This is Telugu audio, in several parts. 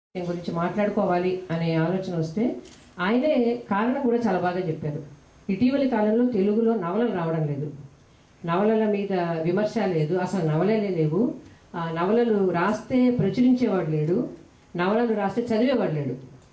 దీని గురించి మాట్లాడుకోవాలి అనే ఆలోచన వస్తే ఆయనే కారణం కూడా చాలా బాగా చెప్పారు ఇటీవలి కాలంలో తెలుగులో నవలలు రావడం లేదు నవలల మీద విమర్శ లేదు అసలు నవలలే లేవు ఆ నవలలు రాస్తే ప్రచురించేవాడు లేడు నవలలు రాస్తే చదివేవాడు లేడు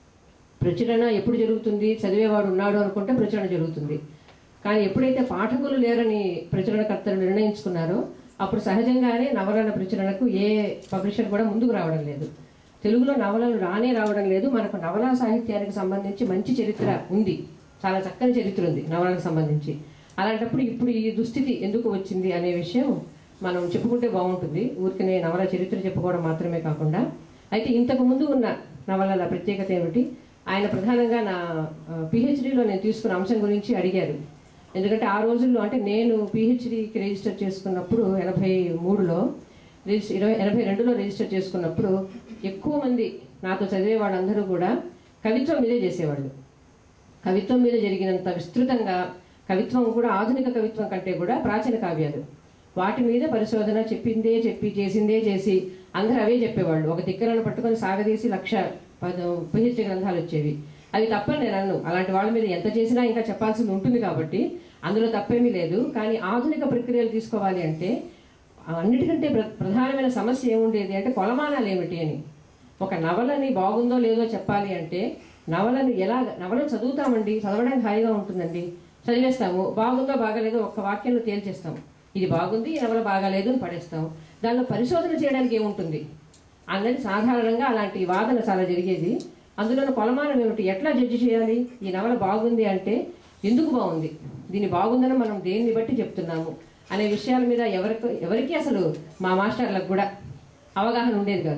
ప్రచురణ ఎప్పుడు జరుగుతుంది చదివేవాడు ఉన్నాడు అనుకుంటే ప్రచురణ జరుగుతుంది కానీ ఎప్పుడైతే పాఠకులు లేరని ప్రచురణకర్తలు నిర్ణయించుకున్నారో అప్పుడు సహజంగానే నవలల ప్రచురణకు ఏ పబ్లిషర్ కూడా ముందుకు రావడం లేదు తెలుగులో నవలలు రానే రావడం లేదు మనకు నవలా సాహిత్యానికి సంబంధించి మంచి చరిత్ర ఉంది చాలా చక్కని చరిత్ర ఉంది నవలకు సంబంధించి అలాంటప్పుడు ఇప్పుడు ఈ దుస్థితి ఎందుకు వచ్చింది అనే విషయం మనం చెప్పుకుంటే బాగుంటుంది ఊరికనే నవల చరిత్ర చెప్పుకోవడం మాత్రమే కాకుండా అయితే ఇంతకు ముందు ఉన్న నవలల ప్రత్యేకత ఏమిటి ఆయన ప్రధానంగా నా పిహెచ్డిలో నేను తీసుకున్న అంశం గురించి అడిగారు ఎందుకంటే ఆ రోజుల్లో అంటే నేను పిహెచ్డికి రిజిస్టర్ చేసుకున్నప్పుడు ఎనభై మూడులో రిజిస్టర్ ఇరవై ఎనభై రెండులో రిజిస్టర్ చేసుకున్నప్పుడు ఎక్కువ మంది నాతో చదివే వాళ్ళందరూ కూడా కవిత్వం మీదే చేసేవాళ్ళు కవిత్వం మీద జరిగినంత విస్తృతంగా కవిత్వం కూడా ఆధునిక కవిత్వం కంటే కూడా ప్రాచీన కావ్యాలు వాటి మీద పరిశోధన చెప్పిందే చెప్పి చేసిందే చేసి అందరూ అవే చెప్పేవాళ్ళు ఒక దిక్కలను పట్టుకొని సాగదీసి లక్ష పిహెచ్డి గ్రంథాలు వచ్చేవి అవి తప్పని నేను అన్ను అలాంటి వాళ్ళ మీద ఎంత చేసినా ఇంకా చెప్పాల్సింది ఉంటుంది కాబట్టి అందులో తప్పేమీ లేదు కానీ ఆధునిక ప్రక్రియలు తీసుకోవాలి అంటే అన్నిటికంటే ప్ర- ప్రధానమైన సమస్య ఏముండేది అంటే కొలమానాలు ఏమిటి అని ఒక నవలని బాగుందో లేదో చెప్పాలి అంటే నవలను ఎలా నవలను చదువుతామండి చదవడానికి హాయిగా ఉంటుందండి చదివేస్తాము బాగుందో బాగాలేదో ఒక్క వాక్యంలో తేల్చేస్తాము ఇది బాగుంది ఈ నవల బాగాలేదు అని పడేస్తాము దానిలో పరిశోధన చేయడానికి ఏముంటుంది అన్నది సాధారణంగా అలాంటి వాదన చాలా జరిగేది అందులో కొలమానం ఏమిటి ఎట్లా జడ్జి చేయాలి ఈ నవల బాగుంది అంటే ఎందుకు బాగుంది దీని బాగుందని మనం దేన్ని బట్టి చెప్తున్నాము అనే విషయాల మీద ఎవరికి ఎవరికి అసలు మా మాస్టర్లకు కూడా అవగాహన ఉండేది కాదు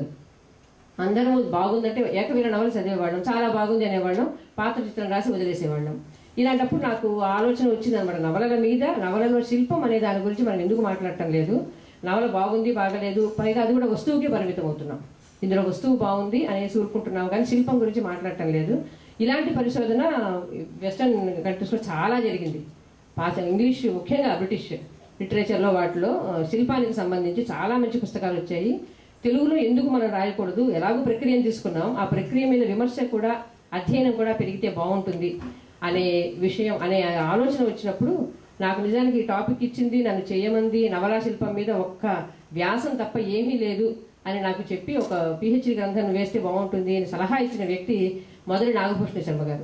అందరం బాగుందంటే ఏకవీర నవలు చదివేవాళ్ళం చాలా బాగుంది అనేవాళ్ళం పాత్ర చిత్రం రాసి వదిలేసేవాళ్ళం ఇలాంటప్పుడు నాకు ఆలోచన వచ్చింది అనమాట నవలల మీద నవలలో శిల్పం అనే దాని గురించి మనం ఎందుకు మాట్లాడటం లేదు నవల బాగుంది బాగలేదు పైగా అది కూడా వస్తువుకి పరిమితం అవుతున్నాం ఇందులో వస్తువు బాగుంది అనేసి ఊరుకుంటున్నాం కానీ శిల్పం గురించి మాట్లాడటం లేదు ఇలాంటి పరిశోధన వెస్టర్న్ కంట్రీస్లో చాలా జరిగింది పాత ఇంగ్లీష్ ముఖ్యంగా బ్రిటిష్ లిటరేచర్లో వాటిలో ఆ, శిల్పానికి సంబంధించి చాలా మంచి పుస్తకాలు వచ్చాయి తెలుగులో ఎందుకు మనం రాయకూడదు ఎలాగో ప్రక్రియను తీసుకున్నాం ఆ ప్రక్రియ మీద విమర్శ కూడా అధ్యయనం కూడా పెరిగితే బాగుంటుంది అనే విషయం అనే ఆలోచన వచ్చినప్పుడు నాకు నిజానికి ఈ టాపిక్ ఇచ్చింది నన్ను చేయమంది నవలా శిల్పం మీద ఒక్క వ్యాసం తప్ప ఏమీ లేదు అని నాకు చెప్పి ఒక పిహెచ్డి గ్రంథం వేస్తే బాగుంటుంది అని సలహా ఇచ్చిన వ్యక్తి మొదటి నాగభూషణ శర్మ గారు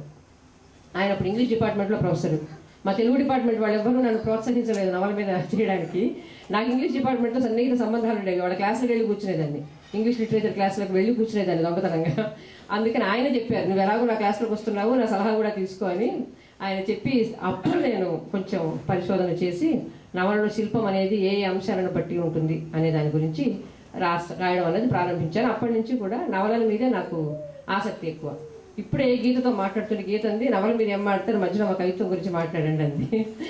ఆయన అప్పుడు ఇంగ్లీష్ డిపార్ట్మెంట్లో ప్రొఫెసర్ మా తెలుగు డిపార్ట్మెంట్ వాళ్ళు ఎవ్వరూ నన్ను ప్రోత్సహించలేదు నవల మీద చేయడానికి నాకు ఇంగ్లీష్ డిపార్ట్మెంట్తో సన్నిహిత సంబంధాలు ఉండేవి వాళ్ళ క్లాసులకు వెళ్ళి కూర్చునేదాన్ని ఇంగ్లీష్ లిటరేచర్ క్లాసులకు వెళ్ళి కూర్చునేదాన్ని దొంగతనంగా అందుకని ఆయన చెప్పారు నువ్వు ఎలాగో నా క్లాసులకు వస్తున్నావు నా సలహా కూడా తీసుకో అని ఆయన చెప్పి అప్పుడు నేను కొంచెం పరిశోధన చేసి నవలలో శిల్పం అనేది ఏ ఏ అంశాలను బట్టి ఉంటుంది అనే దాని గురించి రాస్ రాయడం అనేది ప్రారంభించాను అప్పటి నుంచి కూడా నవలల మీదే నాకు ఆసక్తి ఎక్కువ ఇప్పుడే గీతతో మాట్లాడుతున్న గీత అంది నవల మీద ఏం మాట్లాడతారు మధ్యలో మా కవిత్వం గురించి మాట్లాడండి అంది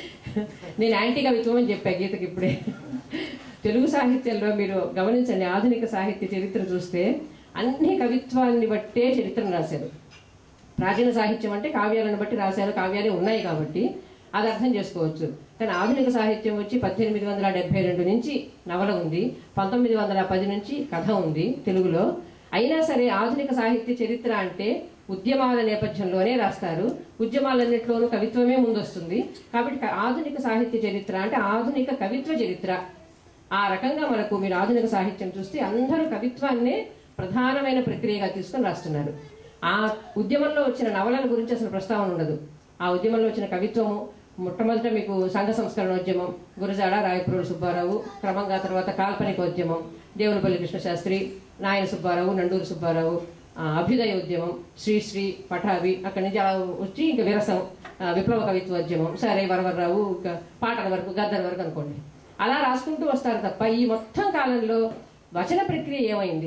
నేను యాంటీ కవిత్వం అని చెప్పా గీతకి ఇప్పుడే తెలుగు సాహిత్యంలో మీరు గమనించండి ఆధునిక సాహిత్య చరిత్ర చూస్తే అన్ని కవిత్వాన్ని బట్టే చరిత్రను రాశారు ప్రాచీన సాహిత్యం అంటే కావ్యాలను బట్టి రాశారు కావ్యాలే ఉన్నాయి కాబట్టి అది అర్థం చేసుకోవచ్చు కానీ ఆధునిక సాహిత్యం వచ్చి పద్దెనిమిది వందల డెబ్బై రెండు నుంచి నవల ఉంది పంతొమ్మిది వందల పది నుంచి కథ ఉంది తెలుగులో అయినా సరే ఆధునిక సాహిత్య చరిత్ర అంటే ఉద్యమాల నేపథ్యంలోనే రాస్తారు ఉద్యమాలన్నింటిలోనూ కవిత్వమే ముందొస్తుంది కాబట్టి క- ఆధునిక సాహిత్య చరిత్ర అంటే ఆధునిక కవిత్వ చరిత్ర ఆ రకంగా మనకు మీరు ఆధునిక సాహిత్యం చూస్తే అందరూ కవిత్వాన్నే ప్రధానమైన ప్రక్రియగా తీసుకొని రాస్తున్నారు ఆ ఉద్యమంలో వచ్చిన నవలల గురించి అసలు ప్రస్తావన ఉండదు ఆ ఉద్యమంలో వచ్చిన కవిత్వము మొట్టమొదట మీకు సంఘ సంస్కరణోద్యమం గురజాడ రాయపురుడు సుబ్బారావు క్రమంగా తర్వాత కాల్పనిక ఉద్యమం దేవులపల్లి కృష్ణశాస్త్రి నాయన సుబ్బారావు నండూరు సుబ్బారావు ఆ, అభ్యుదయ ఉద్యమం శ్రీశ్రీ పఠాభి అక్కడి నుంచి అలా వచ్చి ఇంకా విరసం ఆ, విప్లవ కవిత్వోద్యమం సరే వరవర్రావు ఇంకా పాటల వరకు గద్దర వరకు అనుకోండి అలా రాసుకుంటూ వస్తారు తప్ప ఈ మొత్తం కాలంలో వచన ప్రక్రియ ఏమైంది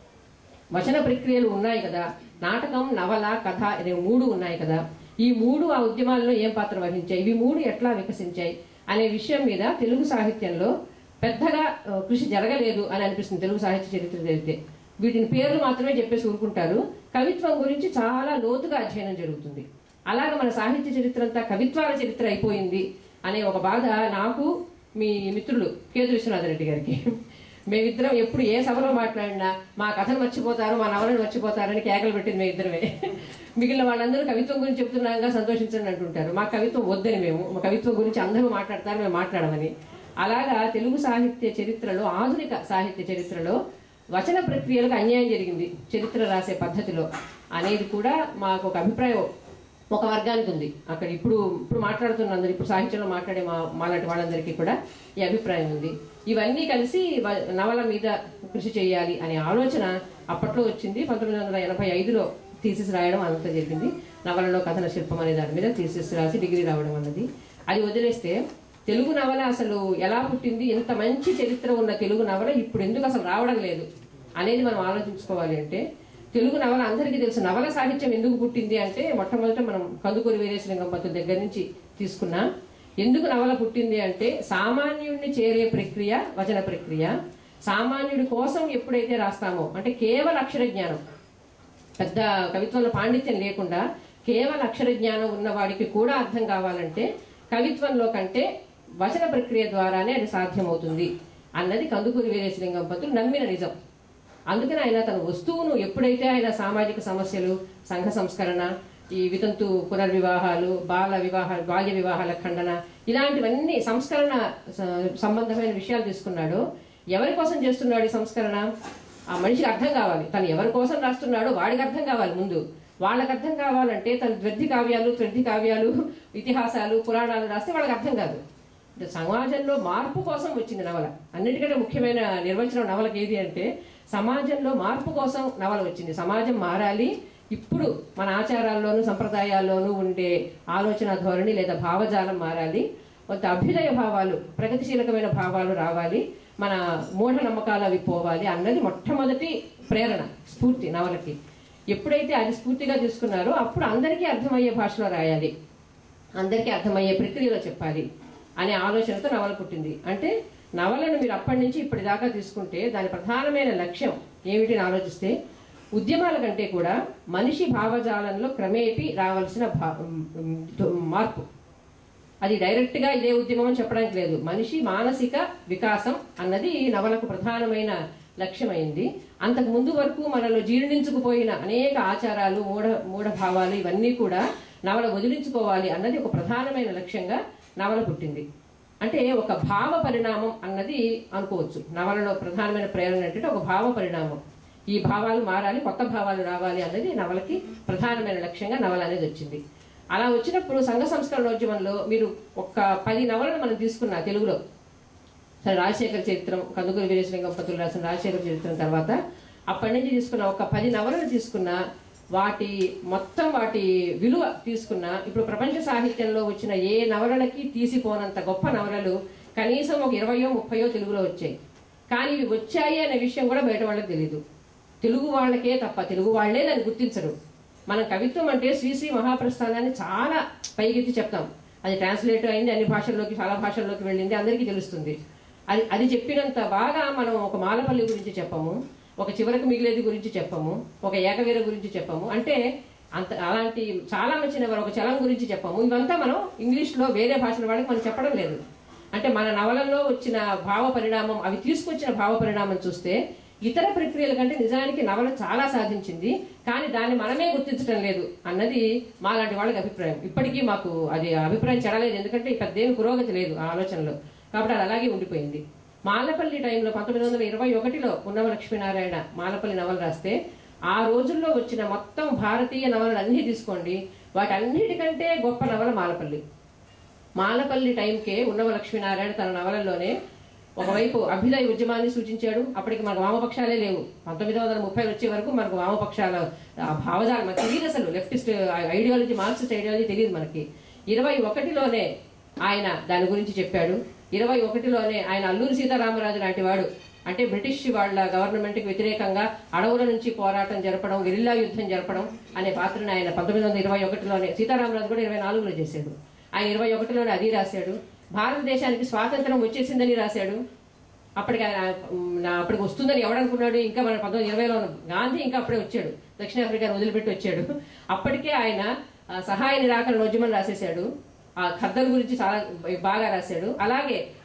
వచన ప్రక్రియలు ఉన్నాయి కదా నాటకం నవల కథ అనే మూడు ఉన్నాయి కదా ఈ మూడు ఆ ఉద్యమాల్లో ఏం పాత్ర వహించాయి ఇవి మూడు ఎట్లా వికసించాయి అనే విషయం మీద తెలుగు సాహిత్యంలో పెద్దగా ఆ, కృషి జరగలేదు అని అనిపిస్తుంది తెలుగు సాహిత్య చరిత్ర చదివితే వీటిని పేర్లు మాత్రమే చెప్పేసి ఊరుకుంటారు కవిత్వం గురించి చాలా లోతుగా అధ్యయనం జరుగుతుంది అలాగే మన సాహిత్య చరిత్ర అంతా కవిత్వాల చరిత్ర అయిపోయింది అనే ఒక బాధ నాకు మీ మిత్రులు కేతు విశ్వనాథ రెడ్డి గారికి మేమిద్దరం ఎప్పుడు ఏ సభలో మాట్లాడినా మా కథను మర్చిపోతారు మా నవలను మర్చిపోతారని కేకలు పెట్టింది మేమిద్దరమే మిగిలిన వాళ్ళందరూ కవిత్వం గురించి చెప్తున్నాగా సంతోషించండి అంటుంటారు మా కవిత్వం వద్దని మేము మా కవిత్వం గురించి అందరూ మాట్లాడతారు మేము మాట్లాడమని అలాగా తెలుగు సాహిత్య చరిత్రలో ఆధునిక సాహిత్య చరిత్రలో వచన ప్రక్రియలకు అన్యాయం జరిగింది చరిత్ర రాసే పద్ధతిలో అనేది కూడా మాకు ఒక అభిప్రాయం ఒక వర్గానికి ఉంది అక్కడ ఇప్పుడు ఇప్పుడు మాట్లాడుతున్న అందరు ఇప్పుడు సాహిత్యంలో మాట్లాడే మా మాలాంటి వాళ్ళందరికీ కూడా ఈ అభిప్రాయం ఉంది ఇవన్నీ కలిసి వ- నవల మీద కృషి చేయాలి అనే ఆలోచన అప్పట్లో వచ్చింది పంతొమ్మిది వందల ఎనభై ఐదులో థీసిస్ రాయడం అంతా జరిగింది నవలలో కథన శిల్పం అనే దాని మీద థీసిస్ రాసి డిగ్రీ రావడం అన్నది అది వదిలేస్తే తెలుగు నవల అసలు ఎలా పుట్టింది ఇంత మంచి చరిత్ర ఉన్న తెలుగు నవల ఇప్పుడు ఎందుకు అసలు రావడం లేదు అనేది మనం ఆలోచించుకోవాలి అంటే తెలుగు నవల అందరికీ తెలుసు నవల సాహిత్యం ఎందుకు పుట్టింది అంటే మొట్టమొదట మనం కందుకూరి వీరేశలింగం పంతుల దగ్గర నుంచి తీసుకున్నాం ఎందుకు నవల పుట్టింది అంటే సామాన్యుడిని చేరే ప్రక్రియ వచన ప్రక్రియ సామాన్యుడి కోసం ఎప్పుడైతే రాస్తామో అంటే కేవల అక్షర జ్ఞానం పెద్ద కవిత్వంలో పాండిత్యం లేకుండా కేవల అక్షర జ్ఞానం ఉన్న వాడికి కూడా అర్థం కావాలంటే కవిత్వంలో కంటే వచన ప్రక్రియ ద్వారానే అది సాధ్యమవుతుంది అన్నది కందుకూరి వీరేశలింగం పంతులు నమ్మిన నిజం అందుకని ఆయన తన వస్తువును ఎప్పుడైతే ఆయన సామాజిక సమస్యలు సంఘ సంస్కరణ ఈ వితంతు పునర్వివాహాలు బాల వివాహాలు బాల్య వివాహాల ఖండన ఇలాంటివన్నీ సంస్కరణ స- సంబంధమైన విషయాలు తీసుకున్నాడో ఎవరి కోసం చేస్తున్నాడు ఈ సంస్కరణ ఆ మనిషికి అర్థం కావాలి తను ఎవరి కోసం రాస్తున్నాడో వాడికి అర్థం కావాలి ముందు వాళ్ళకి అర్థం కావాలంటే తను ద్వర్థి కావ్యాలు త్వర్థి కావ్యాలు ఇతిహాసాలు పురాణాలు రాస్తే వాళ్ళకి అర్థం కాదు అంటే సమాజంలో మార్పు కోసం వచ్చింది నవల అన్నిటికంటే ముఖ్యమైన నిర్వచనం నవలకి ఏది అంటే సమాజంలో మార్పు కోసం నవల వచ్చింది సమాజం మారాలి ఇప్పుడు మన ఆచారాల్లోనూ సంప్రదాయాల్లోనూ ఉండే ఆలోచన ధోరణి లేదా భావజాలం మారాలి కొంత అభ్యుదయ భావాలు ప్రగతిశీలకమైన భావాలు రావాలి మన మూఢ నమ్మకాలు అవి పోవాలి అన్నది మొట్టమొదటి ప్రేరణ స్ఫూర్తి నవలకి ఎప్పుడైతే అది స్ఫూర్తిగా తీసుకున్నారో అప్పుడు అందరికీ అర్థమయ్యే భాషలో రాయాలి అందరికీ అర్థమయ్యే ప్రక్రియలో చెప్పాలి అనే ఆలోచనతో నవల పుట్టింది అంటే నవలను మీరు అప్పటి నుంచి ఇప్పటిదాకా తీసుకుంటే దాని ప్రధానమైన లక్ష్యం ఏమిటి అని ఆలోచిస్తే ఉద్యమాల కంటే కూడా మనిషి భావజాలంలో క్రమేపీ రావాల్సిన భా- మార్పు అది డైరెక్ట్ గా ఇదే ఉద్యమం అని చెప్పడానికి లేదు మనిషి మానసిక వికాసం అన్నది నవలకు ప్రధానమైన లక్ష్యమైంది అంతకు ముందు వరకు మనలో జీర్ణించుకుపోయిన అనేక ఆచారాలు మూఢ మూఢ భావాలు ఇవన్నీ కూడా నవల వదిలించుకోవాలి అన్నది ఒక ప్రధానమైన లక్ష్యంగా నవల పుట్టింది అంటే ఒక భావ పరిణామం అన్నది అనుకోవచ్చు నవలలో ప్రధానమైన ప్రేరణ ఏంటంటే ఒక భావ పరిణామం ఈ భావాలు మారాలి కొత్త భావాలు రావాలి అన్నది నవలకి ప్రధానమైన లక్ష్యంగా నవల అనేది వచ్చింది అలా వచ్చినప్పుడు సంఘ సంస్కరణోద్యమంలో మీరు ఒక పది నవలను మనం తీసుకున్నా తెలుగులో సరే రాజశేఖర చరిత్రం కందుకూరి వీరేశలింగం పంతులు రాసిన రాజశేఖర చరిత్రం తర్వాత అప్పటి నుంచి తీసుకున్న ఒక పది నవలను తీసుకున్న వాటి మొత్తం వాటి విలువ తీసుకున్న ఇప్పుడు ప్రపంచ సాహిత్యంలో వచ్చిన ఏ నవలలకి తీసిపోనంత గొప్ప నవలలు కనీసం ఒక ఇరవయో ముప్పయో తెలుగులో వచ్చాయి కానీ ఇవి వచ్చాయి అనే విషయం కూడా బయట వాళ్ళకి తెలియదు తెలుగు వాళ్ళకే తప్ప తెలుగు వాళ్ళే దాన్ని గుర్తించరు మనం కవిత్వం అంటే శ్రీశ్రీ మహాప్రస్థానాన్ని చాలా పైకెత్తి చెప్తాం అది ట్రాన్స్లేట్ అయింది అన్ని భాషల్లోకి చాలా భాషల్లోకి వెళ్ళింది అందరికీ తెలుస్తుంది అది అది చెప్పినంత బాగా మనం ఒక మాలపల్లి గురించి చెప్పము ఒక చివరకు మిగిలేది గురించి చెప్పము ఒక ఏకవీర గురించి చెప్పము అంటే అంత అలాంటి చాలా మంచి ఒక చలం గురించి చెప్పము ఇవంతా మనం ఇంగ్లీష్లో వేరే భాషల వాళ్ళకి మనం చెప్పడం లేదు అంటే మన నవలలో వచ్చిన భావ పరిణామం అవి తీసుకొచ్చిన భావ పరిణామం చూస్తే ఇతర ప్రక్రియల కంటే నిజానికి నవల చాలా సాధించింది కానీ దాన్ని మనమే గుర్తించడం లేదు అన్నది మాలాంటి వాళ్ళకి అభిప్రాయం ఇప్పటికీ మాకు అది అభిప్రాయం చెడలేదు ఎందుకంటే పెద్దేమి పురోగతి లేదు ఆ ఆలోచనలో కాబట్టి అది అలాగే ఉండిపోయింది మాలపల్లి టైంలో పంతొమ్మిది వందల ఇరవై ఒకటిలో ఉన్నవ లక్ష్మీనారాయణ మాలపల్లి నవల రాస్తే ఆ రోజుల్లో వచ్చిన మొత్తం భారతీయ నవలలు అన్నీ తీసుకోండి వాటన్నిటికంటే గొప్ప నవల మాలపల్లి మాలపల్లి టైంకే ఉన్నవ లక్ష్మీనారాయణ తన నవలలోనే ఒకవైపు అభ్యుదయ ఉద్యమాన్ని సూచించాడు అప్పటికి మనకు వామపక్షాలే లేవు పంతొమ్మిది వందల ముప్పై వచ్చే వరకు మనకు వామపక్షాల ఆ భావజాలం మనకు తెలియదు అసలు లెఫ్టిస్ట్ ఐడియాలజీ మార్క్సిస్ట్ ఐడియాలజీ తెలియదు మనకి ఇరవై ఒకటిలోనే ఆయన దాని గురించి చెప్పాడు ఇరవై ఒకటిలోనే ఆయన అల్లూరి సీతారామరాజు లాంటి వాడు అంటే బ్రిటిష్ వాళ్ళ గవర్నమెంట్కి వ్యతిరేకంగా అడవుల నుంచి పోరాటం జరపడం గెరిల్లా యుద్ధం జరపడం అనే పాత్రను ఆయన పంతొమ్మిది వందల ఇరవై ఒకటిలోనే సీతారామరాజు కూడా ఇరవై నాలుగులో చేశాడు ఆయన ఇరవై ఒకటిలోనే అది రాశాడు భారతదేశానికి స్వాతంత్రం వచ్చేసిందని రాశాడు అప్పటికి ఆయన ఉమ్, నా అప్పటికి వస్తుందని ఎవడనుకున్నాడు ఇంకా మన పంతొమ్మిది ఇరవైలో గాంధీ ఇంకా అప్పుడే వచ్చాడు దక్షిణాఫ్రికాను వదిలిపెట్టి వచ్చాడు అప్పటికే ఆయన ఆ, సహాయ నిరాకరణ ఉద్యమం రాసేశాడు ఆ ఖద్దరు గురించి చాలా బాగా రాశాడు అలాగే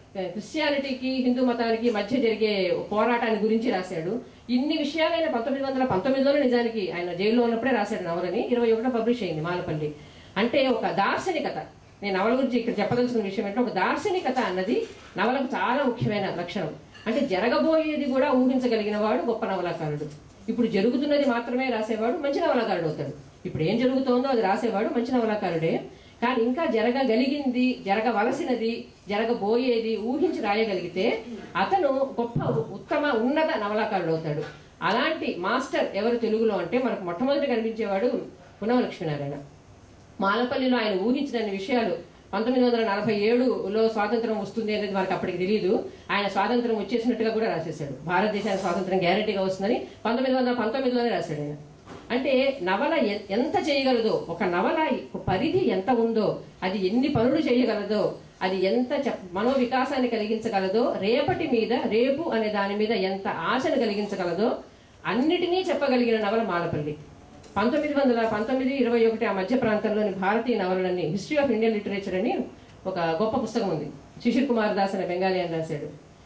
క్రిస్టియానిటీకి హిందూ మతానికి మధ్య జరిగే పోరాటాన్ని గురించి రాశాడు ఇన్ని విషయాలు ఆయన పంతొమ్మిది వందల పంతొమ్మిదిలోనే నిజానికి ఆయన జైల్లో ఉన్నప్పుడే రాశాడు నవలని ఇరవై ఒకటో పబ్లిష్ అయింది మాలపల్లి అంటే ఒక దార్శనికత నేను నవల గురించి ఇక్కడ చెప్పదలసిన విషయం ఏంటంటే ఒక దార్శనికత అన్నది నవలకు చాలా ముఖ్యమైన లక్షణం అంటే జరగబోయేది కూడా ఊహించగలిగిన వాడు గొప్ప నవలాకారుడు ఇప్పుడు జరుగుతున్నది మాత్రమే రాసేవాడు మంచి నవలాకారుడు అవుతాడు ఇప్పుడు ఏం జరుగుతోందో అది రాసేవాడు మంచి నవలాకారుడే కానీ ఇంకా జరగగలిగింది జరగవలసినది జరగబోయేది ఊహించి రాయగలిగితే అతను గొప్ప ఉత్తమ ఉన్నత నవలాకారుడు అవుతాడు అలాంటి మాస్టర్ ఎవరు తెలుగులో అంటే మనకు మొట్టమొదటి కనిపించేవాడు పునవ లక్ష్మీనారాయణ మాలపల్లిలో ఆయన ఊహించిన విషయాలు పంతొమ్మిది వందల నలభై ఏడులో స్వాతంత్రం వస్తుంది అనేది మనకు అప్పటికి తెలియదు ఆయన స్వాతంత్రం వచ్చేసినట్టుగా కూడా రాసేశాడు భారతదేశానికి స్వాతంత్రం గ్యారంటీగా వస్తుందని పంతొమ్మిది వందల పంతొమ్మిదిలోనే రాశాడు ఆయన అంటే నవల ఎ- ఎంత చేయగలదో ఒక నవల పరిధి ఎంత ఉందో అది ఎన్ని పనులు చేయగలదో అది ఎంత చెప్ మనో వికాసాన్ని కలిగించగలదో రేపటి మీద రేపు అనే దాని మీద ఎంత ఆశను కలిగించగలదో అన్నిటినీ చెప్పగలిగిన నవల మాలపల్లి పంతొమ్మిది వందల పంతొమ్మిది ఇరవై ఒకటి ఆ మధ్య ప్రాంతంలోని భారతీయ నవలన్నీ హిస్టరీ ఆఫ్ ఇండియన్ లిటరేచర్ అని ఒక గొప్ప పుస్తకం ఉంది శిశిర్ కుమార్ దాస్ అనే బెంగాలీ అని రాశాడు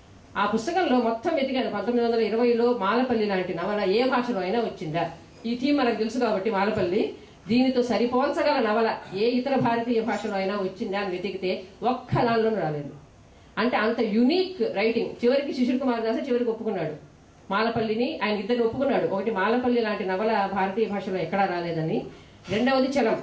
ఆ పుస్తకంలో మొత్తం వెతికాను పంతొమ్మిది వందల ఇరవైలో మాలపల్లి లాంటి నవల ఏ భాషలో అయినా వచ్చిందా ఈ థీమ్ మనకు తెలుసు కాబట్టి మాలపల్లి దీనితో సరిపోల్చగల నవల ఏ ఇతర భారతీయ భాషలో అయినా వచ్చిందా అని వెతికితే ఒక్క దానిలోనూ రాలేదు అంటే అంత యునిక్ రైటింగ్ చివరికి శిశిర్ కుమార్ దాస్ చివరికి ఒప్పుకున్నాడు మాలపల్లిని ఆయన ఇద్దరు ఒప్పుకున్నాడు ఒకటి మాలపల్లి లాంటి నవల భారతీయ భాషలో ఎక్కడా రాలేదని రెండవది చలం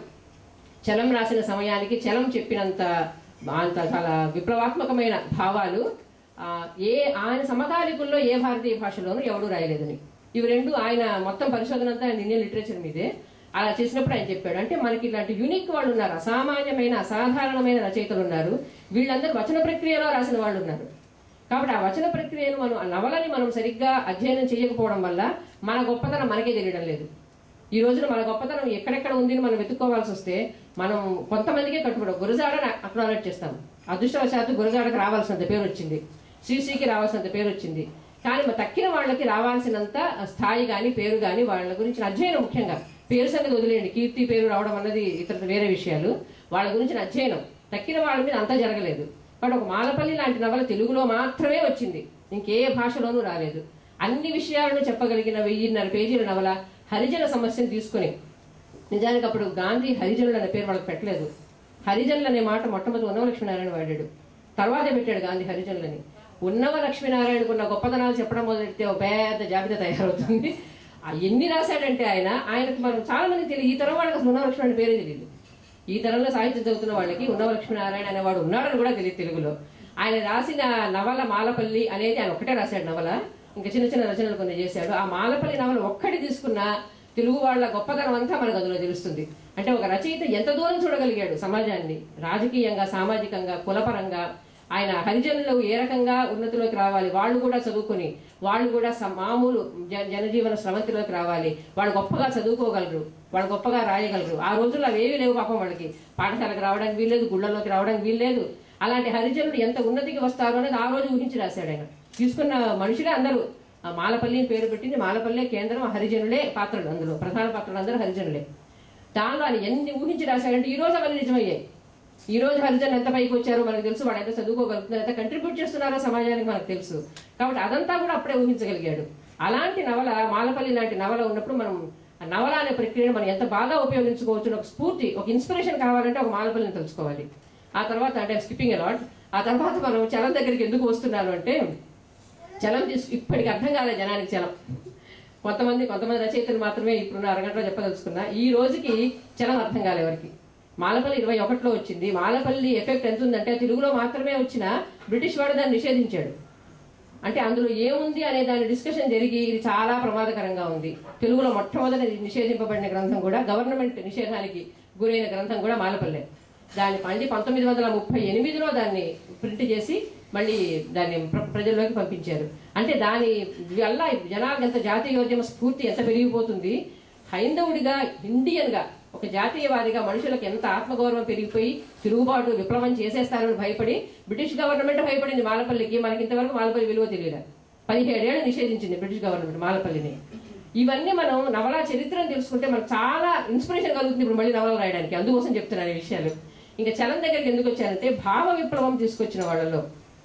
చలం రాసిన సమయానికి చలం చెప్పినంత అంత చాలా విప్లవాత్మకమైన భావాలు ఆ, ఏ ఆయన సమకాలికుల్లో ఏ భారతీయ భాషలోనూ ఎవడూ రాయలేదని ఇవి రెండు ఆయన మొత్తం పరిశోధన అంతా ఆయన ఇండియన్ లిటరేచర్ మీదే అలా చేసినప్పుడు ఆయన చెప్పాడు అంటే మనకి ఇలాంటి యూనిక్ వాళ్ళు ఉన్నారు అసామాన్యమైన అసాధారణమైన రచయితలు ఉన్నారు వీళ్ళందరూ వచన ప్రక్రియలో రాసిన వాళ్ళు ఉన్నారు కాబట్టి ఆ వచన ప్రక్రియను మనం ఆ నవలని మనం సరిగ్గా అధ్యయనం చేయకపోవడం వల్ల మన గొప్పతనం మనకే తెలియడం లేదు ఈ రోజున మన గొప్పతనం ఎక్కడెక్కడ ఉంది అని మనం వెతుక్కోవాల్సి వస్తే మనం కొంతమందికే కట్టుబడి గురజాడని అక్నాలెడ్జ్ చేస్తాం అదృష్టవశాత్తు గురజాడకు రావాల్సినంత పేరు వచ్చింది శ్రీశ్రీకి రావాల్సినంత పేరు వచ్చింది కానీ మరి తక్కిన వాళ్ళకి రావాల్సినంత స్థాయి కానీ పేరు కానీ వాళ్ళ గురించిన అధ్యయనం ముఖ్యంగా పేరు సంగతి వదిలేయండి కీర్తి పేరు రావడం అన్నది ఇతర వేరే విషయాలు వాళ్ళ గురించిన అధ్యయనం తక్కిన వాళ్ళ మీద అంతా జరగలేదు బట్ ఒక మాలపల్లి లాంటి నవల తెలుగులో మాత్రమే వచ్చింది ఇంకే భాషలోనూ రాలేదు అన్ని విషయాలను చెప్పగలిగిన వెయ్యిన్నర పేజీల నవల హరిజన సమస్యను తీసుకుని నిజానికి అప్పుడు గాంధీ హరిజనులు అనే పేరు వాళ్ళకి పెట్టలేదు హరిజనులు అనే మాట మొట్టమొదటి ఉన్నవ లక్ష్మీనారాయణ వాడాడు తర్వాతే పెట్టాడు గాంధీ హరిజనులని ఉన్నవ లక్ష్మీనారాయణకు ఉన్న గొప్పతనాలు చెప్పడం మొదలెడితే ఒక పెద్ద జాబితా తయారవుతుంది ఆ ఎన్ని రాశాడంటే ఆయన ఆయనకు మనం చాలా మంది తెలియదు ఈ తరం వాళ్ళకి అసలు ఉన్నవ లక్ష్మణ పేరే తెలియదు ఈ తరంలో సాహిత్యం చదువుతున్న వాళ్ళకి ఉన్నవ లక్ష్మీనారాయణ అనేవాడు ఉన్నాడని కూడా తెలియదు తెలుగులో ఆయన రాసిన నవల మాలపల్లి అనేది ఆయన ఒకటే రాశాడు నవల ఇంకా చిన్న చిన్న రచనలు కొన్ని చేశాడు ఆ మాలపల్లి నవల ఒక్కటి తీసుకున్న తెలుగు వాళ్ళ గొప్పతనం అంతా మనకు అందులో తెలుస్తుంది అంటే ఒక రచయిత ఎంత దూరం చూడగలిగాడు సమాజాన్ని రాజకీయంగా సామాజికంగా కులపరంగా ఆయన హరిజనులు ఏ రకంగా ఉన్నతిలోకి రావాలి వాళ్ళు కూడా చదువుకొని వాళ్ళు కూడా స- మామూలు జ- జనజీవన స్రవంతిలోకి రావాలి వాళ్ళు గొప్పగా చదువుకోగలరు వాళ్ళు గొప్పగా రాయగలరు ఆ రోజుల్లో అవేవి లేవు పాపం వాళ్ళకి పాఠశాలకు రావడానికి వీల్లేదు గుళ్ళలోకి రావడానికి వీల్లేదు అలాంటి హరిజనులు ఎంత ఉన్నతికి వస్తారు అనేది ఆ రోజు ఊహించి రాశాడు ఆయన తీసుకున్న మనుషులే అందరూ ఆ మాలపల్లి అని పేరు పెట్టింది మాలపల్లె కేంద్రం ఆ హరిజనులే పాత్రలు అందులో ప్రధాన పాత్రలు అందరూ హరిజనులే దానిలో ఆయన ఎన్ని ఊహించి రాశాడంటే ఈ రోజు అవన్నీ నిజమయ్యాయి ఈ రోజు హరిజన్ ఎంత పైకి వచ్చారో మనకు తెలుసు వాడు ఎంత చదువుకోగలుగుతున్నారు ఎంత కంట్రిబ్యూట్ చేస్తున్నారో సమాజానికి మనకు తెలుసు కాబట్టి అదంతా కూడా అప్పుడే ఊహించగలిగాడు అలాంటి నవల మాలపల్లి లాంటి నవల ఉన్నప్పుడు మనం ఆ నవల అనే ప్రక్రియను మనం ఎంత బాగా ఉపయోగించుకోవచ్చు ఒక స్ఫూర్తి ఒక ఇన్స్పిరేషన్ కావాలంటే ఒక మాలపల్లిని తెలుసుకోవాలి ఆ తర్వాత అంటే స్కిప్పింగ్ అలాట్ ఆ తర్వాత మనం చలం దగ్గరికి ఎందుకు వస్తున్నాను అంటే చలం తీసు ఇప్పటికి అర్థం కాలేదు జనానికి చలం కొంతమంది కొంతమంది రచయితలు మాత్రమే ఇప్పుడున్న అరగంటలో చెప్పదలుచుకున్నా ఈ రోజుకి చలం అర్థం కాలే ఎవరికి మాలపల్లి ఇరవై ఒకటిలో వచ్చింది మాలపల్లి ఎఫెక్ట్ ఎంత ఉందంటే తెలుగులో మాత్రమే వచ్చిన బ్రిటిష్ వాడు దాన్ని నిషేధించాడు అంటే అందులో ఏముంది అనే దాని డిస్కషన్ జరిగి ఇది చాలా ప్రమాదకరంగా ఉంది తెలుగులో మొట్టమొదటి నిషేధింపబడిన గ్రంథం కూడా గవర్నమెంట్ నిషేధానికి గురైన గ్రంథం కూడా మాలపల్లె దాన్ని మళ్ళీ పంతొమ్మిది వందల ముప్పై ఎనిమిదిలో దాన్ని ప్రింట్ చేసి మళ్ళీ దాన్ని ప్ర- ప్రజల్లోకి పంపించారు అంటే దాని వల్ల జనాలకు ఎంత జాతీయోద్యమ స్ఫూర్తి ఎంత పెరిగిపోతుంది హైందవుడిగా ఇండియన్గా ఒక జాతీయవాదిగా మనుషులకు ఎంత ఆత్మగౌరవం పెరిగిపోయి తిరుగుబాటు విప్లవం చేసేస్తారని భయపడి బ్రిటిష్ గవర్నమెంట్ భయపడింది మాలపల్లికి మనకి ఇంతవరకు మాలపల్లి విలువ తెలియదు పదిహేడేళ్ళు నిషేధించింది బ్రిటిష్ గవర్నమెంట్ మాలపల్లిని ఇవన్నీ మనం నవల చరిత్రను తెలుసుకుంటే మనకు చాలా ఇన్స్పిరేషన్ కలుగుతుంది ఇప్పుడు మళ్ళీ నవలలు రాయడానికి అందుకోసం చెప్తున్నాను ఈ విషయాలు ఇంకా చలం దగ్గరికి ఎందుకు వచ్చానంటే భావ విప్లవం తీసుకొచ్చిన వాళ్ళలో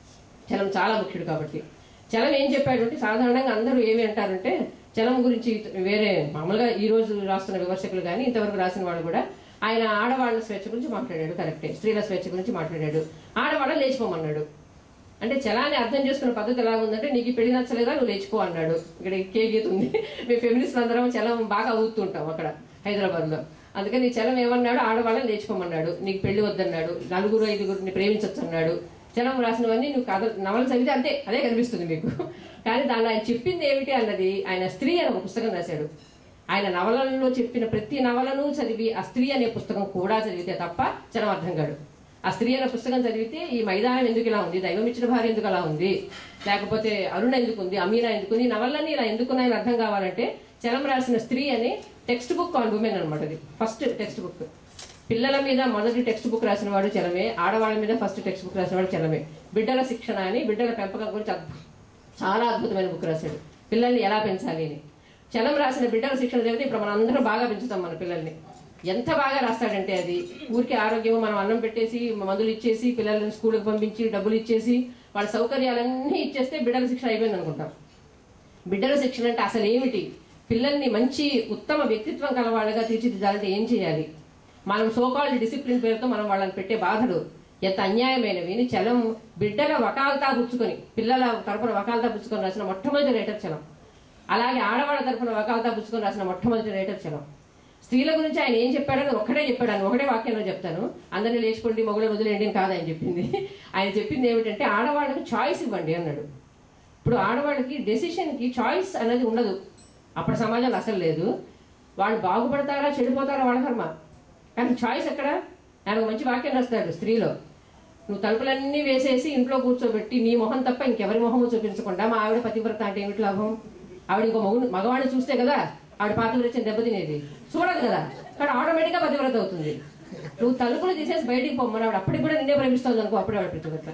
చలం చాలా ముఖ్యుడు కాబట్టి చలం ఏం చెప్పాడు అంటే సాధారణంగా అందరూ ఏమి అంటారంటే చలం గురించి వేరే మామూలుగా ఈ రోజు రాస్తున్న విమర్శకులు కానీ ఇంతవరకు రాసిన వాళ్ళు కూడా ఆయన ఆడవాళ్ళ స్వేచ్ఛ గురించి మాట్లాడాడు కరెక్టే స్త్రీల స్వేచ్ఛ గురించి మాట్లాడాడు ఆడవాళ్ళని లేచిపోమన్నాడు అంటే చలాన్ని అర్థం చేసుకున్న పద్ధతి ఎలా ఉందంటే నీకు ఈ పెళ్లి నచ్చలేదా నువ్వు లేచిపో అన్నాడు ఇక్కడ కే గీత ఉంది మేము ఫెమినిస్ట్ అందరం చలం బాగా ఊతుంటాం అక్కడ హైదరాబాద్ లో అందుకని చలం ఏమన్నాడు ఆడవాళ్ళని లేచిపోమన్నాడు నీకు పెళ్లి వద్దన్నాడు నలుగురు ఐదుగురిని ప్రేమించొచ్చు అన్నాడు చలం రాసినవన్నీ నువ్వు కథ నవలు చదివితే అంతే అదే కనిపిస్తుంది మీకు కానీ దానిలో ఆయన చెప్పింది ఏమిటి అన్నది ఆయన స్త్రీ అని ఒక పుస్తకం రాశాడు ఆయన నవలలలో చెప్పిన ప్రతి నవలను చదివి ఆ స్త్రీ అనే పుస్తకం కూడా చదివితే తప్ప చలం అర్థం కాడు ఆ స్త్రీ అనే పుస్తకం చదివితే ఈ మైదానం ఎందుకు ఇలా ఉంది దైవం ఇచ్చిన భార్య ఎందుకు అలా ఉంది లేకపోతే అరుణ ఎందుకు ఉంది అమీనా ఎందుకు ఉంది ఈ నవలన్నీ ఇలా ఎందుకున్నాయని అర్థం కావాలంటే చలం రాసిన స్త్రీ అని టెక్స్ట్ బుక్ ఆన్ ఉమెన్ అనమాట అది ఫస్ట్ టెక్స్ట్ బుక్ పిల్లల మీద మొదటి టెక్స్ట్ బుక్ రాసిన వాడు చలమే ఆడవాళ్ళ మీద ఫస్ట్ టెక్స్ట్ బుక్ రాసిన వాడు చలమే బిడ్డల శిక్షణ అని బిడ్డల పెంపకం గురించి అద్భు- చాలా అద్భుతమైన బుక్ రాశాడు పిల్లల్ని ఎలా పెంచాలి అని చలం రాసిన బిడ్డల శిక్షణ చదివితే ఇప్పుడు మనం అందరం బాగా పెంచుతాం మన పిల్లల్ని ఎంత బాగా రాస్తాడంటే అది ఊరికి ఆరోగ్యం మనం అన్నం పెట్టేసి మందులు ఇచ్చేసి పిల్లల్ని స్కూల్కి పంపించి డబ్బులు ఇచ్చేసి వాళ్ళ సౌకర్యాలన్నీ ఇచ్చేస్తే బిడ్డల శిక్షణ అయిపోయింది అనుకుంటాం బిడ్డల శిక్షణ అంటే అసలు ఏమిటి పిల్లల్ని మంచి ఉత్తమ వ్యక్తిత్వం కలవాళ్ళగా తీర్చిదిద్దాలంటే ఏం చేయాలి మనం సోకాల్డ్ డిసిప్లిన్ పేరుతో మనం వాళ్ళని పెట్టే బాధలు ఎంత అన్యాయమైనవి అని చలం బిడ్డల వకాల్తా పుచ్చుకొని పిల్లల తరపున వకాల్తా పుచ్చుకొని రాసిన మొట్టమొదటి రైటర్ చలం అలాగే ఆడవాళ్ళ తరపున వకాల్తా పుచ్చుకొని రాసిన మొట్టమొదటి రైటర్ చలం స్త్రీల గురించి ఆయన ఏం చెప్పాడని ఒక్కడే చెప్పాడు ఆయన ఒకటే వాక్యంలో చెప్తాను అందరినీ లేచిపోండి మొగుడు వదిలేండి అని కాదు ఆయన చెప్పింది ఆయన చెప్పింది ఏమిటంటే ఆడవాళ్ళకి చాయిస్ ఇవ్వండి అన్నాడు ఇప్పుడు ఆడవాళ్ళకి డెసిషన్కి చాయిస్ అనేది ఉండదు అప్పటి సమాజంలో అసలు లేదు వాళ్ళు బాగుపడతారా చెడిపోతారా వాళ్ళ కర్మ కానీ చాయిస్ ఎక్కడ ఆయన ఒక మంచి వాక్యం రాస్తాడు స్త్రీలో నువ్వు తలుపులన్నీ వేసేసి ఇంట్లో కూర్చోబెట్టి నీ మొహం తప్ప ఇంకెవరి మొహము చూపించకుండా మా ఆవిడ పతివ్రత అంటే ఏమిటి లాభం ఆవిడ ఇంకో మగ మగవాడిని చూస్తే కదా ఆవిడ పాతివ్రత్యం దెబ్బతినేది చూడదు కదా కానీ ఆటోమేటిక్గా పతివ్రత అవుతుంది నువ్వు తలుపులు తీసేసి బయటికి పొమ్మని ఆవిడ అప్పటికి కూడా నిన్నే ప్రేమిస్తుంది అనుకో అప్పుడే ఆవిడ పతివ్రత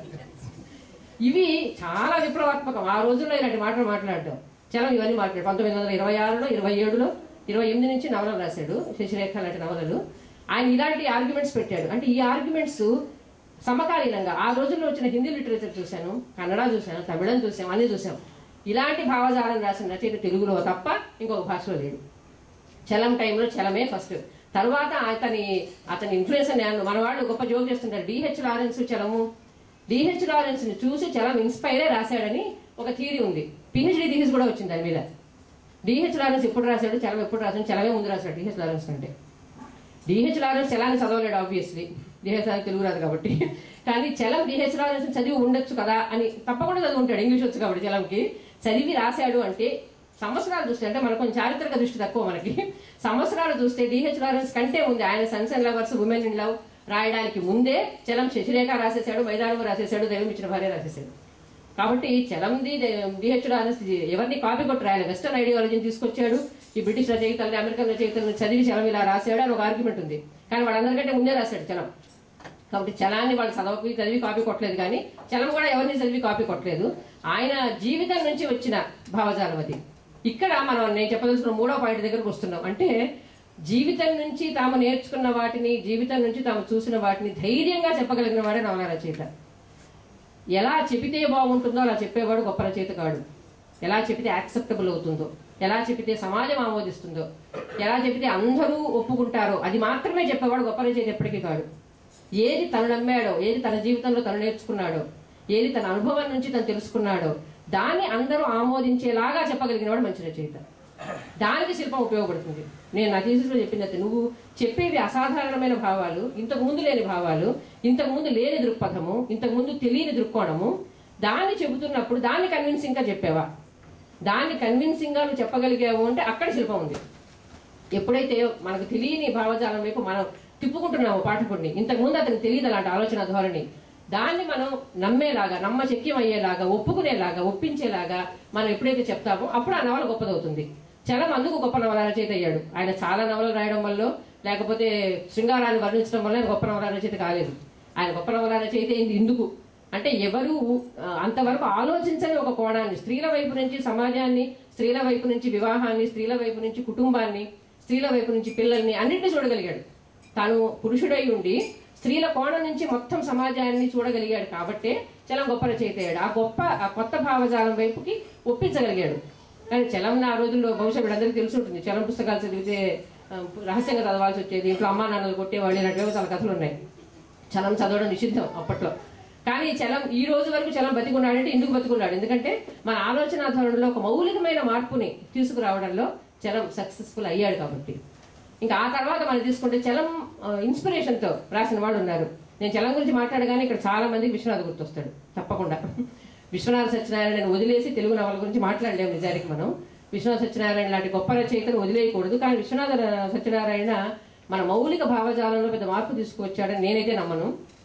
ఇవి చాలా విప్లవాత్మకం ఆ రోజుల్లో ఇలాంటి మాటలు మాట్లాడటం చాలా ఇవన్నీ మాట్లాడు పంతొమ్మిది వందల ఇరవై ఆరులో ఇరవై ఏడులో ఇరవై ఎనిమిది నుంచి నవలలు రాశాడు శశిరేఖ లాంటి నవలలు ఆయన ఇలాంటి ఆర్గ్యుమెంట్స్ పెట్టాడు అంటే ఈ ఆర్గ్యుమెంట్స్ సమకాలీనంగా ఆ రోజుల్లో వచ్చిన హిందీ లిటరేచర్ చూశాను కన్నడ చూశాను తమిళం చూసాం అన్ని చూసాం ఇలాంటి భావజాలం రాసిన రచయిత తెలుగులో తప్ప ఇంకొక భాషలో లేడు చలం టైంలో చలమే ఫస్ట్ తర్వాత అతని అతని ఇన్ఫ్లుయెన్స్ నేను మన వాళ్ళు గొప్ప జోక్ చేస్తుంటారు D H Lawrence Chalam D H Lawrence ని చూసి చలం ఇన్స్పైరే రాశాడని ఒక థియరీ ఉంది పిహెచ్డి థీసిస్ కూడా వచ్చింది దాని మీద డిహెచ్ లారెన్స్ ఎప్పుడు రాశాడు చలం ఎప్పుడు రాశాడు చలమే ముందు రాశాడు డిహెచ్ లారెన్స్ కంటే డిహెచ్ లారెన్స్ చలాన్ని చదవలేడు ఆబ్వియస్లీ డిహెచ్ లారెన్స్ తెలుగు రాదు కాబట్టి కానీ చలం డిహెచ్ లారెన్స్ చదివి ఉండొచ్చు కదా అని తప్పకుండా చదివి ఉంటాడు ఇంగ్లీష్ వచ్చు కాబట్టి చలంకి చదివి రాశాడు అంటే సంవత్సరాలు చూస్తే అంటే మనకు కొంచెం చారిత్రక దృష్టి తక్కువ మనకి సంవత్సరాలు చూస్తే డిహెచ్ లారెన్స్ కంటే ఉంది ఆయన sons and lovers women in love రాయడానికి ముందే చలం శశిరేఖ రాసేశాడు మైదానం రాసేశాడు దైవం ఇచ్చిన భార్య రాసేశాడు కాబట్టి చలంది డిహెచ్ లారెన్స్ ఎవరిని కాపీ కొట్టి రాయాలి వెస్టర్న్ ఐడియాలజీని తీసుకొచ్చాడు ఈ బ్రిటిష్ రచయితల్ని అమెరికన్ రచయితలను చదివి చలం ఇలా రాశాడు అని ఒక ఆర్గ్యుమెంట్ ఉంది కానీ వాళ్ళందరికంటే ముందే రాశాడు చలం కాబట్టి చలాన్ని వాళ్ళు చదవకి చదివి కాపీ కొట్టలేదు కానీ చలం కూడా ఎవరిని చదివి కాపీ కొట్టలేదు ఆయన జీవితం నుంచి వచ్చిన భావజాలం అది ఇక్కడ మనం నేను చెప్పదలుచుకున్న మూడో పాయింట్ దగ్గరకు వస్తున్నాం అంటే జీవితం నుంచి తాము నేర్చుకున్న వాటిని జీవితం నుంచి తాము చూసిన వాటిని ధైర్యంగా చెప్పగలిగిన వాడే నవల రచయిత ఎలా చెబితే బాగుంటుందో అలా చెప్పేవాడు గొప్ప రచయిత కాడు ఎలా చెబితే యాక్సెప్టబుల్ అవుతుందో ఎలా చెబితే సమాజం ఆమోదిస్తుందో ఎలా చెబితే అందరూ ఒప్పుకుంటారో అది మాత్రమే చెప్పేవాడు గొప్ప రచయిత ఎప్పటికీ కాడు ఏది తను నమ్మాడో ఏది తన జీవితంలో తను నేర్చుకున్నాడో ఏది తన అనుభవం నుంచి తను తెలుసుకున్నాడో దాన్ని అందరూ ఆమోదించేలాగా చెప్పగలిగినవాడు మంచి రచయిత దానికి శిల్పం ఉపయోగపడుతుంది నేను నా థీసిస్లో చెప్పింది అయితే నువ్వు చెప్పేవి అసాధారణమైన భావాలు ఇంతకు ముందు లేని భావాలు ఇంతకు ముందు లేని దృక్పథము ఇంతకు ముందు తెలియని దృక్కోణము దాన్ని చెబుతున్నప్పుడు దాన్ని కన్విన్సింగ్ గా చెప్పావా దాన్ని కన్విన్సింగ్ గా నువ్వు చెప్పగలిగావు అంటే అక్కడ శిల్పం ఉంది ఎప్పుడైతే మనకు తెలియని భావజాలం వైపు మనం తిప్పుకుంటున్నాము పాఠకుడిని ఇంతకు ముందు అతనికి తెలియదు అలాంటి ఆలోచన ధోరణి దాన్ని మనం నమ్మేలాగా నమ్మ శక్యం అయ్యేలాగా ఒప్పుకునేలాగా ఒప్పించేలాగా మనం ఎప్పుడైతే చెప్తామో అప్పుడు ఆ నవల గొప్పదవుతుంది చలం అందుకు గొప్ప నవల రచయిత అయ్యాడు ఆయన చాలా నవలలు రాయడం వల్ల లేకపోతే శృంగారాన్ని వర్ణించడం వల్ల ఆయన గొప్ప నవల రచయిత కాలేదు ఆయన గొప్ప నవల రచయిత అయింది ఇందుకు అంటే ఎవరు ఆ, అంతవరకు ఆలోచించని ఒక కోణాన్ని స్త్రీల వైపు నుంచి సమాజాన్ని స్త్రీల వైపు నుంచి వివాహాన్ని స్త్రీల వైపు నుంచి కుటుంబాన్ని స్త్రీల వైపు నుంచి పిల్లల్ని అన్నింటినీ చూడగలిగాడు తాను పురుషుడై ఉండి స్త్రీల కోణం నుంచి మొత్తం సమాజాన్ని చూడగలిగాడు కాబట్టే చలం గొప్ప రచయిత అయ్యాడు ఆ గొప్ప ఆ కొత్త భావజాలం వైపుకి ఒప్పించగలిగాడు కానీ చలంని ఆ రోజుల్లో బహుశా వీళ్ళందరికీ తెలిసి ఉంటుంది చలం పుస్తకాలు చదివితే ఆ, రహస్యంగా చదవాల్సి వచ్చేది ఇంట్లో అమ్మా నాన్నలు కొట్టేవాళ్ళు ఇలాంటివి చాలా కథలు ఉన్నాయి చలం చదవడం నిషిద్ధం అప్పట్లో కానీ చలం ఈ రోజు వరకు చలం బతికున్నాడంటే ఎందుకు బతికున్నాడు ఎందుకంటే మన ఆలోచన ధోరణిలో ఒక మౌలికమైన మార్పుని తీసుకురావడంలో చలం సక్సెస్ఫుల్ అయ్యాడు కాబట్టి ఇంకా ఆ తర్వాత మనం తీసుకుంటే చలం ఇన్స్పిరేషన్ తో రాసిన వాళ్ళు ఉన్నారు నేను చలం గురించి మాట్లాడగానే ఇక్కడ చాలా మందికి విశ్వనాథ్ గుర్తొస్తాడు తప్పకుండా విశ్వనాథ సత్యనారాయణ వదిలేసి తెలుగు నవల గురించి మాట్లాడలేము నిజానికి మనం విశ్వనాథ సత్యనారాయణ లాంటి గొప్ప రచయితను వదిలేయకూడదు కానీ విశ్వనాథ సత్యనారాయణ మన మౌలిక భావజాలంలో పెద్ద మార్పు తీసుకువచ్చాడని నేనైతే నమ్మను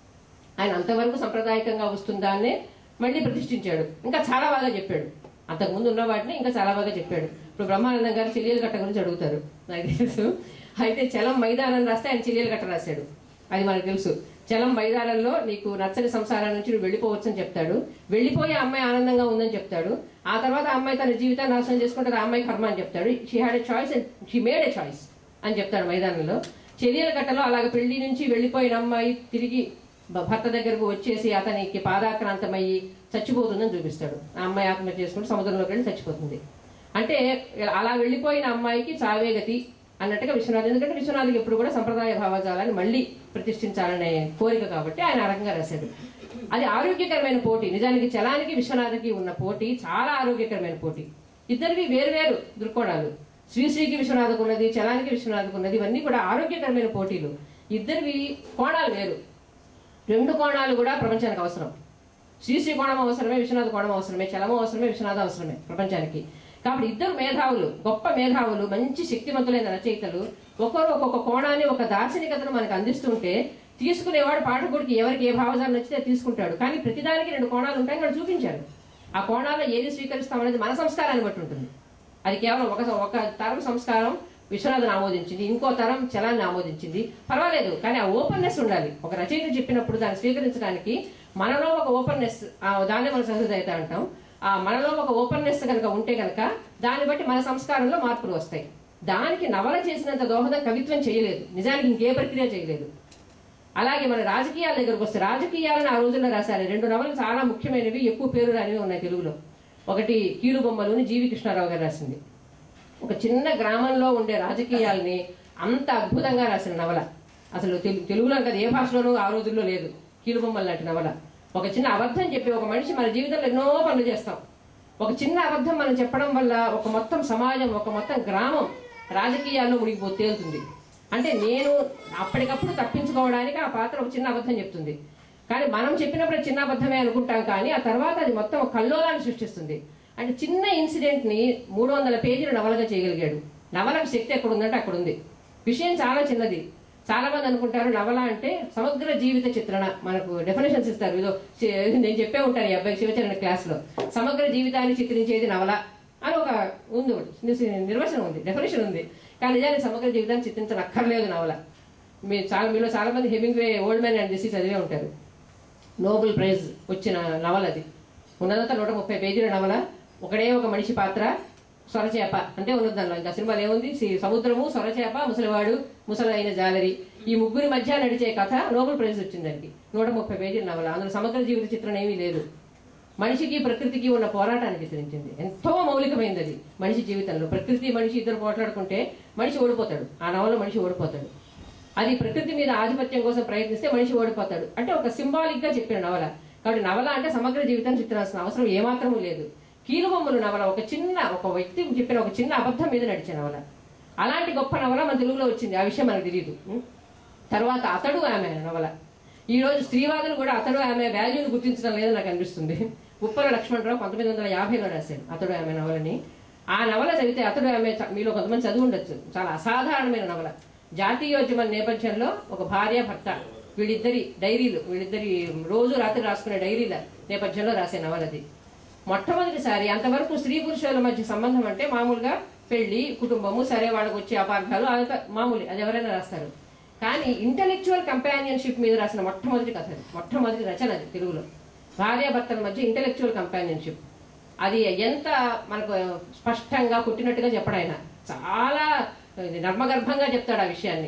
ఆయన అంతవరకు సంప్రదాయకంగా వస్తుందాన్నే మళ్ళీ ప్రతిష్ఠించాడు ఇంకా చాలా బాగా చెప్పాడు అంతకుముందు ఉన్న వాటిని ఇంకా చాలా బాగా చెప్పాడు ఇప్పుడు బ్రహ్మానందం గారు చెల్లెల గట్ట గురించి అడుగుతారు నాకు తెలుసు అయితే చలం మైదానం రాస్తే ఆయన చెల్లెల గట్ట రాశాడు అది మనకు తెలుసు చలం మైదానంలో నీకు నచ్చని సంసారం నుంచి నువ్వు వెళ్ళిపోవచ్చు అని చెప్తాడు వెళ్ళిపోయి ఆ అమ్మాయి ఆనందంగా ఉందని చెప్తాడు ఆ తర్వాత ఆ అమ్మాయి తన జీవితాన్ని నాశనం చేసుకుంటే ఆ అమ్మాయి కర్మ అని చెప్తాడు she had a choice and she made a choice అని చెప్తాడు మైదానంలో చెరియల కట్టలో అలాగ పెళ్లి నుంచి వెళ్ళిపోయిన అమ్మాయి తిరిగి భ- భర్త దగ్గరకు వచ్చేసి అతనికి పాదాక్రాంతమయ్యి చచ్చిపోతుందని చూపిస్తాడు ఆ అమ్మాయి ఆత్మహత్య చేసుకుంటే సముద్రంలోకి వెళ్ళి చచ్చిపోతుంది అంటే అలా వెళ్ళిపోయిన అమ్మాయికి చావే గతి అన్నట్టుగా విశ్వనాథ్ ఎందుకంటే విశ్వనాథ్కి ఎప్పుడు కూడా సంప్రదాయ భావజాలాన్ని మళ్ళీ ప్రతిష్ఠించాలనే కోరిక కాబట్టి ఆయన ఆ రకంగా రాశాడు అది ఆరోగ్యకరమైన పోటీ నిజానికి చలానికి విశ్వనాథ్కి ఉన్న పోటీ చాలా ఆరోగ్యకరమైన పోటీ ఇద్దరివి వేరువేరు దృక్కోణాలు శ్రీశ్రీకి విశ్వనాథకు ఉన్నది చలానికి విశ్వనాథకు ఉన్నది ఇవన్నీ కూడా ఆరోగ్యకరమైన పోటీలు ఇద్దరివి కోణాలు వేరు రెండు కోణాలు కూడా ప్రపంచానికి అవసరం శ్రీశ్రీ కోణం అవసరమే విశ్వనాథ కోణం అవసరమే చలమ అవసరమే విశ్వనాథ అవసరమే ప్రపంచానికి కాబట్టి ఇద్దరు మేధావులు గొప్ప మేధావులు మంచి శక్తివంతులైన రచయితలు ఒకరు ఒక్కొక్క కోణాన్ని ఒక దార్శనికతను మనకు అందిస్తుంటే తీసుకునేవాడు పాఠకుడికి ఎవరికి ఏ భావజాలం నచ్చితే తీసుకుంటాడు కానీ ప్రతిదానికి రెండు కోణాలు ఉంటాయి ఇక్కడ చూపించారు ఆ కోణాల్లో ఏది స్వీకరిస్తామనేది మన సంస్కారాన్ని బట్టి ఉంటుంది అది కేవలం ఒక ఒక తరం సంస్కారం విశ్వనాథన్ ఆమోదించింది ఇంకో తరం చలాన్ని ఆమోదించింది పర్వాలేదు కానీ ఆ ఓపెన్నెస్ ఉండాలి ఒక రచయిత చెప్పినప్పుడు దాన్ని స్వీకరించడానికి మనలో ఒక ఓపెన్నెస్ దాన్ని మన సహృదయత అంటాం ఆ మనలో ఒక ఓపెన్నెస్ కనుక ఉంటే కనుక దాన్ని బట్టి మన సంస్కారంలో మార్పులు వస్తాయి దానికి నవల చేసినంత దోహదం కవిత్వం చేయలేదు నిజానికి ఇంకే ప్రక్రియ చేయలేదు అలాగే మన రాజకీయాల దగ్గరకు వస్తే రాజకీయాలను ఆ రోజుల్లో రాశారు రెండు నవలు చాలా ముఖ్యమైనవి ఎక్కువ పేరు రానివి ఉన్నాయి తెలుగులో ఒకటి కీలు బొమ్మలోని జీవి కృష్ణారావు గారు రాసింది ఒక చిన్న గ్రామంలో ఉండే రాజకీయాల్ని అంత అద్భుతంగా రాసిన నవల అసలు తెలు- తెలుగులో కదా ఏ భాషలోనూ ఆ రోజుల్లో లేదు కీలుబొమ్మల లాంటి నవల ఒక చిన్న అబద్ధం చెప్పి ఒక మనిషి మన జీవితంలో ఎన్నో పనులు చేస్తాం ఒక చిన్న అబద్ధం మనం చెప్పడం వల్ల ఒక మొత్తం సమాజం ఒక మొత్తం గ్రామం రాజకీయాల్లో మునిగిపో తేలుతుంది అంటే నేను అప్పటికప్పుడు తప్పించుకోవడానికి ఆ పాత్ర ఒక చిన్న అబద్ధం చెప్తుంది కానీ మనం చెప్పినప్పుడు అది చిన్న అబద్ధమే అనుకుంటాం కానీ ఆ తర్వాత అది మొత్తం ఒక కల్లోలాన్ని సృష్టిస్తుంది అంటే చిన్న ఇన్సిడెంట్ ని మూడు వందల పేజీలు నవలగా చేయగలిగాడు నవలకు శక్తి ఎక్కడ ఉందంటే అక్కడ ఉంది విషయం చాలా చిన్నది చాలా మంది అనుకుంటారు నవల అంటే సమగ్ర జీవిత చిత్రణ మనకు డెఫినేషన్స్ ఇస్తారు ఇదో చి- నేను చెప్పే ఉంటాను ఈ అబ్బాయి శివచరణ క్లాస్ లో సమగ్ర జీవితాన్ని చిత్రించేది నవల అని ఒక ఉంది ఒకటి. ని- నిర్వచనం ఉంది డెఫినేషన్ ఉంది కానీ నిజానికి సమగ్ర జీవితాన్ని చిత్రించనక్కర్లేదు నవల మీ చాలా మీలో చాలా మంది Hemingway old man and the sea చదివే ఉంటారు నోబెల్ ప్రైజ్ వచ్చిన నవల అది ఉన్నదంతా నూట ముప్పై పేజీల నవల ఒకడే ఒక మనిషి పాత్ర సొరచేప అంటే ఉన్నది దానిలో ఇంకా సినిమాలో ఏముంది సి- సముద్రము సొరచేప ముసలివాడు ముసలైన జాలరి ఈ ముగ్గురి మధ్య నడిచే కథ నోబెల్ ప్రైజ్ వచ్చింది దానికి నూట ముప్పై పేజీల నవల అందులో సమగ్ర జీవిత చిత్రం ఏమీ లేదు మనిషికి ప్రకృతికి ఉన్న పోరాటాన్ని చిత్రించింది ఎంతో మౌలికమైనది అది మనిషి జీవితంలో ప్రకృతి మనిషి ఇద్దరు పోట్లాడుకుంటే మనిషి ఓడిపోతాడు ఆ నవలో మనిషి ఓడిపోతాడు అది ప్రకృతి మీద ఆధిపత్యం కోసం ప్రయత్నిస్తే మనిషి ఓడిపోతాడు అంటే ఒక సింబాలిక్ గా చెప్పిన నవల కాబట్టి నవల అంటే సమగ్ర జీవితాన్ని చిత్రాల్సిన అవసరం ఏమాత్రమూ లేదు కీలుబొమ్మలు నవల ఒక చిన్న ఒక వ్యక్తి చెప్పిన ఒక చిన్న అబద్ధం మీద నడిచే నవల అలాంటి గొప్ప నవల మన తెలుగులో వచ్చింది ఆ విషయం మనకు తెలియదు ఉం? తర్వాత అతడు ఆమె నవల ఈ రోజు స్త్రీవాదులు కూడా అతడు ఆమె వాల్యూని గుర్తించడం లేదని నాకు అనిపిస్తుంది ఉప్పల లక్ష్మణరావు పంతొమ్మిది వందల యాభైలో రాశాడు అతడు ఆమె నవలని ఆ నవల చదివితే అతడు ఆమె చ- మీలో కొంతమంది చదివి ఉండొచ్చు చాలా అసాధారణమైన నవల జాతీయోద్యమ నేపథ్యంలో ఒక భార్య భర్త వీళ్ళిద్దరి డైరీలు వీళ్ళిద్దరి రోజు రాత్రి రాసుకునే డైరీల నేపథ్యంలో రాసే నవల అది మొట్టమొదటిసారి అంతవరకు స్త్రీ పురుషుల మధ్య సంబంధం అంటే మామూలుగా పెళ్లి కుటుంబము సరే వాళ్ళకి వచ్చే అపార్థాలు అదంతా మామూలు అది ఎవరైనా రాస్తారు కానీ ఇంటలెక్చువల్ కంపానియన్షిప్ మీద రాసిన మొట్టమొదటి కథ అది మొట్టమొదటి రచన అది తెలుగులో భార్యాభర్తల మధ్య ఇంటలెక్చువల్ కంపానియన్షిప్ అది ఎంత మనకు స్పష్టంగా పుట్టినట్టుగా చెప్పడు ఆయన చాలా ఇది నర్మగర్భంగా చెప్తాడు ఆ విషయాన్ని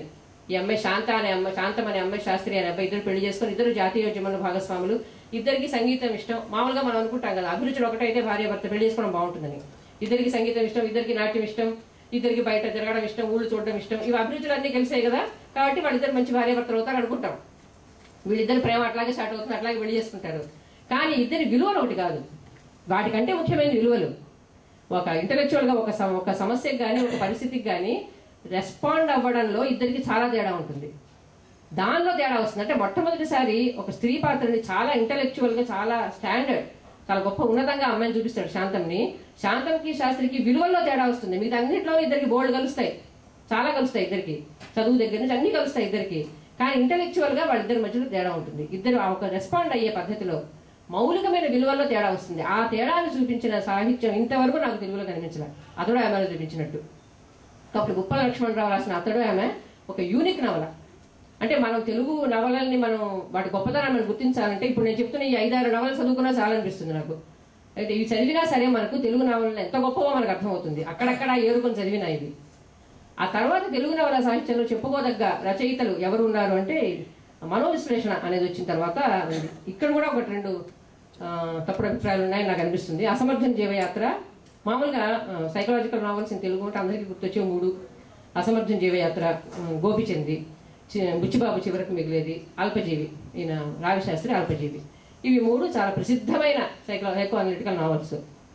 ఈ అమ్మాయి శాంత అనే అమ్మాయి శాంతం అనే అమ్మాయి శాస్త్రి అనే అబ్బాయి ఇద్దరు పెళ్లి చేసుకొని ఇద్దరు జాతీయోద్యమంలో భాగస్వాములు ఇద్దరికి సంగీతం ఇష్టం మామూలుగా మనం అనుకుంటాం కదా అభిరుచులు ఒకటైతే భార్య భర్త పెళ్లి చేసుకోవడం బాగుంటుందని ఇద్దరికి సంగీతం ఇష్టం ఇద్దరికి నాట్యం ఇష్టం ఇద్దరికి బయట తిరగడం ఇష్టం ఊళ్ళు చూడడం ఇష్టం ఇవి అభిరుచులు అన్నీ కలిసాయి కదా కాబట్టి వాళ్ళిద్దరు మంచి భార్య భర్తలు అవుతారు అనుకుంటాం వీళ్ళిద్దరి ప్రేమ అట్లాగే స్టార్ట్ అవుతుంది అట్లాగే పెళ్లి చేసుకుంటారు కానీ ఇద్దరి విలువలు ఒకటి కాదు వాటికంటే ముఖ్యమైన విలువలు ఒక ఇంటలెక్చువల్గా ఒక సమ- ఒక సమస్యకి కానీ ఒక పరిస్థితికి కానీ రెస్పాండ్ అవ్వడంలో ఇద్దరికి చాలా తేడా ఉంటుంది దానిలో తేడా వస్తుంది అంటే మొట్టమొదటిసారి ఒక స్త్రీ పాత్రని చాలా ఇంటలెక్చువల్ గా చాలా స్టాండర్డ్ చాలా గొప్ప ఉన్నతంగా అమ్మాయిని చూపిస్తాడు శాంతంని శాంతంకి శాస్త్రికి విలువల్లో తేడా వస్తుంది మిగతా అన్నింటిలో ఇద్దరికి బోల్డ్ కలుస్తాయి చాలా కలుస్తాయి ఇద్దరికి చదువు దగ్గర నుంచి అన్ని కలుస్తాయి ఇద్దరికి కానీ ఇంటలెక్చువల్ గా వాళ్ళిద్దరి మధ్యలో తేడా ఉంటుంది ఇద్దరు ఆ ఒక రెస్పాండ్ అయ్యే పద్ధతిలో మౌలికమైన విలువల్లో తేడా వస్తుంది ఆ తేడాను చూపించిన సాహిత్యం ఇంతవరకు నాకు తెలుగులో కనిపించలే అతడు ఆమెలో చూపించినట్టు కాబట్టి గుప్పల లక్ష్మణరావు రాసిన అతడు ఆమె ఒక యూనిక్ నవల అంటే మనం తెలుగు నవలల్ని మనం వాటి గొప్పతనాన్ని మనం గుర్తించాలంటే ఇప్పుడు నేను చెప్తున్న ఈ ఐదారు నవలు చదువుకున్నా చాలా అనిపిస్తుంది నాకు అయితే ఇవి చదివినా సరే మనకు తెలుగు నవలలు ఎంత గొప్పవో మనకు అర్థమవుతుంది అక్కడక్కడ ఏరుకొని చదివినా ఇవి ఆ తర్వాత తెలుగు నవల సాహిత్యంలో చెప్పుకోదగ్గ రచయితలు ఎవరు ఉన్నారు అంటే మనోవిశ్లేషణ అనేది వచ్చిన తర్వాత ఉంది. ఇక్కడ కూడా ఒకటి రెండు ఆ, తప్పుడు అభిప్రాయాలు ఉన్నాయని నాకు అనిపిస్తుంది అసమర్థం జీవయాత్ర మామూలుగా సైకలాజికల్ నావల్స్ ఇన్ తెలుగు అంటే అందరికీ గుర్తొచ్చే మూడు అసమర్థం జీవయాత్ర ఉమ్, గోపిచంది చి- బుచ్చిబాబు చివరకు మిగిలేది అల్పజీవి ఈయన రావిశాస్త్రి అల్పజీవి ఇవి మూడు చాలా ప్రసిద్ధమైన సైకో సైకో అనలిటికల్ నావల్స్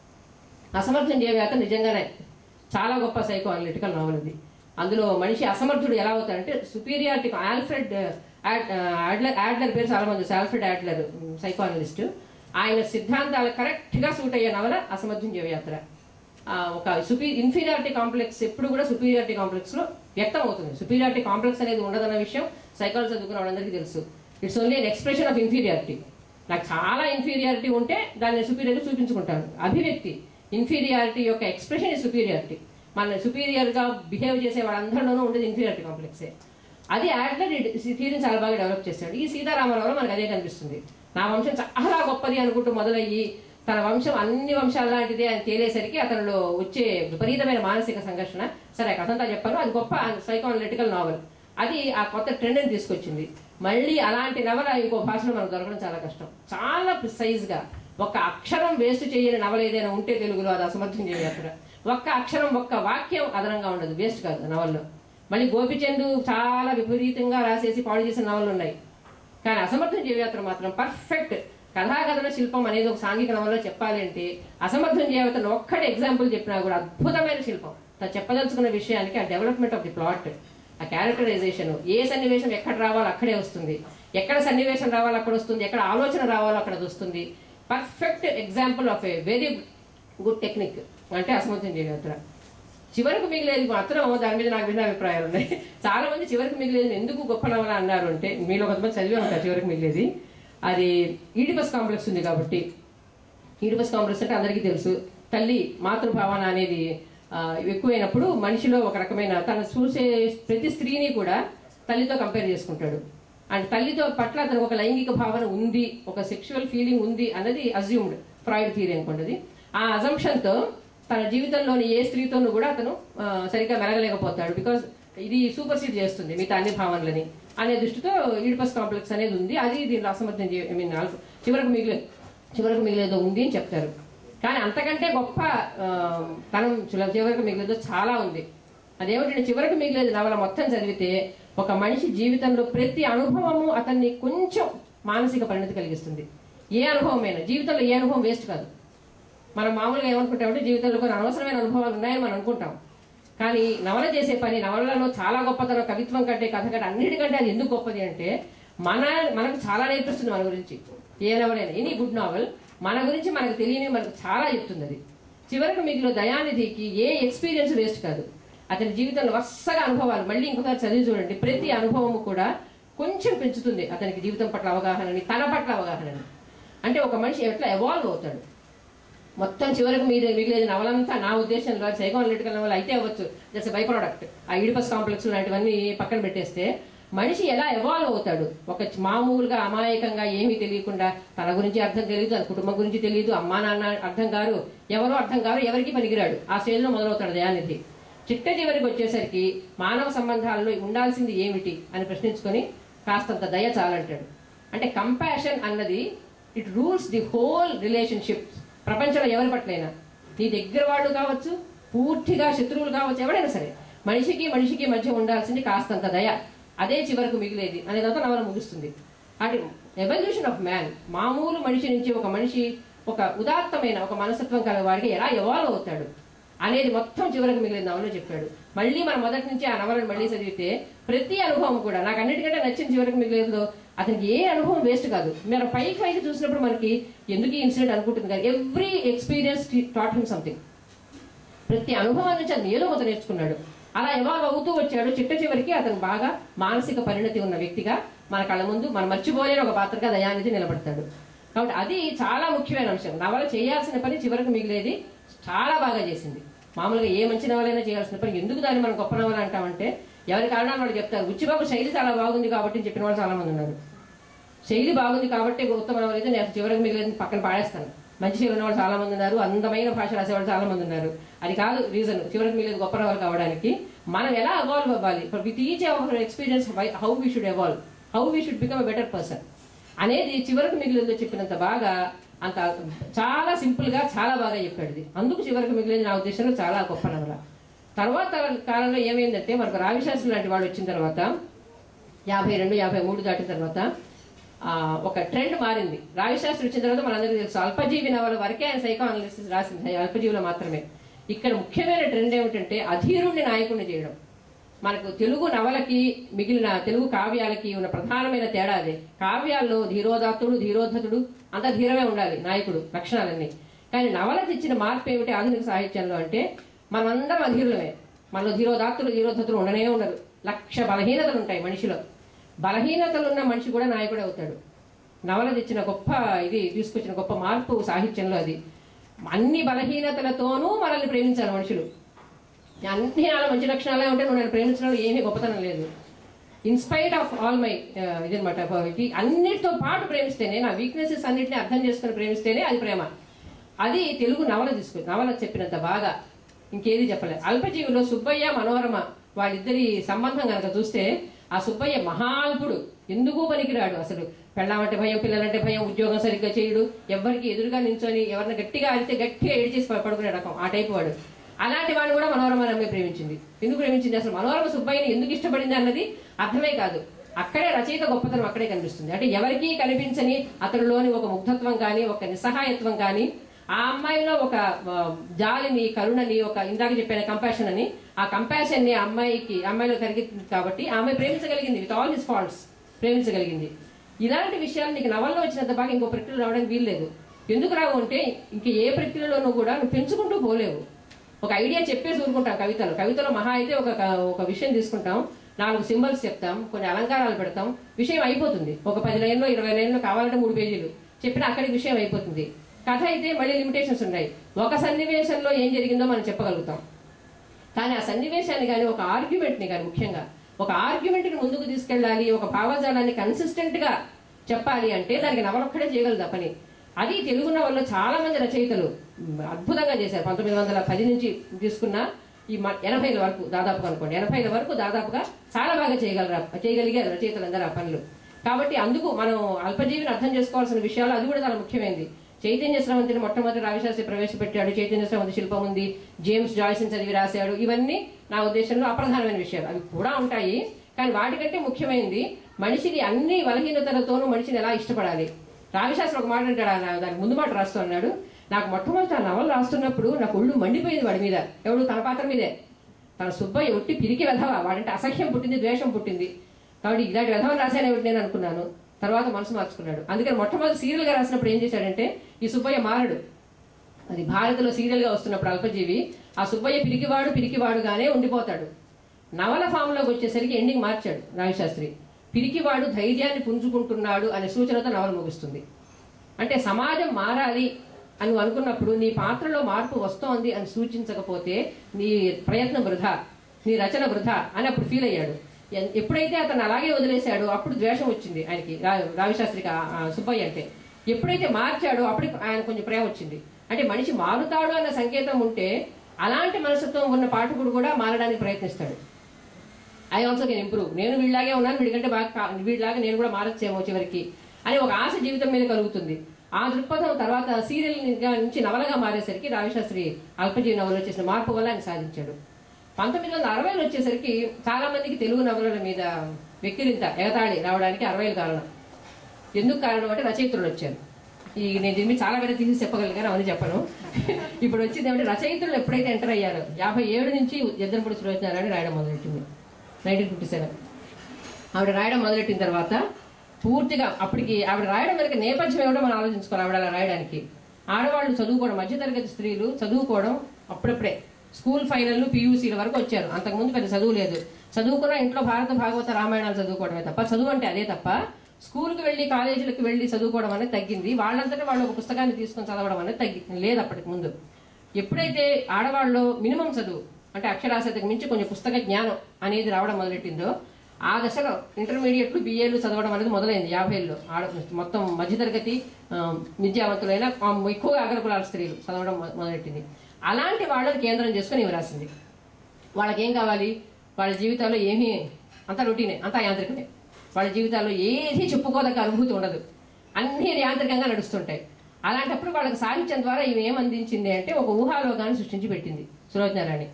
అసమర్థం జీవయాత్ర నిజంగానే చాలా గొప్ప సైకో అనలిటికల్ నావల్ ఇది అందులో మనిషి అసమర్థుడు ఎలా అవుతాడంటే superiority Alfred ad- Adler Adler పేరు చాలా మంది తెలుసు. ఆల్ఫ్రెడ్ యాడ్లర్ సైకో అనలిస్ట్ ఆయన సిద్ధాంతాలు కరెక్ట్ గా సూట్ అయ్యే నవల అసమర్థం జీవయాత్ర ఆ, ఒక సుపీ ఇన్ఫీరియారిటీ కాంప్లెక్స్ ఎప్పుడు కూడా సుపీరియారిటీ కాంప్లెక్స్ లో వ్యక్తం అవుతుంది సుపీరియారిటీ కాంప్లెక్స్ అనేది ఉండదన్న విషయం సైకాలజీ చదువుకున్న వాళ్ళందరికీ తెలుసు it's only an expression of inferiority నాకు చాలా ఇన్ఫీరియారిటీ ఉంటే దాన్ని సుపీరియర్ చూపించుకుంటాను అభివ్యక్తి ఇన్ఫీరియారిటీ యొక్క ఎక్స్ప్రెషన్ ఇస్ సుపీరియారిటీ మన సుపీరియర్ గా బిహేవ్ చేసే వాళ్ళందరిలోనూ ఉండేది ఇన్ఫీరియారిటీ కాంప్లెక్సే అది యాడ్లర్ థీరీని చాలా బాగా డెవలప్ చేశాడు ఈ సీతారామరావులో మనకు అదే కనిపిస్తుంది నా వంశం చాలా గొప్పది అనుకుంటూ మొదలయ్యి తన వంశం అన్ని వంశాల లాంటిదే అని తేలేసరికి అతనిలో వచ్చే విపరీతమైన మానసిక సంఘర్షణ సరే ఆ కథంతా చెప్పాను అది గొప్ప సైకో అనలిటికల్ నావల్ అది ఆ కొత్త ట్రెండ్ని తీసుకొచ్చింది మళ్ళీ అలాంటి నవల ఇంకో భాషలో మనకు దొరకడం చాలా కష్టం చాలా ప్రిసైజ్ గా ఒక అక్షరం వేస్ట్ చేయని నవల ఏదైనా ఉంటే తెలుగులో అది అసమర్థం చేయక్కడ ఒక్క అక్షరం ఒక్క వాక్యం అదనంగా ఉండదు వేస్ట్ కాదు ఆ నవల్లో మళ్ళీ గోపిచంద్ చాలా విపరీతంగా రాసేసి పాడు చేసిన నవలు ఉన్నాయి కానీ అసమర్థం జీవయాత్ర మాత్రం పర్ఫెక్ట్ కథాకథన శిల్పం అనేది ఒక సాంఘిక నవలలో చెప్పాలి అంటే అసమర్థం జీవయాత్ర ఒక్కటి ఎగ్జాంపుల్ చెప్పినా కూడా అద్భుతమైన శిల్పం తను చెప్పదలుచుకున్న విషయానికి ఆ డెవలప్మెంట్ ఆఫ్ ది ప్లాట్ ఆ క్యారెక్టరైజేషన్ ఏ సన్నివేశం ఎక్కడ రావాలో అక్కడే వస్తుంది ఎక్కడ సన్నివేశం రావాలో అక్కడ వస్తుంది ఎక్కడ ఆలోచన రావాలో అక్కడ అది వస్తుంది perfect example of a very good technique అంటే అసమర్థం జీవయాత్ర చివరికి మిగిలేదు మాత్రం దాని మీద నాకు భిన్న అభిప్రాయాలు ఉన్నాయి చాలా మంది చివరికి మిగిలేదు ఎందుకు గొప్ప నవల అన్నారు అంటే మీలో కొంతమంది చదివే ఉంటారు చివరికి మిగిలేది అది ఈడిపస్ కాంప్లెక్స్ ఉంది కాబట్టి ఈడిపస్ కాంప్లెక్స్ అంటే అందరికీ తెలుసు తల్లి మాతృభావన అనేది ఆ, ఎక్కువైనప్పుడు మనిషిలో ఒక రకమైన తను చూసే ప్రతి స్త్రీని కూడా తల్లితో కంపేర్ చేసుకుంటాడు అండ్ తల్లితో పట్ల అతనికి ఒక లైంగిక భావన ఉంది ఒక సెక్షువల్ ఫీలింగ్ ఉంది అన్నది అజ్యూమ్డ్ ఫ్రాయిడ్ థియరీ అనుకోండి ఆ అజంప్షన్తో తన జీవితంలోని ఏ స్త్రీతోనూ కూడా అతను ఆ, సరిగ్గా మెలగలేకపోతాడు బికాస్ ఇది సూపర్ సీడ్ చేస్తుంది మిగతా అన్ని భావనలని అనే దృష్టితో ఈడిపస్ కాంప్లెక్స్ అనేది ఉంది అది దీనిలో అసమర్థం ఐ మీన్ చివరకు మిగిలే చివరకు మిగిలేదో ఉంది అని చెప్తారు కానీ అంతకంటే గొప్ప ఆ, తనం చిల- చివరకు మిగిలేదో చాలా ఉంది అదేమిటంటే చివరకు మిగిలేదు నవల మొత్తం చదివితే ఒక మనిషి జీవితంలో ప్రతి అనుభవము అతన్ని కొంచెం మానసిక పరిణతి కలిగిస్తుంది ఏ అనుభవమైనా జీవితంలో ఏ అనుభవం వేస్ట్ కాదు మనం మామూలుగా ఏమనుకుంటామంటే జీవితంలో కొన్ని అనవసరమైన అనుభవాలు ఉన్నాయని మనం అనుకుంటాం కానీ నవల చేసే పని నవలలో చాలా గొప్పతనం కవిత్వం కంటే కథ కంటే అన్నిటికంటే అది ఎందుకు గొప్పది అంటే మన మనకు చాలా నేర్పిస్తుంది మన గురించి ఏ నవలైనా ఎనీ గుడ్ నావల్ మన గురించి మనకు తెలియని మనకు చాలా చెప్తుంది అది చివరికి మీకు దయానిధికి ఏ ఎక్స్పీరియన్స్ వేస్ట్ కాదు అతని జీవితంలో వరుసగా అనుభవాలు మళ్ళీ ఇంకొకసారి చదివి చూడండి ప్రతి అనుభవము కూడా కొంచెం పెంచుతుంది అతనికి జీవితం పట్ల అవగాహనని తన పట్ల అవగాహనని అంటే ఒక మనిషి ఎట్లా ఎవాల్వ్ అవుతాడు మొత్తం చివరకు మీరు మిగిలేదు నవలంతా నా ఉద్దేశంలో సైకోనలిటికల్ నవల అయితే అవ్వచ్చు జస్ట్ బై ప్రోడక్ట్ ఆ ఈడిపస్ కాంప్లెక్స్ లాంటివన్నీ పక్కన పెట్టేస్తే మనిషి ఎలా ఎవాల్వ్ అవుతాడు ఒక చ- మామూలుగా అమాయకంగా ఏమీ తెలియకుండా తన గురించి అర్థం తెలియదు తన కుటుంబం గురించి తెలియదు అమ్మా నాన్న అర్థం కారు ఎవరో అర్థం కారు ఎవరికి పనికిరాడు ఆ స్టేజ్లో మొదలవుతాడు దయానిధి చిట్ట చివరికి వచ్చేసరికి మానవ సంబంధాల్లో ఉండాల్సింది ఏమిటి అని ప్రశ్నించుకొని కాస్తంత దయ చాలంటాడు అంటే కంపాషన్ అన్నది it rules the whole relationship ప్రపంచంలో ఎవరి పట్లైనా నీ దగ్గర వాళ్ళు కావచ్చు పూర్తిగా శత్రువులు కావచ్చు ఎవడైనా సరే మనిషికి మనిషికి మధ్య ఉండాల్సింది కాస్తంత దయ అదే చివరకు మిగిలేది అనేదంతా నవల ముగుస్తుంది అటు ఎవల్యూషన్ ఆఫ్ మ్యాన్ మామూలు మనిషి నుంచి ఒక మనిషి ఒక ఉదాత్తమైన ఒక మనస్తత్వం కల వాడికి ఎలా ఎవాల్వ్ అవుతాడు అనేది మొత్తం చివరకు మిగిలిన నవలో చెప్పాడు మళ్ళీ మనం మొదటి నుంచి ఆ నవలను మళ్ళీ చదివితే ప్రతి అనుభవం కూడా నాకు అన్నిటికంటే నచ్చిన చివరికి మిగిలేదో అతనికి ఏ అనుభవం వేస్ట్ కాదు మీరు పైకి పైకి చూసినప్పుడు మనకి ఎందుకు ఈ ఇన్సిడెంట్ అనుకుంటుంది కానీ every experience taught him something ప్రతి అనుభవం నుంచి అది ఏదో కొంత నేర్చుకున్నాడు అలా ఎవాల్వ్ అవుతూ వచ్చాడు చిట్ట చివరికి అతను బాగా మానసిక పరిణతి ఉన్న వ్యక్తిగా మన కళ్ళ ముందు మనం మర్చిపోలేని ఒక పాత్రగా దయానిధి నిలబడతాడు కాబట్టి అది చాలా ముఖ్యమైన అంశం నవల చేయాల్సిన పని చివరకు మిగిలేది చాలా బాగా చేసింది మామూలుగా ఏ మంచి నవలైనా చేయాల్సిన పని ఎందుకు దాన్ని మనం గొప్ప నవల అంటామంటే ఎవరి కారణాలు వాళ్ళు చెప్తారు ఉచ్చిబాబు శైలి చాలా బాగుంది కాబట్టి అని చెప్పిన వాళ్ళు చాలా మంది ఉన్నారు శైలి బాగుంది కాబట్టి ఉత్తమ నవల అయితే నేను చివరికి మిగిలిన పక్కన పాడేస్తాను మంచి శైలి ఉన్నవాళ్ళు చాలా మంది ఉన్నారు అందమైన భాష రాసేవాళ్ళు చాలా మంది ఉన్నారు అది కాదు రీజన్ చివరికి మిగిలిన గొప్ప నవల కావడానికి మనం ఎలా అవాల్వ్ అవ్వాలి with each our experience how we should evolve how we should become a better person అనేది చివరికి మిగిలిందో చెప్పినంత బాగా అంత చాలా సింపుల్ గా చాలా బాగా చెప్పాడు ఇది అందుకు చివరికి మిగిలింది నా ఉద్దేశంలో చాలా గొప్ప నవల తర్వాత కాలంలో ఏమైందంటే మనకు రావిశాస్త్రి లాంటి వాళ్ళు వచ్చిన తర్వాత యాభై రెండు యాభై మూడు దాటిన తర్వాత ఆ, ఒక ట్రెండ్ మారింది రావిశాస్త్రి వచ్చిన తర్వాత మనందరికీ తెలుసు అల్పజీవి నవల వరకే ఆయన సైకో అనాలిసిస్ రాసింది అల్పజీవులో మాత్రమే ఇక్కడ ముఖ్యమైన ట్రెండ్ ఏమిటంటే అధీరుణ్ణి నాయకుడిని చేయడం మనకు తెలుగు నవలకి మిగిలిన తెలుగు కావ్యాలకి ఉన్న ప్రధానమైన తేడా అదే కావ్యాల్లో ధీరోదాత్తుడు ధీరోద్ధతుడు అంత ధీరమే ఉండాలి నాయకుడు లక్షణాలన్నీ కానీ నవలకు ఇచ్చిన మార్పు ఏమిటి ఆధునిక సాహిత్యంలో అంటే మనమందరం అధీరులమే మనలో ధీరోదాత్తులు ధీరోద్ధతులు ఉండనే ఉండరు లక్ష బలహీనతలు ఉంటాయి మనిషిలో బలహీనతలు ఉన్న మనిషి కూడా నాయకుడు అవుతాడు నవల తెచ్చిన గొప్ప ఇది తీసుకొచ్చిన గొప్ప మార్పు సాహిత్యంలో అది అన్ని బలహీనతలతోనూ మనల్ని ప్రేమించాలి మనుషులు అన్ని నాలో మంచి లక్షణాలే ఉంటే నువ్వు నన్ను ప్రేమించడంలో ఏమీ గొప్పతనం లేదు ఇన్స్పైట్ ఆఫ్ ఆల్ మై ఇదనమాట అన్నిటితో పాటు ప్రేమిస్తేనే నా వీక్నెసెస్ అన్నిటిని అర్థం చేసుకుని ప్రేమిస్తేనే అది ప్రేమ అది తెలుగు నవల తీసుకు నవల చెప్పినంత బాగా ఇంకేది చెప్పలేదు అల్పజీవిలో సుబ్బయ్య మనోరమ వాళ్ళిద్దరి సంబంధం కనుక చూస్తే ఆ సుబ్బయ్య మహాల్పుడు ఎందుకు పనికిరాడు అసలు పెళ్ళామంటే భయం పిల్లలంటే భయం ఉద్యోగం సరిగ్గా చేయడు ఎవరికి ఎదురుగా నించొని ఎవరిని గట్టిగా అరిస్తే గట్టిగా ఏడ్చేసి పడుకునే రకం ఆ టైపు వాడు అలాంటి వాడిని కూడా మనోరమ నమ్మే ప్రేమించింది ఎందుకు ప్రేమించింది అసలు మనోరమ సుబ్బయ్యని ఎందుకు ఇష్టపడింది అన్నది అర్థమే కాదు అక్కడే రచయిత గొప్పతనం అక్కడే కనిపిస్తుంది అంటే ఎవరికీ కనిపించని అతడిలోని ఒక ముగ్ధత్వం కానీ ఒక నిస్సహాయత్వం కానీ ఆ అమ్మాయిలో ఒక ఆ, జాలిని కరుణని ఒక ఇందాక చెప్పిన కంపాషన్ అని ఆ కంపాషన్ ని ఆ అమ్మాయికి అమ్మాయిలో కలిగింది కాబట్టి ఆ అమ్మాయి ప్రేమించగలిగింది విత్ ఆల్ హిస్ ఫాల్ట్స్ ప్రేమించగలిగింది ఇలాంటి విషయాలు నీకు నవల్లో వచ్చినంత బాగా ఇంకో ప్రక్రియ రావడానికి వీల్లేదు ఎందుకు రావు అంటే ఇంక ఏ ప్రక్రియలోనూ కూడా నువ్వు పెంచుకుంటూ పోలేవు ఒక ఐడియా చెప్పేసి ఊరుకుంటాం కవితలో కవితలో మహా అయితే ఒక ఒక విషయం తీసుకుంటాం నాలుగు సింబల్స్ చెప్తాం కొన్ని అలంకారాలు పెడతాం విషయం అయిపోతుంది ఒక పది లైన్లో ఇరవై లైన్లో కావాలంటే మూడు పేజీలు చెప్పిన అక్కడికి విషయం అయిపోతుంది కథ అయితే మళ్ళీ లిమిటేషన్స్ ఉన్నాయి ఒక సన్నివేశంలో ఏం జరిగిందో మనం చెప్పగలుగుతాం కానీ ఆ సన్నివేశాన్ని కానీ ఒక ఆర్గ్యుమెంట్ని కానీ ముఖ్యంగా ఒక ఆర్గ్యుమెంట్ని ముందుకు తీసుకెళ్ళాలి ఒక భావజాలాన్ని కన్సిస్టెంట్ గా చెప్పాలి అంటే దానికి నవలొక్కడే చేయగలదు ఆ పని అది తెలుగు నవల్లో చాలా మంది రచయితలు మ్, అద్భుతంగా చేశారు పంతొమ్మిది వందల పది నుంచి తీసుకున్న ఈ మ- ఎనభైల వరకు దాదాపుగా అనుకోండి ఎనభైల వరకు దాదాపుగా చాలా బాగా చేయగలరా చేయగలిగారు రచయితలందరూ ఆ పనులు కాబట్టి అందుకు మనం అల్పజీవిని అర్థం చేసుకోవాల్సిన విషయాలు అది కూడా చాలా ముఖ్యమైనది చైతన్య స్రవంతిని మొట్టమొదటి రావిశాస్త్రి ప్రవేశపెట్టాడు చైతన్య స్రవంతి శిల్పం ఉంది జేమ్స్ జాయ్స్ని చదివి రాశాడు ఇవన్నీ నా ఉద్దేశంలో అప్రధానమైన విషయాలు అవి కూడా ఉంటాయి కానీ వాటికంటే ముఖ్యమైనది మనిషిని అన్ని బలహీనతలతోనూ మనిషిని ఎలా ఇష్టపడాలి రావిశాస్త్రి ఒక మాట అంటాడు ఆ దానికి ముందు మాట రాస్తూ అన్నాడు నాకు మొట్టమొదటి ఆ నవల రాస్తున్నప్పుడు నాకు ఒళ్ళు మండిపోయింది వాడి మీద ఎవడు తన పాత్ర మీదే తన సుబ్బయ్య ఒట్టి పిరికి వెధవా వాడంటే అసహ్యం పుట్టింది ద్వేషం పుట్టింది కాబట్టి ఇలాంటి వెధవని రాశాను ఏమిటి నేను అనుకున్నాను తర్వాత మనసు మార్చుకున్నాడు అందుకని మొట్టమొదటి సీరియల్ గా రాసినప్పుడు ఏం చేశాడంటే ఈ సుబ్బయ్య మారడు అది భారత్లో సీరియల్ గా వస్తున్నప్పుడు అల్పజీవి ఆ సుబ్బయ్య పిరికివాడు పిరికివాడుగానే ఉండిపోతాడు నవల ఫామ్ లోకి వచ్చేసరికి ఎండింగ్ మార్చాడు రావిశాస్త్రి పిరికివాడు ధైర్యాన్ని పుంజుకుంటున్నాడు అనే సూచనతో నవల ముగుస్తుంది అంటే సమాజం మారాలి అని నువ్వు అనుకున్నప్పుడు నీ పాత్రలో మార్పు వస్తోంది అని సూచించకపోతే నీ ప్రయత్నం వృధా నీ రచన వృధా అని అప్పుడు ఫీల్ అయ్యాడు ఎన్- ఎప్పుడైతే అతను అలాగే వదిలేశాడో అప్పుడు ద్వేషం వచ్చింది ఆయనకి రా- రావిశాస్త్రికి ఆ- ఆ సుబ్బయ్య అంటే ఎప్పుడైతే మార్చాడో అప్పుడు ఆయన కొంచెం ప్రేమ వచ్చింది అంటే మనిషి మారుతాడు అన్న సంకేతం ఉంటే అలాంటి మనస్తత్వం ఉన్న పాఠకుడు కూడా మారడానికి ప్రయత్నిస్తాడు ఐ ఆల్సో కెన్ ఇంప్రూవ్ నేను వీళ్ళలాగే ఉన్నాను వీడికంటే బాగా కా- వీడిలాగా నేను కూడా మారచ్చేమో చివరికి అని ఒక ఆశ జీవితం మీద కలుగుతుంది ఆ దృక్పథం తర్వాత సీరియల్ నుంచి నవలగా మారేసరికి రావిశాస్త్రి అల్పజీవి నవలలో చేసిన మార్పు వల్ల ఆయన సాధించాడు పంతొమ్మిది వందల అరవైలో వచ్చేసరికి చాలా మందికి తెలుగు నవలల మీద వెక్కిరింత ఎగతాళి రావడానికి అరవైలు కారణం ఎందుకు కారణం అంటే రచయిత్రులు వచ్చారు ఈ నేను దీన్ని చాలా వేరే తీసి చెప్పగలిగాను అవన్నీ చెప్పను ఇప్పుడు వచ్చింది ఏమంటే రచయిత్రులు ఎప్పుడైతే ఎంటర్ అయ్యారో యాభై ఏడు నుంచి ఎద్దనపూడి సులోచనారాయణ రాయడం మొదలెట్టింది నైన్టీన్ ఫిఫ్టీ సెవెన్ ఆవిడ రాయడం మొదలెట్టిన తర్వాత పూర్తిగా అప్పటికి ఆవిడ రాయడం వెనక నేపథ్యం ఏమిటో మనం ఆలోచించుకోవాలి ఆవిడ అలా రాయడానికి ఆడవాళ్ళు చదువుకోవడం మధ్యతరగతి స్త్రీలు చదువుకోవడం అప్పుడప్పుడే స్కూల్ ఫైనల్ పీయూసీల వరకు వచ్చారు అంతకుముందు పెద్ద చదువు లేదు చదువుకున్న ఇంట్లో భారత భాగవత రామాయణాలు చదువుకోవడమే తప్ప చదువు అంటే అదే తప్ప స్కూల్కి వెళ్ళి కాలేజీలకు వెళ్ళి చదువుకోవడం అనేది తగ్గింది వాళ్ళంతటా వాళ్ళు ఒక పుస్తకాన్ని తీసుకొని చదవడం అనేది తగ్గి లేదు అప్పటికి ముందు ఎప్పుడైతే ఆడవాళ్ళు మినిమం చదువు అంటే అక్షరాస్యతకు మించి కొంచెం పుస్తక జ్ఞానం అనేది రావడం మొదలెట్టిందో ఆ దశలో ఇంటర్మీడియట్లు బిఏలు చదవడం అనేది మొదలైంది యాభైలో ఆడ మొత్తం మధ్యతరగతి ఆ, విద్యావంతులైన ఆ, ఎక్కువగా అగ్రకులాల స్త్రీలు చదవడం మొ- మొదలెట్టింది అలాంటి వాళ్ళని కేంద్రం చేసుకుని ఇవి రాసింది వాళ్ళకి ఏం కావాలి వాళ్ళ జీవితాల్లో ఏమీ అంత రొటీనే అంత యాంత్రికమే వాళ్ళ జీవితాల్లో ఏది చెప్పుకోదగ్గ అనుభూతి ఉండదు అన్ని యాంత్రికంగా నడుస్తుంటాయి అలాంటప్పుడు వాళ్ళకి సాహిత్యం ద్వారా ఇవి ఏం అందించింది అంటే ఒక ఊహాలోకాన్ని సృష్టించి పెట్టింది సులోచనారాణి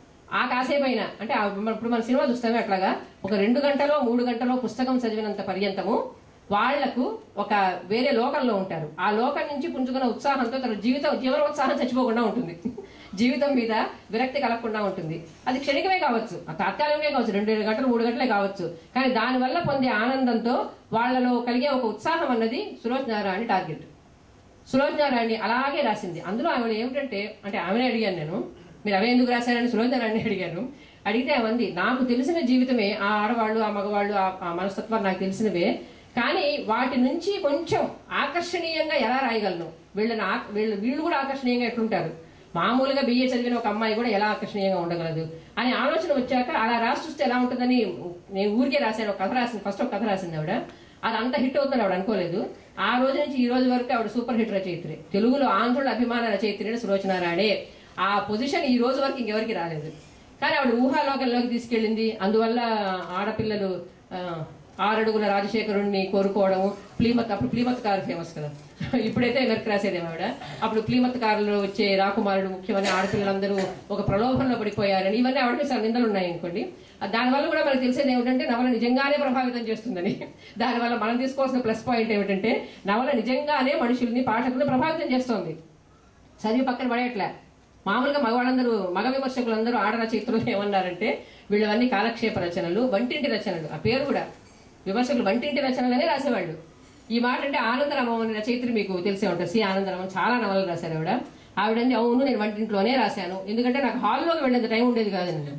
ఆ కాసేపైన అంటే ఆ మన- ఇప్పుడు మన సినిమా చూస్తామే అట్లాగా ఒక రెండు గంటలో మూడు గంటలో పుస్తకం చదివినంత పర్యంతము వాళ్లకు ఒక వేరే లోకంలో ఉంటారు ఆ లోకం నుంచి పుంజుకున్న ఉత్సాహంతో తన జీవితం జీవనోత్సాహం చచ్చిపోకుండా ఉంటుంది జీవితం మీద విరక్తి కలగకుండా ఉంటుంది అది క్షణికమే కావచ్చు ఆ తాత్కాలికమే కావచ్చు రెండు గంటలు మూడు గంటలే కావచ్చు కానీ దానివల్ల పొందే ఆనందంతో వాళ్ళలో కలిగే ఒక ఉత్సాహం అన్నది సులోచనారాయణ టార్గెట్ సులోచనారాయణి అలాగే రాసింది అందులో ఆమె ఏమిటంటే అంటే ఆమెనే అడిగాను నేను మీరు అవే ఎందుకు రాశారని సులోచనారాయణి అడిగాను అడిగితే ఆమంది నాకు తెలిసిన జీవితమే ఆ ఆడవాళ్ళు ఆ మగవాళ్ళు ఆ ఆ మనస్తత్వాలు నాకు తెలిసినవే కానీ వాటి నుంచి కొంచెం ఆకర్షణీయంగా ఎలా రాయగలను వీళ్ళని ఆ- వీళ్ళు వీళ్ళు కూడా ఆకర్షణీయంగా ఎట్లుంటారు మామూలుగా బిఏ చదివిన ఒక అమ్మాయి కూడా ఎలా ఆకర్షణీయంగా ఉండగలదు అని ఆలోచన వచ్చాక అలా రాసి చూస్తే ఎలా ఉంటుందని నేను ఊరికే రాశాను ఒక కథ రాసింది ఫస్ట్ ఒక కథ రాసింది ఆవిడ అది అంత హిట్ అవుతుందని ఆవిడ అనుకోలేదు ఆ రోజు నుంచి ఈ రోజు వరకు ఆవిడ సూపర్ హిట్ రచయిత్రి తెలుగులో ఆంధ్రుల అభిమాన రచయిత్రి సులోచనారాయణే ఆ పొజిషన్ ఈ రోజు వరకు ఇంకెవరికి రాలేదు కానీ ఆవిడ ఊహాలోకంలోకి తీసుకెళ్ళింది అందువల్ల ఆడపిల్లలు ఆ, ఆరడుగుల రాజశేఖరుణ్ణి కోరుకోవడము ప్లీమత్ అప్పుడు ప్లీమత్ కారు ఫేమస్ కదా ఇప్పుడైతే వెనక్కి రాసేదేమో ఆవిడ అప్పుడు ప్లీమత్ కారులో వచ్చే రాకుమారుడు ముఖ్యమని ఆడపిల్లలందరూ ఒక ప్రలోభంలో పడిపోయారని ఇవన్నీ ఆవిడ మీద చాలా నిందలు ఉన్నాయి అనుకోండి ఆ దానివల్ల కూడా మనకు తెలిసేది ఏమిటంటే నవల నిజంగానే ప్రభావితం చేస్తుందని దానివల్ల మనం తీసుకోవాల్సిన ప్లస్ పాయింట్ ఏమిటంటే నవల నిజంగానే మనుషుల్ని పాఠకుల్ని ప్రభావితం చేస్తోంది చదివి పక్కన పడేయట్లే మామూలుగా మగవాళ్ళందరూ మగ విమర్శకులందరూ ఆడ రచయితలు ఏమన్నారంటే వీళ్ళవన్నీ కాలక్షేప రచనలు వంటింటి రచనలు ఆ పేరు కూడా విమర్శకులు వంటింటి రచనలనే రాసేవాళ్ళు ఈ మాట అంటే ఆనందరామం అనే రచయిత్రి మీకు తెలిసే ఉంటుంది సి ఆనందరామం చాలా నవలలు రాశారు ఆవిడ ఆవిడంది అవును నేను వంటింట్లోనే రాశాను ఎందుకంటే నాకు హాల్లోకి వెళ్ళేంత టైం ఉండేది కాదండి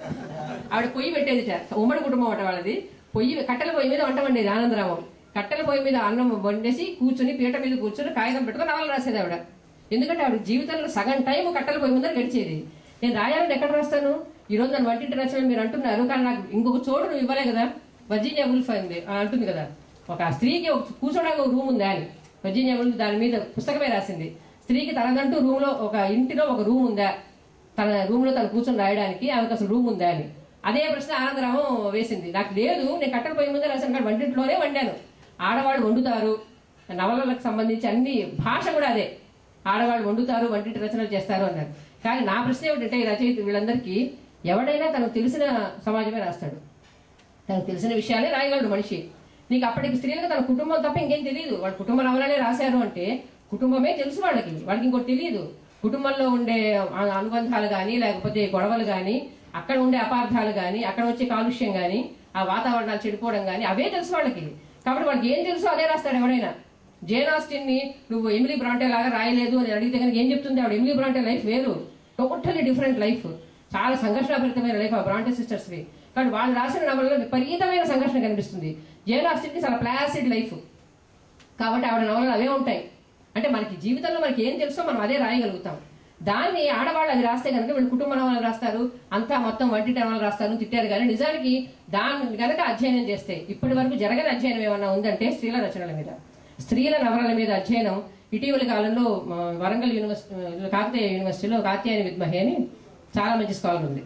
ఆవిడ పొయ్యి పెట్టేది ఉమ్మడి కుటుంబం అట వాళ్ళది పొయ్యి కట్టెల పొయ్యి మీద వంట వండేది ఆనందరామం కట్టెల పొయ్యి మీద అన్నం వండేసి కూర్చుని పీట మీద కూర్చుని కాగితం పెట్టుకొని నవలు రాసేది ఆవిడ ఎందుకంటే ఆవిడ జీవితంలో సగం టైం కట్టెల పొయ్యి ముందర గడిచేది నేను రాయాలని ఎక్కడ రాస్తాను ఈ రోజు నన్ను వంటింటి రచన మీరు అంటున్నారు కానీ నాకు ఇంకొక చోటు నువ్వు ఇవ్వలే కదా వర్జీనియా ఉల్ఫ్ అంది ఆ, అంటుంది కదా ఒక స్త్రీకి ఒక కూర్చోడానికి ఒక రూమ్ ఉందా అని వర్జీనియా ఉల్ఫ్ దాని మీద పుస్తకమే రాసింది స్త్రీకి తనదంటూ రూమ్ లో ఒక ఇంటిలో ఒక రూమ్ ఉందా తన రూమ్ లో తను కూర్చొని రాయడానికి ఆమెకు అసలు రూమ్ ఉందా అని అదే ప్రశ్న ఆనందరామం వేసింది నాకు లేదు నేను కట్టెల పోయి ముందే రాశాను కానీ వంటింట్లోనే వండాను ఆడవాళ్ళు వండుతారు నవలలకు సంబంధించి అన్ని భాష కూడా అదే ఆడవాళ్ళు వండుతారు వంటింటి రచనలు చేస్తారు అన్నారు కానీ నా ప్రశ్న ఏమిటంటే ఈ రచయిత వీళ్ళందరికీ ఎవడైనా తనకు తెలిసిన సమాజమే రాస్తాడు తనకు తెలిసిన విషయాలే రాయగలడు మనిషి నీకు అప్పటికి స్త్రీలకు తన కుటుంబం తప్ప ఇంకేం తెలియదు వాళ్ళ కుటుంబ నవలనే రాశారు అంటే కుటుంబమే తెలుసు వాళ్ళకి వాళ్ళకి ఇంకోటి తెలియదు కుటుంబంలో ఉండే అ- అనుబంధాలు కానీ లేకపోతే గొడవలు కానీ అక్కడ ఉండే అపార్థాలు కానీ అక్కడ వచ్చే కాలుష్యం కానీ ఆ వాతావరణాలు చెడిపోవడం కానీ అవే తెలుసు వాళ్ళకి కాబట్టి వాళ్ళకి ఏం తెలుసో అదే రాస్తాడు ఎవడైనా జేన్ ఆస్టిన్ ని నువ్వు ఎమిలీ బ్రాంటే లాగా రాయలేదు అని అడిగితే కనుక ఏం చెప్తుంది ఆవిడ ఎమిలీ బ్రాంటే లైఫ్ వేరు టోటల్లీ డిఫరెంట్ లైఫ్ చాలా సంఘర్షణభరితమైన లైఫ్ ఆ బ్రాంటే సిస్టర్స్ వి కానీ వాళ్ళు రాసిన నవలలో విపరీతమైన సంఘర్షణ కనిపిస్తుంది జేన్ ఆస్టిన్ కి చాలా ప్లాసిడ్ లైఫ్ కాబట్టి ఆవిడ నవలలు అవే ఉంటాయి అంటే మనకి జీవితంలో మనకి ఏం తెలుసో మనం అదే రాయగలుగుతాం దాన్ని ఆడవాళ్ళు అది రాస్తే కనుక వీళ్ళు కుటుంబ నవలు రాస్తారు అంతా మొత్తం వంటి నవలు రాస్తారు తిట్టారు కానీ నిజానికి దాన్ని గనక అధ్యయనం చేస్తే ఇప్పటి వరకు జరగని అధ్యయనం ఏమన్నా ఉందంటే స్త్రీల రచనల మీద స్త్రీల నవలల మీద అధ్యయనం ఇటీవలి కాలంలో ఆ, వరంగల్ యూనివర్సిటీ కాకతీయ యూనివర్సిటీలో కాత్యాయని విద్మహే అని చాలా మంచి స్కాలర్ ఉంది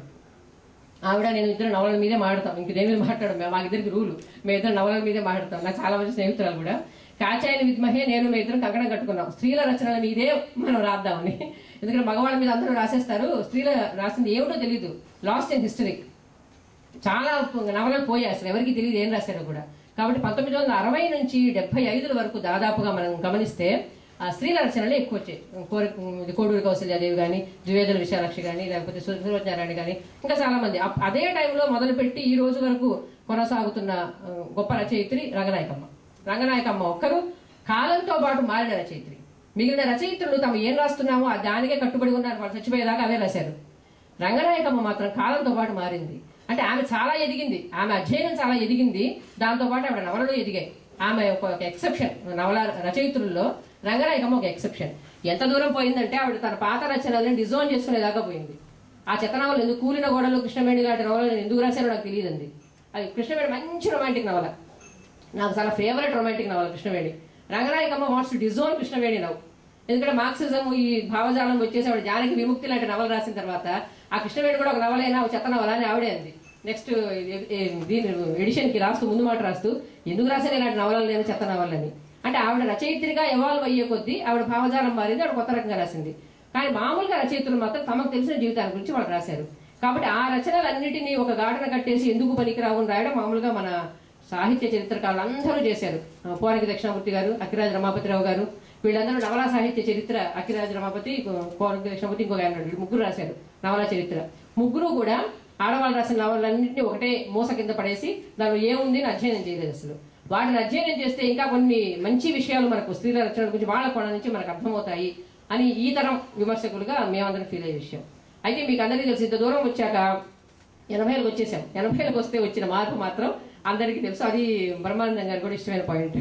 ఆవిడ నేను ఇద్దరు నవలల మీదే మాట్లాడతాం ఇంక దేని మీద మాట్లాడడం మా ఇద్దరికి రూలు మేము ఇద్దరు నవలల మీదే మాట్లాడతాం నాకు చాలా మంది స్నేహితురాలు కూడా కాచాయని విద్మహే నేను మీ ఇద్దరం కంకణం కట్టుకున్నాం స్త్రీల రచనల మీదే మనం రాద్దామని ఎందుకంటే మగవాళ్ళ మీద అందరూ రాసేస్తారు స్త్రీల రాసింది ఏమిటో తెలియదు లాస్ట్ ఇన్ హిస్టరీ చాలా నవలలు పోయాయి అసలు ఎవరికి తెలియదు ఏం రాశారో కూడా కాబట్టి పంతొమ్మిది వందల అరవై నుంచి డెబ్బై ఐదుల వరకు దాదాపుగా మనం గమనిస్తే ఆ స్త్రీల రచనలు ఎక్కువ వచ్చాయి కోరి ఇది కోడూరి కౌశల్యాదేవి కానీ ద్వివేదుల విశాలక్షి కానీ లేకపోతే సురవజ్ఞారాయణ కానీ ఇంకా చాలా మంది అప్- అదే టైంలో మొదలుపెట్టి ఈ రోజు వరకు కొనసాగుతున్న ఆ, గొప్ప రచయిత్రి రంగనాయకమ్మ రంగనాయకమ్మ ఒక్కరు కాలంతో పాటు మారిన రచయిత్రి మిగిలిన రచయిత్రులు తాము ఏం రాస్తున్నామో ఆ దానికే కట్టుబడి ఉన్నారు వాళ్ళు చచ్చిపోయేదాకా అవే రాశారు రంగనాయకమ్మ మాత్రం కాలంతో పాటు మారింది అంటే ఆమె చాలా ఎదిగింది ఆమె అధ్యయనం చాలా ఎదిగింది దాంతో పాటు ఆవిడ నవలలు ఎదిగాయి ఆమె ఒక ఒక ఎక్సెప్షన్ నవల రచయిత్రుల్లో రంగనాయకమ్మ ఒక ఎక్సెప్షన్ ఎంత దూరం పోయిందంటే ఆవిడ తన పాత రచనలను డిజోన్ చేసుకునేదాకా పోయింది ఆ చెత్త నవలు ఎందుకు కూలిన గోడలు కృష్ణవేణి లాంటి నవలు నేను ఎందుకు రాశానో నాకు తెలియదండి అది కృష్ణవేణి మంచి రొమాంటిక్ నవల నాకు చాలా ఫేవరెట్ రొమాంటిక్ నవల కృష్ణవేణి రంగనాయకమ్మ వాట్స్ టు డిజోన్ కృష్ణవేణి నవ్వు ఎందుకంటే మార్క్సిజం ఈ భావజాలం వచ్చేసి ఆవిడ జానకి విముక్తి లాంటి నవల రాసిన తర్వాత ఆ కృష్ణవేణి కూడా ఒక నవలైనా ఒక చెత్త నవల అని ఆవిడే అంది నెక్స్ట్ దీని ఎడిషన్ కి రాస్తూ ముందు మాట రాస్తూ ఎందుకు రాశాను ఇలాంటి నవలలు లేని చెత్త నవలని అంటే ఆవిడ రచయిత్రిగా ఎవాల్వ్ అయ్యే కొద్దీ ఆవిడ భావజాలం మారింది ఆవిడ కొత్త రకంగా రాసింది కానీ మామూలుగా రచయితలు మాత్రం తమకు తెలిసిన జీవితాల గురించి వాళ్ళు రాశారు కాబట్టి ఆ రచనలన్నిటినీ ఒక గాటన కట్టేసి ఎందుకు పనికిరావు అని రాయడం మామూలుగా మన సాహిత్య చరిత్రకారులు అందరూ చేశారు ఆ, పోరకి దక్షిణామూర్తి గారు అఖిరాజ్ రమాపతిరావు గారు వీళ్ళందరూ నవలా సాహిత్య చరిత్ర అఖిరాజ్ రమాపతి పోరకి దక్షిణామూర్తి ఇంకొక ఆయన ఉన్నాడు. వీళ్ళు ముగ్గురు రాశారు నవలా చరిత్ర ముగ్గురు కూడా ఆడవాళ్ళు రాసిన నవలన్నింటినీ ఒకటే మూస కింద పడేసి దానిలో ఏముంది అని అధ్యయనం చేయలేదు అసలు వాటిని అధ్యయనం చేస్తే ఇంకా కొన్ని మంచి విషయాలు మనకు స్త్రీల రచన గురించి వాళ్ళ కోణం నుంచి మనకు అర్థమవుతాయి అని ఈ తరం విమర్శకులుగా మేమందరం ఫీల్ అయ్యే విషయం అయితే మీకు అందరికీ తెలుసు ఇంత దూరం వచ్చాక ఎనభైలకు వచ్చేసాం ఎనభైలకు వస్తే వచ్చిన మార్పు మాత్రం అందరికీ తెలుసు అది బ్రహ్మానందం గారు కూడా ఇష్టమైన పాయింట్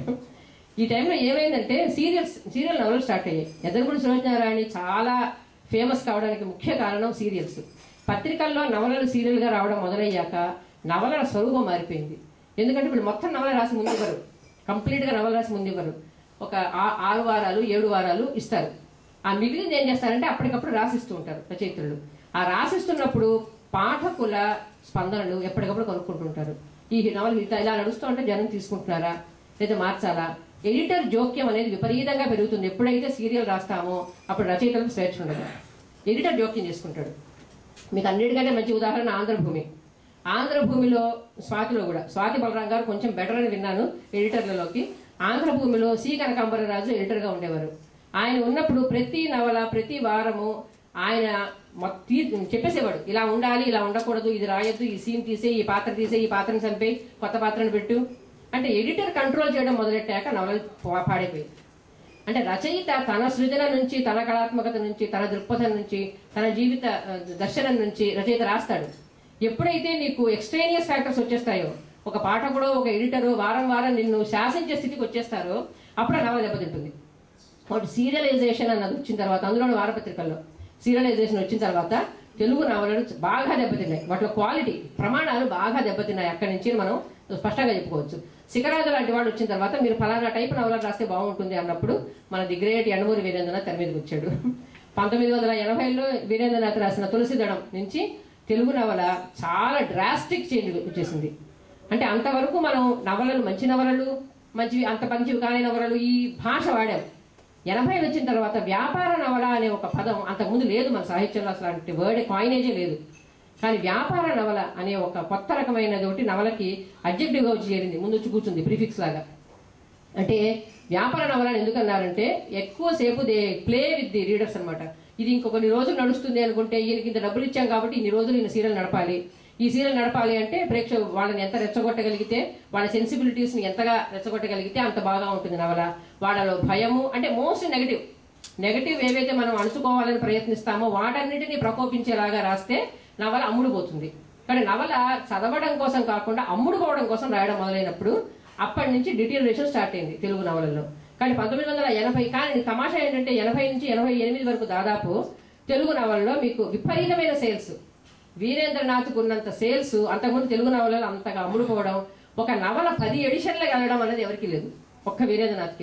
ఈ టైంలో ఏమైందంటే సీరియల్స్ సీరియల్ నవలలు స్టార్ట్ అయ్యాయి ఎదరపూడి సులోచనారాయణ చాలా ఫేమస్ కావడానికి ముఖ్య కారణం సీరియల్స్ పత్రికల్లో నవలలు సీరియల్గా రావడం మొదలయ్యాక నవలల స్వరూపం మారిపోయింది ఎందుకంటే ఇప్పుడు మొత్తం నవల రాసి ముందు ఇవ్వరు కంప్లీట్గా నవల రాసి ముందు ఇవ్వరు ఒక ఆ- ఆరు వారాలు ఏడు వారాలు ఇస్తారు ఆ మిగిలింది ఏం చేస్తారంటే అప్పటికప్పుడు రాసిస్తూ ఉంటారు రచయిత్రులు ఆ రాసిస్తున్నప్పుడు పాఠకుల స్పందనలు ఎప్పటికప్పుడు కనుక్కుంటుంటారు ఈ నవల ఇట్లా ఇలా నడుస్తూ ఉంటే జనం తీసుకుంటున్నారా లేదా మార్చాలా ఎడిటర్ జోక్యం అనేది విపరీతంగా పెరుగుతుంది ఎప్పుడైతే సీరియల్ రాస్తామో అప్పుడు రచయితలకు స్వేచ్ఛ ఉండదు ఎడిటర్ జోక్యం చేసుకుంటాడు మీకు అన్నిటికంటే మంచి ఉదాహరణ ఆంధ్రభూమి ఆంధ్రభూమిలో స్వాతిలో కూడా స్వాతి బలరాం గారు కొంచెం బెటర్ అని విన్నాను ఎడిటర్లలోకి ఆంధ్రభూమిలో సి కనకాంబరరాజు ఎడిటర్గా ఉండేవారు ఆయన ఉన్నప్పుడు ప్రతి నవల ప్రతి వారము ఆయన మొ- తీ- చెప్పేసేవాడు ఇలా ఉండాలి ఇలా ఉండకూడదు ఇది రాయొద్దు ఈ సీన్ తీసే ఈ పాత్ర తీసే ఈ పాత్రను చంపే కొత్త పాత్రను పెట్టు అంటే ఎడిటర్ కంట్రోల్ చేయడం మొదలెట్టాక నవలలు పా- పాడైపోయాయి అంటే రచయిత తన సృజన నుంచి తన కళాత్మకత నుంచి తన దృక్పథం నుంచి తన జీవిత ఆ, దర్శనం నుంచి రచయిత రాస్తాడు ఎప్పుడైతే నీకు ఎక్స్ట్రేనియస్ ఫ్యాక్టర్స్ వచ్చేస్తాయో ఒక పాఠకుడు ఒక ఎడిటరు వారం వారం నిన్ను శాసించే స్థితికి వచ్చేస్తారో అప్పుడు ఆ నవల దెబ్బతింటుంది ఒకటి సీరియలైజేషన్ అన్నది వచ్చిన తర్వాత అందులోని వారపత్రికల్లో సీరియలైజేషన్ వచ్చిన తర్వాత తెలుగు నవలలు బాగా దెబ్బతిన్నాయి వాటిలో క్వాలిటీ ప్రమాణాలు బాగా దెబ్బతిన్నాయి అక్కడి నుంచి మనం స్పష్టంగా చెప్పుకోవచ్చు శిఖరాజు లాంటి వాడు వచ్చిన తర్వాత మీరు ఫలానా టైప్ నవలలు రాస్తే బాగుంటుంది అన్నప్పుడు మన ది గ్రేట్ ఎండమూరి వీరేంద్రనాథ్ తెర మీదకి వచ్చాడు పంతొమ్మిది వందల ఎనభైలో వీరేంద్రనాథ్ రాసిన తులసి దళం నుంచి తెలుగు నవల చాలా డ్రాస్టిక్ చేంజ్ వచ్చేసింది అంటే అంతవరకు మనం నవలలు మంచి నవలలు మంచివి అంత మంచివి కాని నవలలు ఈ భాష వాడాం ఎనభై వచ్చిన తర్వాత వ్యాపార నవల అనే ఒక పదం అంతకుముందు లేదు మన సాహిత్యంలో అసలు అలాంటి వర్డ్ కాయినేజే లేదు కానీ వ్యాపార నవల అనే ఒక కొత్త రకమైనది ఒకటి నవలకి అబ్జెక్టివ్గా వచ్చి చేరింది ముందు వచ్చి కూర్చుంది ప్రిఫిక్స్ లాగా అంటే వ్యాపార నవల అని ఎందుకు అన్నారంటే ఎక్కువసేపు they play with the readers అన్నమాట ఇది ఇంకో కొన్ని రోజులు నడుస్తుంది అనుకుంటే ఈయనకి ఇంత డబ్బులు ఇచ్చాం కాబట్టి ఇన్ని రోజులు ఈయన సీరియల్ నడపాలి ఈ సీరియల్ నడపాలి అంటే ప్రేక్ష వాళ్ళని ఎంత రెచ్చగొట్టగలిగితే వాళ్ళ సెన్సిబిలిటీస్ ని ఎంతగా రెచ్చగొట్టగలిగితే అంత బాగా ఉంటుంది నవల వాళ్ళలో భయము అంటే మోస్ట్ నెగటివ్ నెగటివ్ ఏవైతే మనం అణుచుకోవాలని ప్రయత్నిస్తామో వాటన్నిటిని ప్రకోపించేలాగా రాస్తే నవల అమ్ముడు పోతుంది కానీ నవల చదవడం కోసం కాకుండా అమ్ముడు పోవడం కోసం రాయడం మొదలైనప్పుడు అప్పటి నుంచి డిటీరియరేషన్ స్టార్ట్ అయింది తెలుగు నవలలో కానీ పంతొమ్మిది వందల ఎనభై కానీ తమాషా ఏంటంటే ఎనభై నుంచి ఎనభై ఎనిమిది వరకు దాదాపు తెలుగు నవలలో మీకు విపరీతమైన సేల్స్ వీరేంద్రనాథ్కు ఉన్నంత సేల్స్ అంతకుముందు తెలుగు నవలలు అంతగా అమ్ముడుపోవడం ఒక నవల పది ఎడిషన్లకు వెళ్ళడం అనేది ఎవరికి లేదు ఒక్క వీరేంద్రనాథ్కే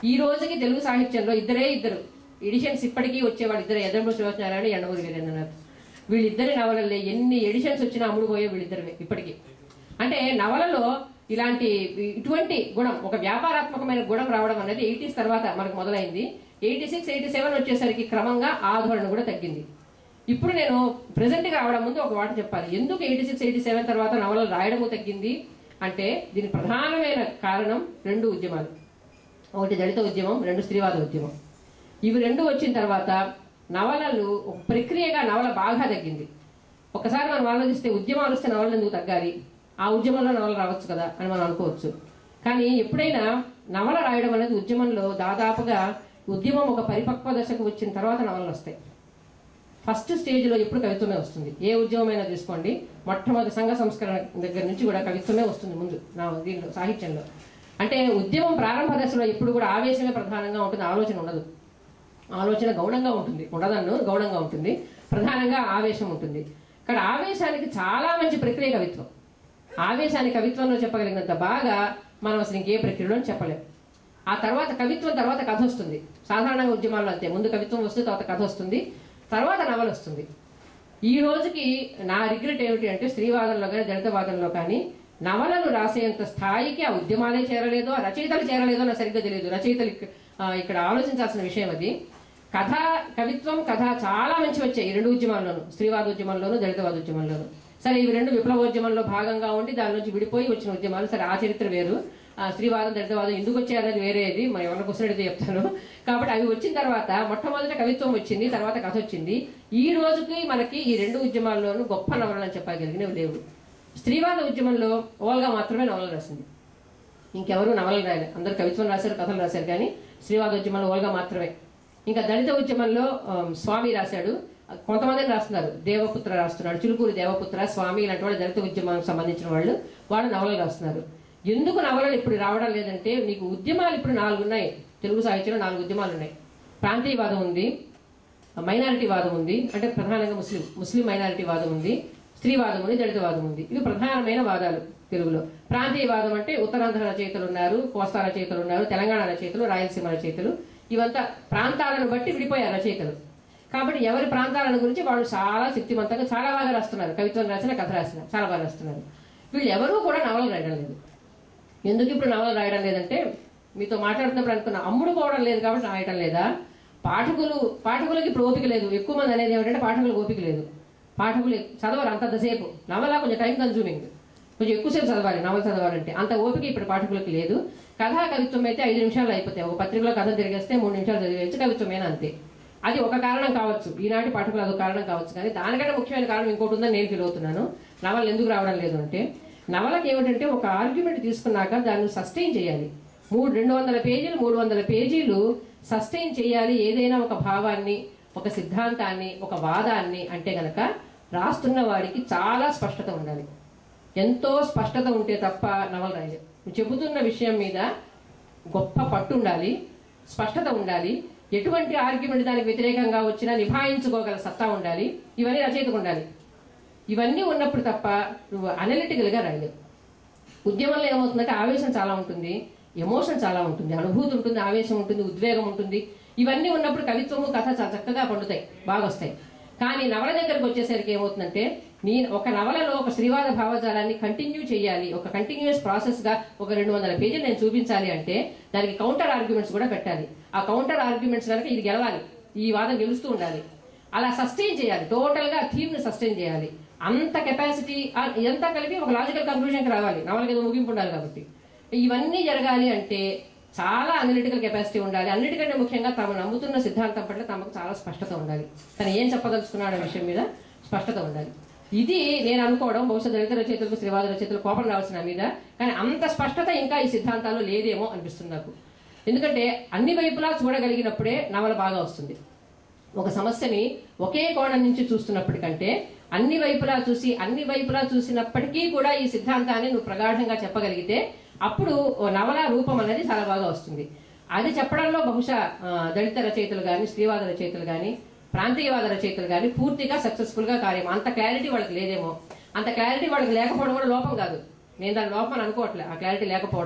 ఈ రోజుకి తెలుగు సాహిత్యంలో ఇద్దరే ఇద్దరు ఎడిషన్స్ ఇప్పటికీ వచ్చేవాడు ఇద్దరు ఎదరమూరి శ్రీవచనారాయణ ఎండమూరి వీరేంద్రనాథ్ వీళ్ళిద్దరి నవలల్లో ఎన్ని ఎడిషన్స్ వచ్చినా అమ్ముడు పోయే వీళ్ళిద్దరు ఇప్పటికీ అంటే నవలలో ఇలాంటి ఇటువంటి గుణం ఒక వ్యాపారాత్మకమైన గుణం రావడం అనేది ఎయిటీస్ తర్వాత మనకు మొదలైంది ఎయిటీ సిక్స్ ఎయిటీ సెవెన్ వచ్చేసరికి క్రమంగా ఆ ధోరణి కూడా తగ్గింది ఇప్పుడు నేను ప్రెసెంట్ గా రావడం ముందు ఒక మాట చెప్పాలి ఎందుకు ఎయిటీ సిక్స్ ఎయిటీ సెవెన్ తర్వాత నవలలు రాయడము తగ్గింది అంటే దీని ప్రధానమైన కారణం రెండు ఉద్యమాలు ఒకటి దళిత ఉద్యమం రెండు స్త్రీవాద ఉద్యమం ఇవి రెండు వచ్చిన తర్వాత నవలలు ఒక ప్రక్రియగా నవల బాగా తగ్గింది ఒకసారి మనం ఆలోచిస్తే ఉద్యమాలు వస్తే నవలలు ఎందుకు తగ్గాలి ఆ ఉద్యమంలో నవల రావచ్చు కదా అని మనం అనుకోవచ్చు కానీ ఎప్పుడైనా నవల రాయడం అనేది ఉద్యమంలో దాదాపుగా ఉద్యమం ఒక పరిపక్వ దశకు వచ్చిన తర్వాత నవలలు వస్తాయి ఫస్ట్ స్టేజ్లో ఎప్పుడు కవిత్వమే వస్తుంది ఏ ఉద్యమమైనా తీసుకోండి మొట్టమొదటి సంఘ సంస్కరణ దగ్గర నుంచి కూడా కవిత్వమే వస్తుంది ముందు నా దీనిలో సాహిత్యంలో అంటే ఉద్యమం ప్రారంభ దశలో ఎప్పుడు కూడా ఆవేశమే ప్రధానంగా ఉంటుంది ఆలోచన ఉండదు ఆలోచన గౌణంగా ఉంటుంది ఉండదన్ను గౌణంగా ఉంటుంది ప్రధానంగా ఆవేశం ఉంటుంది ఇక్కడ ఆవేశానికి చాలా మంచి ప్రక్రియ కవిత్వం ఆవేశాన్ని కవిత్వంలో చెప్పగలిగినంత బాగా మనం అసలు ఇంకే ప్రక్రియలో చెప్పలేం ఆ తర్వాత కవిత్వం తర్వాత కథ వస్తుంది సాధారణంగా ఉద్యమాల్లో అంతే ముందు కవిత్వం వస్తే తర్వాత కథ వస్తుంది తర్వాత నవల వస్తుంది ఈ రోజుకి నా రిగ్రెట్ ఏమిటి అంటే స్త్రీవాదంలో కానీ దళితవాదంలో కానీ నవలలు రాసేంత స్థాయికి ఆ ఉద్యమాలే చేరలేదో ఆ రచయితలు చేరలేదో నాకు సరిగ్గా తెలియదు రచయితలు ఇక్క- ఆ, ఇక్కడ ఆలోచించాల్సిన విషయం అది కథ కవిత్వం కథ చాలా మంచి వచ్చాయి ఈ రెండు ఉద్యమాల్లోనూ స్త్రీవాద ఉద్యమంలోను దళితవాద ఉద్యమంలోను సరే ఇవి రెండు విప్లవోద్యమంలో భాగంగా ఉండి దాని నుంచి విడిపోయి వచ్చిన ఉద్యమాలు సరే ఆ చరిత్ర వేరు ఆ, స్త్రీవాదం దళితవాదం ఎందుకు వచ్చాయి అనేది వేరేది మరి ఎవరిని క్వశ్చన్ అడిగితే చెప్తాను కాబట్టి అవి వచ్చిన తర్వాత మొట్టమొదట కవిత్వం వచ్చింది తర్వాత కథ వచ్చింది ఈ రోజుకి మనకి ఈ రెండు ఉద్యమాల్లోనూ గొప్ప నవలలు అని చెప్పగలిగినవి లేవు స్త్రీవాద ఉద్యమంలో ఓల్గా మాత్రమే నవలలు రాసింది ఇంకెవరు నవలలు రాయలేదు అందరు కవిత్వం రాశారు కథలు రాశారు కానీ శ్రీవాద ఉద్యమంలో ఓల్గా మాత్రమే ఇంకా దళిత ఉద్యమంలో ఆ, స్వామి రాశాడు కొంతమందిని రాస్తున్నారు దేవపుత్ర రాస్తున్నాడు చిలుకూరి దేవపుత్ర స్వామి ఇలాంటి వాళ్ళు దళిత ఉద్యమానికి సంబంధించిన వాళ్ళు వాళ్ళు నవలలు రాస్తున్నారు ఎందుకు నవలలు ఇప్పుడు రావడం లేదంటే మీకు ఉద్యమాలు ఇప్పుడు నాలుగు ఉన్నాయి తెలుగు సాహిత్యంలో నాలుగు ఉద్యమాలు ఉన్నాయి ప్రాంతీయవాదం ఉంది మైనారిటీ వాదం ఉంది అంటే ప్రధానంగా ముస్లిం ముస్లిం మైనారిటీ వాదం ఉంది స్త్రీవాదం ఉంది దళితవాదం ఉంది ఇవి ప్రధానమైన వాదాలు తెలుగులో ప్రాంతీయవాదం అంటే ఉత్తరాంధ్ర రచయితలు ఉన్నారు కోస్తా రచయితలు ఉన్నారు తెలంగాణ రచయితలు రాయలసీమ రచయితలు ఇవంతా ప్రాంతాలను బట్టి విడిపోయారు రచయితలు కాబట్టి ఎవరి ప్రాంతాలను గురించి వాళ్ళు చాలా శక్తివంతంగా చాలా బాగా రాస్తున్నారు కవిత్వం రాసిన కథ రాసిన చాలా బాగా రాస్తున్నారు వీళ్ళు ఎవరూ కూడా నవలు రాయడం లేదు ఎందుకు ఇప్పుడు నవలు రాయడం లేదంటే మీతో మాట్లాడుతున్నప్పుడు అనుకున్న అమ్ముడు పోవడం లేదు కాబట్టి రాయడం లేదా పాఠకులు పాఠకులకి ఇప్పుడు ఓపిక లేదు ఎక్కువ మంది అనేది ఏమిటంటే పాఠకులకు ఓపిక లేదు పాఠకులు చదవరు అంతంతసేపు నవల కొంచెం టైం కన్జ్యూమింగ్ కొంచెం ఎక్కువసేపు చదవాలి నవల చదవాలంటే అంత ఓపిక ఇప్పుడు పాఠకులకు లేదు కథా కవిత్వం అయితే ఐదు నిమిషాలు అయిపోతాయి ఒక పత్రికలో కథ తిరిగేస్తే మూడు నిమిషాలు చదివేయచ్చు కవిత్వమేనా అంతే అది ఒక కారణం కావచ్చు ఈనాటి పాఠకులు అదొక కారణం కావచ్చు కానీ దానికంటే ముఖ్యమైన కారణం ఇంకోటి ఉందని నేను ఫీల్ అవుతున్నాను నవలు ఎందుకు రావడం లేదు అంటే నవలకి ఏమిటంటే ఒక ఆర్గ్యుమెంట్ తీసుకున్నాక దాన్ని సస్టైన్ చేయాలి మూడు రెండు వందల పేజీలు మూడు వందల పేజీలు సస్టైన్ చేయాలి ఏదైనా ఒక భావాన్ని ఒక సిద్ధాంతాన్ని ఒక వాదాన్ని అంటే గనక రాస్తున్న వాడికి చాలా స్పష్టత ఉండాలి ఎంతో స్పష్టత ఉంటే తప్ప నవల రాయలేదు నువ్వు చెబుతున్న విషయం మీద గొప్ప పట్టు ఉండాలి స్పష్టత ఉండాలి ఎటువంటి ఆర్గ్యుమెంట్ దానికి వ్యతిరేకంగా వచ్చినా నిభాయించుకోగల సత్తా ఉండాలి ఇవన్నీ రచయితకు ఉండాలి ఇవన్నీ ఉన్నప్పుడు తప్ప నువ్వు అనలిటికల్గా రాయలేవు ఉద్యమంలో ఏమవుతుందంటే ఆవేశం చాలా ఉంటుంది ఎమోషన్ చాలా ఉంటుంది అనుభూతి ఉంటుంది ఆవేశం ఉంటుంది ఉద్వేగం ఉంటుంది ఇవన్నీ ఉన్నప్పుడు కవిత్వము కథ చాలా చక్కగా పండుతాయి బాగా వస్తాయి కానీ నవల దగ్గరకు వచ్చేసరికి ఏమవుతుందంటే నీ ఒక నవలలో ఒక శ్రీవాద భావజాలాన్ని కంటిన్యూ చేయాలి ఒక కంటిన్యూస్ ప్రాసెస్ గా ఒక రెండు వందల పేజీలు నేను చూపించాలి అంటే దానికి కౌంటర్ ఆర్గ్యుమెంట్స్ కూడా పెట్టాలి ఆ కౌంటర్ ఆర్గ్యుమెంట్స్ కనుక ఇది గెలవాలి ఈ వాదం గెలుస్తూ ఉండాలి అలా సస్టైన్ చేయాలి టోటల్ గా థీమ్ ని సస్టైన్ చేయాలి అంత కెపాసిటీ ఇదంతా కలిపి ఒక లాజికల్ కంక్లూజన్కి రావాలి నవలకి ఏదో ముగింపు ఉండాలి కాబట్టి ఇవన్నీ జరగాలి అంటే చాలా అనలిటికల్ కెపాసిటీ ఉండాలి అన్నిటికంటే ముఖ్యంగా తాము నమ్ముతున్న సిద్ధాంతం పట్ల తమకు చాలా స్పష్టత ఉండాలి తను ఏం చెప్పదలుచుకున్నాడు అనే విషయం మీద స్పష్టత ఉండాలి ఇది నేను అనుకోవడం బహుశా దళిత రచయితలకు శ్రీవాద రచయితలు కోపం రావాల్సిన మీద కానీ అంత స్పష్టత ఇంకా ఈ సిద్ధాంతాల్లో లేదేమో అనిపిస్తుంది నాకు ఎందుకంటే అన్ని వైపులా చూడగలిగినప్పుడే నవల బాగా వస్తుంది ఒక సమస్యని ఒకే కోణం నుంచి చూస్తున్నప్పటికంటే అన్ని వైపులా చూసి అన్ని వైపులా చూసినప్పటికీ కూడా ఈ సిద్ధాంతాన్ని నువ్వు ప్రగాఢంగా చెప్పగలిగితే అప్పుడు ఓ నవల రూపం అనేది చాలా బాగా వస్తుంది అది చెప్పడంలో బహుశా ఆ, దళిత రచయితలు కానీ స్త్రీవాద రచయితలు కానీ ప్రాంతీయవాద రచయితలు కానీ పూర్తిగా సక్సెస్ఫుల్ గా కార్యం అంత క్లారిటీ వాళ్ళకి లేదేమో అంత క్లారిటీ వాళ్ళకి లేకపోవడం కూడా లోపం కాదు నేను దాని లోపం అని అనుకోవట్లే ఆ క్లారిటీ లేకపోవడం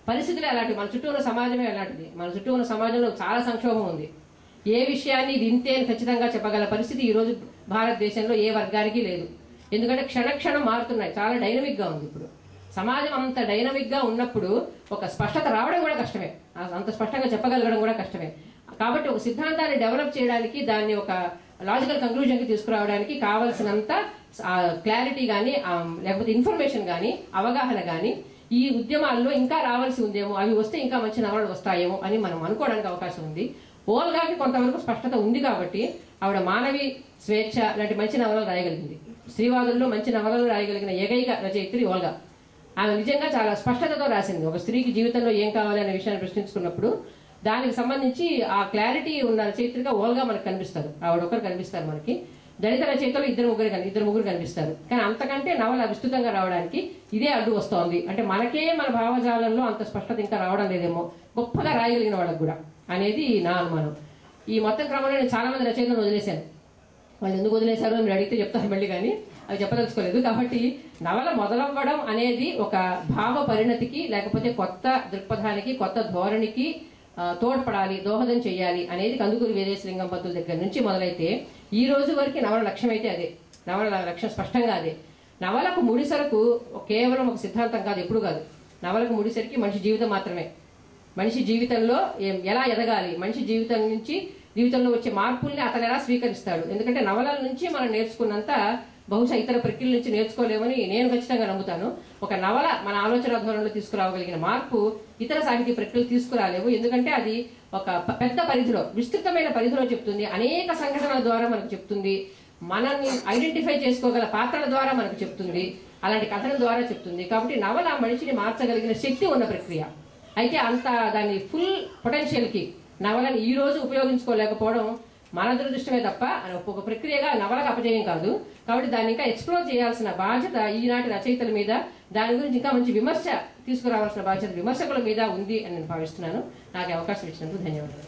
పరిస్థితులు అలాంటివి మన చుట్టూ ఉన్న సమాజమే అలాంటిది మన చుట్టూ ఉన్న సమాజంలో చాలా సంక్షోభం ఉంది ఏ విషయాన్ని ఇది ఇంతే అని ఖచ్చితంగా చెప్పగల పరిస్థితి ఈ రోజు భారతదేశంలో ఏ వర్గానికి లేదు ఎందుకంటే క్షణక్షణం మారుతున్నాయి చాలా డైనమిక్ గా ఉంది ఇప్పుడు సమాజం అంత డైనమిక్ గా ఉన్నప్పుడు ఒక స్పష్టత రావడం కూడా కష్టమే ఆ- అంత స్పష్టంగా చెప్పగలగడం కూడా కష్టమే కాబట్టి ఒక సిద్ధాంతాన్ని డెవలప్ చేయడానికి దాన్ని ఒక లాజికల్ కంక్లూజన్ కి తీసుకురావడానికి కావాల్సినంత క్లారిటీ కానీ లేకపోతే ఇన్ఫర్మేషన్ కానీ అవగాహన కానీ ఈ ఉద్యమాల్లో ఇంకా రావాల్సి ఉందేమో అవి వస్తే ఇంకా మంచి నవలలు వస్తాయేమో అని మనం అనుకోవడానికి అవకాశం ఉంది ఓల్గాకి కొంతవరకు స్పష్టత ఉంది కాబట్టి ఆవిడ మానవి స్వేచ్ఛ లాంటి మంచి నవలలు రాయగలిగింది స్త్రీవాదుల్లో మంచి నవలలు రాయగలిగిన ఏకైక రచయిత్రి ఓల్గా ఆమె నిజంగా చాలా స్పష్టతతో రాసింది ఒక స్త్రీకి జీవితంలో ఏం కావాలి అనే విషయాన్ని ప్రశ్నించుకున్నప్పుడు దానికి సంబంధించి ఆ క్లారిటీ ఉన్న రచయిత్రిగా ఓల్గా మనకు కనిపిస్తారు ఆవిడ ఒకరు కనిపిస్తారు మనకి దళిత రచయితలు ఇద్దరు ముగ్గురు కని- ఇద్దరు ముగ్గురు కనిపిస్తారు కానీ అంతకంటే నవల విస్తృతంగా రావడానికి ఇదే అడ్డు వస్తోంది అంటే మనకే మన భావజాలంలో అంత స్పష్టత ఇంకా రావడం లేదేమో గొప్పగా రాయగలిగిన వాళ్ళకు కూడా అనేది నా అనుమానం ఈ మొత్తం క్రమంలో నేను చాలా మంది రచయితలను వదిలేశాను వాళ్ళు ఎందుకు వదిలేశారో మీరు అడిగితే చెప్తాను మళ్ళీ కానీ అవి చెప్పదలుచుకోలేదు కాబట్టి నవల మొదలవ్వడం అనేది ఒక భావ పరిణతికి లేకపోతే కొత్త దృక్పథానికి కొత్త ధోరణికి ఆ, తోడ్పడాలి దోహదం చేయాలి అనేది కందుకూరి వీరేశలింగం పంతుల దగ్గర నుంచి మొదలైతే ఈ రోజు వరకు నవల లక్ష్యం అయితే అదే నవల లక్ష్యం స్పష్టంగా అదే నవలకు ముడిసరకు కేవలం ఒక సిద్ధాంతం కాదు ఎప్పుడు కాదు నవలకు ముడిసరికి మనిషి జీవితం మాత్రమే మనిషి జీవితంలో ఏం- ఎలా ఎదగాలి మనిషి జీవితం నుంచి జీవితంలో వచ్చే మార్పుల్ని అతను ఎలా స్వీకరిస్తాడు ఎందుకంటే నవలల నుంచి మనం నేర్చుకున్నంత బహుశా ఇతర ప్రక్రియల నుంచి నేర్చుకోలేమని నేను ఖచ్చితంగా నమ్ముతాను ఒక నవల మన ఆలోచన ధోరణిలో తీసుకురావగలిగిన మార్పు ఇతర సాహితీ ప్రక్రియలు తీసుకురాలేవు ఎందుకంటే అది ఒక ప- పెద్ద పరిధిలో విస్తృతమైన పరిధిలో చెప్తుంది అనేక సంఘటనల ద్వారా మనకు చెప్తుంది మనల్ని ఐడెంటిఫై చేసుకోగల పాత్రల ద్వారా మనకు చెప్తుంది అలాంటి కథల ద్వారా చెప్తుంది కాబట్టి నవల మనిషిని మార్చగలిగిన శక్తి ఉన్న ప్రక్రియ అయితే అంత దాని ఫుల్ పొటెన్షియల్ కి నవలను ఈ రోజు ఉపయోగించుకోలేకపోవడం మన దురదృష్టమే తప్ప అది ఒక ప్రక్రియగా నవలకు అపజయం కాదు కాబట్టి దాన్ని ఇంకా ఎక్స్ప్లోర్ చేయాల్సిన బాధ్యత ఈనాటి రచయితల మీద దాని గురించి ఇంకా మంచి విమర్శ తీసుకురావాల్సిన బాధ్యత విమర్శకుల మీద ఉంది అని నేను భావిస్తున్నాను నాకు ఈ అవకాశం ఇచ్చినందుకు ధన్యవాదాలు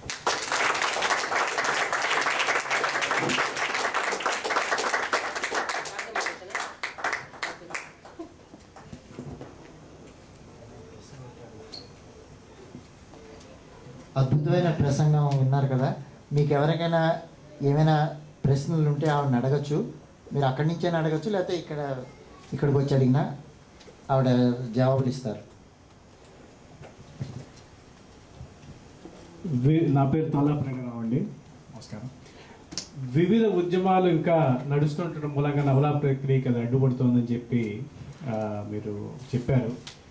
అద్భుతమైన ప్రసంగం విన్నారు కదా మీకు ఎవరికైనా ఏమైనా ప్రశ్నలు ఉంటే ఆవిడని అడగచ్చు మీరు అక్కడి నుంచైనా అడగచ్చు లేకపోతే ఇక్కడ ఇక్కడికి వచ్చి అడిగినా ఆవిడ జవాబులు ఇస్తారు వి- నా పేరు తోలా ప్రేమరావు అండి నమస్కారం వివిధ ఉద్యమాలు ఇంకా నడుస్తుండటం మూలంగా నవలా ప్రక్రియకి అది అడ్డుపడుతోందని చెప్పి ఆ, మీరు చెప్పారు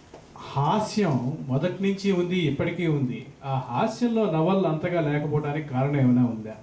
హాస్యం మొదటి నుంచి ఉంది ఇప్పటికీ ఉంది ఆ హాస్యంలో నవళ్ళు అంతగా లేకపోవడానికి కారణం ఏమైనా ఉందా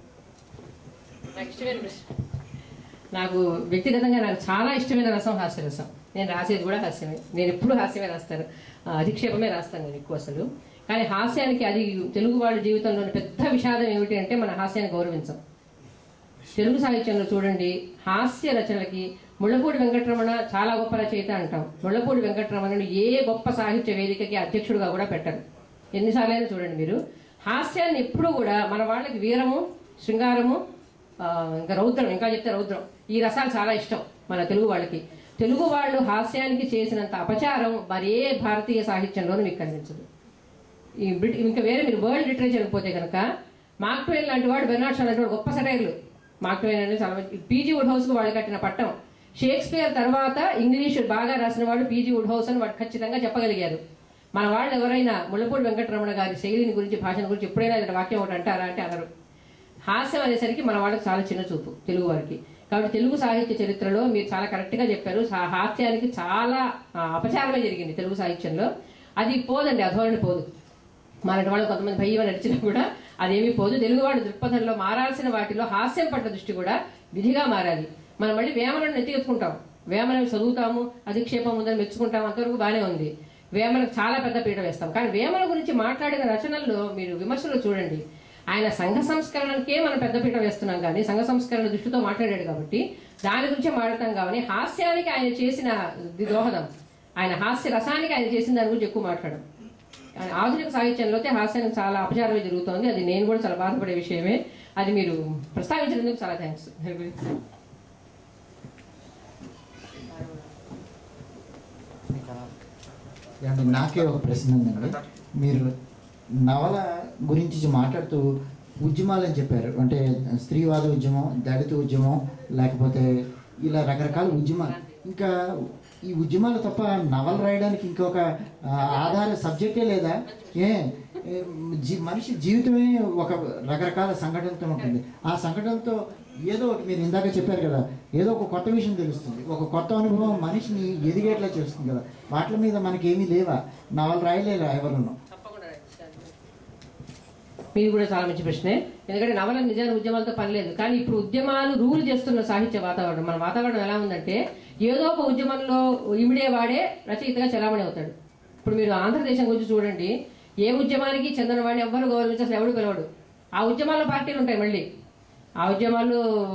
నాకు ఇష్టమైన ప్రశ్న నాకు వ్యక్తిగతంగా నాకు చాలా ఇష్టమైన రసం హాస్యరసం నేను రాసేది కూడా హాస్యమే నేను ఎప్పుడు హాస్యమే రాస్తాను ఆ, అధిక్షేపమే రాస్తాను నేను ఎక్కువ అసలు కానీ హాస్యానికి అది తెలుగు వాళ్ళ జీవితంలోని పెద్ద విషాదం ఏమిటి అంటే మన హాస్యాన్ని గౌరవించం తెలుగు సాహిత్యంలో చూడండి హాస్య రచనలకి ముళ్ళపూడి వెంకటరమణ చాలా గొప్ప రచయిత అంటాం ముళ్ళపూడి వెంకటరమణను ఏ గొప్ప సాహిత్య వేదికకి అధ్యక్షుడిగా కూడా పెట్టరు ఎన్నిసార్లైనా చూడండి మీరు హాస్యాన్ని ఎప్పుడూ కూడా మన వాళ్ళకి వీరము శృంగారము ఆ, ఇంకా రౌద్రం ఇంకా చెప్తే రౌద్రం ఈ రసాలు చాలా ఇష్టం మన తెలుగు వాళ్ళకి తెలుగు వాళ్ళు హాస్యానికి చేసినంత అపచారం మరే భారతీయ సాహిత్యంలోనూ మీకు కనిపించదు ఈ బ్రిటి ఇంకా వేరే మీరు వరల్డ్ లిటరేచర్ పోతే కనుక మార్క్ ట్వైన్ లాంటి వాడు బెర్నాడ్ షా లాంటి వాడు గొప్ప సటైర్లు మార్క్ ట్వైన్ అనేది చాలా మంచి పీజీ వుడ్ హౌస్ కు వాళ్ళు కట్టిన పట్టం షేక్స్పియర్ తర్వాత ఇంగ్లీష్ బాగా రాసిన వాడు పీజీ వుడ్ హౌస్ అని వాడు ఖచ్చితంగా చెప్పగలిగారు మన వాళ్ళు ఎవరైనా ముళ్ళపూడి వెంకటరమణ గారి శైలిని గురించి భాషను గురించి ఎప్పుడైనా ఇలాంటి వాక్యం ఒకటి అంటారా అంటే అనరు హాస్యం అనేసరికి మన వాళ్ళకి చాలా చిన్న చూపు తెలుగు వారికి కాబట్టి తెలుగు సాహిత్య చరిత్రలో మీరు చాలా కరెక్ట్ గా చెప్పారు సా- హాస్యానికి చాలా ఆ, అపచారమే జరిగింది తెలుగు సాహిత్యంలో అది పోదండి అధోరణి పోదు మనటి వాళ్ళు కొంతమంది భయ్య నడిచినా కూడా అదేమీ పోదు తెలుగువాడి దృక్పథంలో మారాల్సిన వాటిలో హాస్యం పట్ల దృష్టి కూడా విధిగా మారాలి మనం మళ్ళీ వేమనను ఎత్తుకుంటాం వేమన చదువుతాము అధిక్షేపం ఉందని మెచ్చుకుంటాం అంతవరకు బాగానే ఉంది వేమనకు చాలా పెద్ద పీట వేస్తాం కానీ వేమన గురించి మాట్లాడిన రచనల్లో మీరు విమర్శలు చూడండి ఆయన సంఘ సంస్కరణకే మనం పెద్ద పీట వేస్తున్నాం కానీ సంఘ సంస్కరణ దృష్టితో మాట్లాడాడు కాబట్టి దాని గురించే మాట్లాడతాం కాబట్టి హాస్యానికి ఆయన చేసిన ది- దోహదం ఆయన హాస్య రసానికి ఆయన చేసిన దాని గురించి ఎక్కువ మాట్లాడడం కానీ ఆధునిక సాహిత్యంలో అయితే హాస్యానికి చాలా అపచారమే జరుగుతోంది అది నేను కూడా చాలా బాధపడే విషయమే అది మీరు ప్రస్తావించినందుకు చాలా థ్యాంక్స్ ఏమండి నాకే ఒక ప్రశ్న ఉందండి మీరు నవల గురించి మాట్లాడుతూ ఉద్యమాలు అని చెప్పారు అంటే స్త్రీవాద ఉద్యమం దళిత ఉద్యమం లేకపోతే ఇలా రకరకాల ఉద్యమాలు ఇంకా ఈ ఉద్యమాలు తప్ప నవల రాయడానికి ఇంకొక ఆ, ఆధార సబ్జెక్టే లేదా ఏ ఏ, జీ మనిషి జీవితమే ఒక రకరకాల సంఘటనలతో ఉంటుంది ఆ సంఘటనలతో ఏదో ఒకటి మీరు ఇందాక చెప్పారు కదా ఏదో ఒక కొత్త విషయం తెలుస్తుంది ఒక కొత్త అనుభవం మనిషిని ఎదిగేట్లా చేస్తుంది కదా వాటి మీద మనకి ఏమీ లేవా నవలు రాయలేరా ఎవరున్నాం తప్పకుండా మీది కూడా చాలా మంచి ప్రశ్నే ఎందుకంటే నవల నిజాన్ని ఉద్యమాలతో పని లేదు కానీ ఇప్పుడు ఉద్యమాలు రూల్ చేస్తున్న సాహిత్య వాతావరణం మన వాతావరణం ఎలా ఉందంటే ఏదో ఒక ఉద్యమంలో ఇమిడే వాడే రచయితగా చలామణి అవుతాడు ఇప్పుడు మీరు ఆంధ్రదేశం గురించి చూడండి ఏ ఉద్యమానికి చెందిన వాడిని ఎవ్వరు గౌరవించి అసలు ఎవడు పిలవడు ఆ ఉద్యమాల్లో పార్టీలు ఉంటాయి మళ్ళీ ఆ ఉద్యమాలు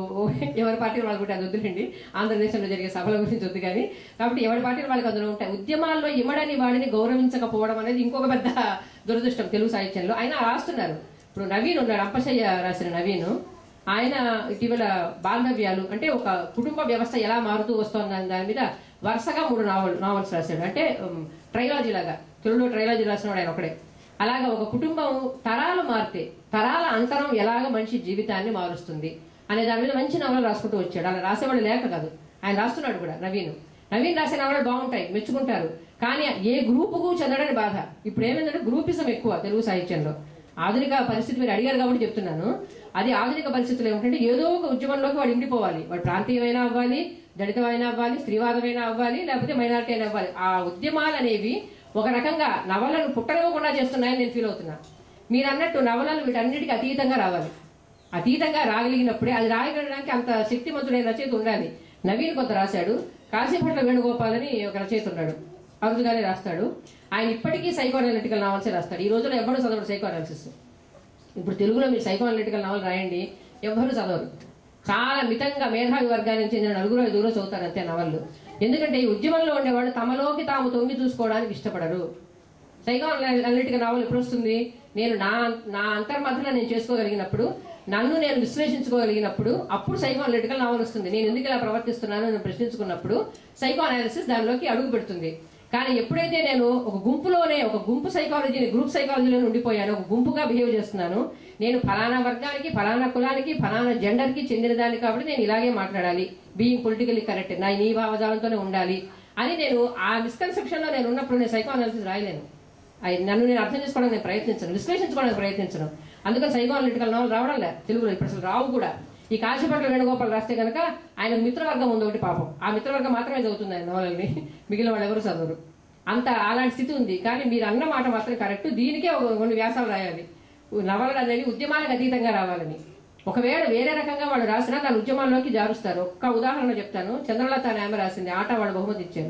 ఎవరి పార్టీలు వాళ్ళకి అది వద్దులేండి ఆంధ్రదేశంలో జరిగే సభల గురించి వద్దు కానీ కాబట్టి ఎవరి పార్టీలు వాళ్ళకి అందులో ఉంటాయి ఉద్యమాల్లో ఇమ్మడని వాడిని గౌరవించకపోవడం అనేది ఇంకొక పెద్ద దురదృష్టం తెలుగు సాహిత్యంలో ఆయన రాస్తున్నారు ఇప్పుడు నవీన్ ఉన్నాడు అంపశయ్య రాసిన నవీన్ ఆయన ఇటీవల బాంధవ్యాలు అంటే ఒక కుటుంబ వ్యవస్థ ఎలా మారుతూ వస్తోందని దాని మీద వరుసగా మూడు నావల్ నావల్స్ రాశాడు అంటే ట్రైలాజీ లాగా తెలుగులో ట్రైలాజీ రాసినవాడు ఆయన ఒకడే అలాగా ఒక కుటుంబం తరాలు మారితే తరాల అంతరం ఎలాగ మనిషి జీవితాన్ని మారుస్తుంది అనే దాని మీద మంచి నవలు రాసుకుంటూ వచ్చాడు అలా రాసేవాడు లేక కాదు ఆయన రాస్తున్నాడు కూడా నవీన్ నవీన్ రాసే నవలు బాగుంటాయి మెచ్చుకుంటారు కానీ ఏ గ్రూపుకు చెందడని బాధ ఇప్పుడు ఏమైందంటే గ్రూపిజం ఎక్కువ తెలుగు సాహిత్యంలో ఆధునిక పరిస్థితి మీరు అడిగారు కాబట్టి చెప్తున్నాను అది ఆధునిక పరిస్థితులు ఏమిటంటే ఏదో ఒక ఉద్యమంలోకి వాడు ఇండిపోవాలి వాడు ప్రాంతీయమైనా అవ్వాలి దళితమైనా అవ్వాలి స్త్రీవాదమైనా అవ్వాలి లేకపోతే మైనారిటీ అయినా అవ్వాలి ఆ ఉద్యమాలు అనేవి ఒక రకంగా నవలను పుట్టనివ్వకుండా చేస్తున్నాయని నేను ఫీల్ అవుతున్నా మీరు అన్నట్టు నవలలు వీటన్నిటికీ అతీతంగా రావాలి అతీతంగా రాగలిగినప్పుడే అది రాయగలడానికి అంత శక్తిమంతుడైన రచయిత ఉండాలి నవీన్ కొంత రాశాడు కాశీపట్ల వేణుగోపాల్ అని ఒక రచయిత ఉన్నాడు అరుదుగానే రాస్తాడు ఆయన ఇప్పటికీ సైకో అనలిటికల్ నావల్సే రాస్తాడు ఈ రోజుల్లో ఎవరు చదవడు సైకో అనాలిసిస్ ఇప్పుడు తెలుగులో మీరు సైకో అనలిటికల్ నావల్ రాయండి ఎవ్వరు చదవరు చాలా మితంగా మేధావి వర్గానికి చెందిన నలుగురు ఐదుగురు చదువుతారు అంతే నవళ్ళు ఎందుకంటే ఈ ఉద్యమంలో ఉండేవాళ్ళు తమలోకి తాము తొంగి చూసుకోవడానికి ఇష్టపడరు సైకో అనలిటికల్ నావల్ ఎప్పుడు వస్తుంది నేను నా నా అంతర్మథన నేను చేసుకోగలిగినప్పుడు నన్ను నేను విశ్లేషించుకోగలిగినప్పుడు అప్పుడు సైకో అనలిటికల్ నావల్ వస్తుంది నేను ఎందుకు ఇలా ప్రవర్తిస్తున్నాను నేను ప్రశ్నించుకున్నప్పుడు సైకో అనాలిసిస్ దానిలోకి అడుగు పెడుతుంది కానీ ఎప్పుడైతే నేను ఒక గుంపులోనే ఒక గుంపు సైకాలజీని గ్రూప్ సైకాలజీలో ఉండిపోయాను ఒక గుంపుగా బిహేవ్ చేస్తున్నాను నేను ఫలానా వర్గానికి ఫలానా కులానికి ఫలానా జెండర్కి చెందిన దాన్ని కాబట్టి నేను ఇలాగే మాట్లాడాలి బీయింగ్ పొలిటికల్లీ కరెక్ట్ నా నీ భావజాలంతోనే ఉండాలి అని నేను ఆ మిస్కన్సెప్షన్లో నేను ఉన్నప్పుడు నేను సైకో అనాలిసిస్ రాయలేను అయి నన్ను నేను అర్థం చేసుకోవడానికి నేను ప్రయత్నించను విశ్లేషించుకోవడానికి ప్రయత్నించను అందుకని సైకో అనలిటికల్ నవలు రావడం లేదు తెలుగులో ఇప్పుడు అసలు రావు కూడా ఈ కాశీపట్ల వేణుగోపాల్ రాస్తే కనుక ఆయన మిత్రవర్గం ఉంది ఒకటి పాపం ఆ మిత్రవర్గం మాత్రమే చదువుతుంది ఆయన నవలని మిగిలిన వాళ్ళు ఎవరు చదవరు అంత అలాంటి స్థితి ఉంది కానీ మీరు అన్న మాట మాత్రం కరెక్ట్ దీనికే ఒక కొన్ని వ్యాసాలు రాయాలి నవలలు అనేవి ఉద్యమాలకు అతీతంగా రావాలని ఒకవేళ వేరే రకంగా వాళ్ళు రాసినా దాని ఉద్యమాల్లోకి జారుస్తారు ఒక్క ఉదాహరణ చెప్తాను చంద్రలత అని ఆమె రాసింది ఆట వాళ్ళు బహుమతి ఇచ్చారు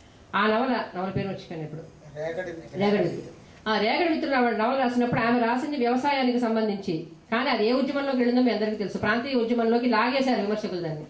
ఆ నవల నవల పేరు మర్చిపోయాను ఇప్పుడు రేగడి విత్తు. ఆ రేగడి విత్తులు ఆవిడ నవల రాసినప్పుడు ఆమె రాసింది వ్యవసాయానికి సంబంధించి కానీ అది ఏ ఉద్యమంలోకి వెళ్ళిందో మీ అందరికీ తెలుసు ప్రాంతీయ ఉద్యమంలోకి లాగేశారు విమర్శకులు దాన్ని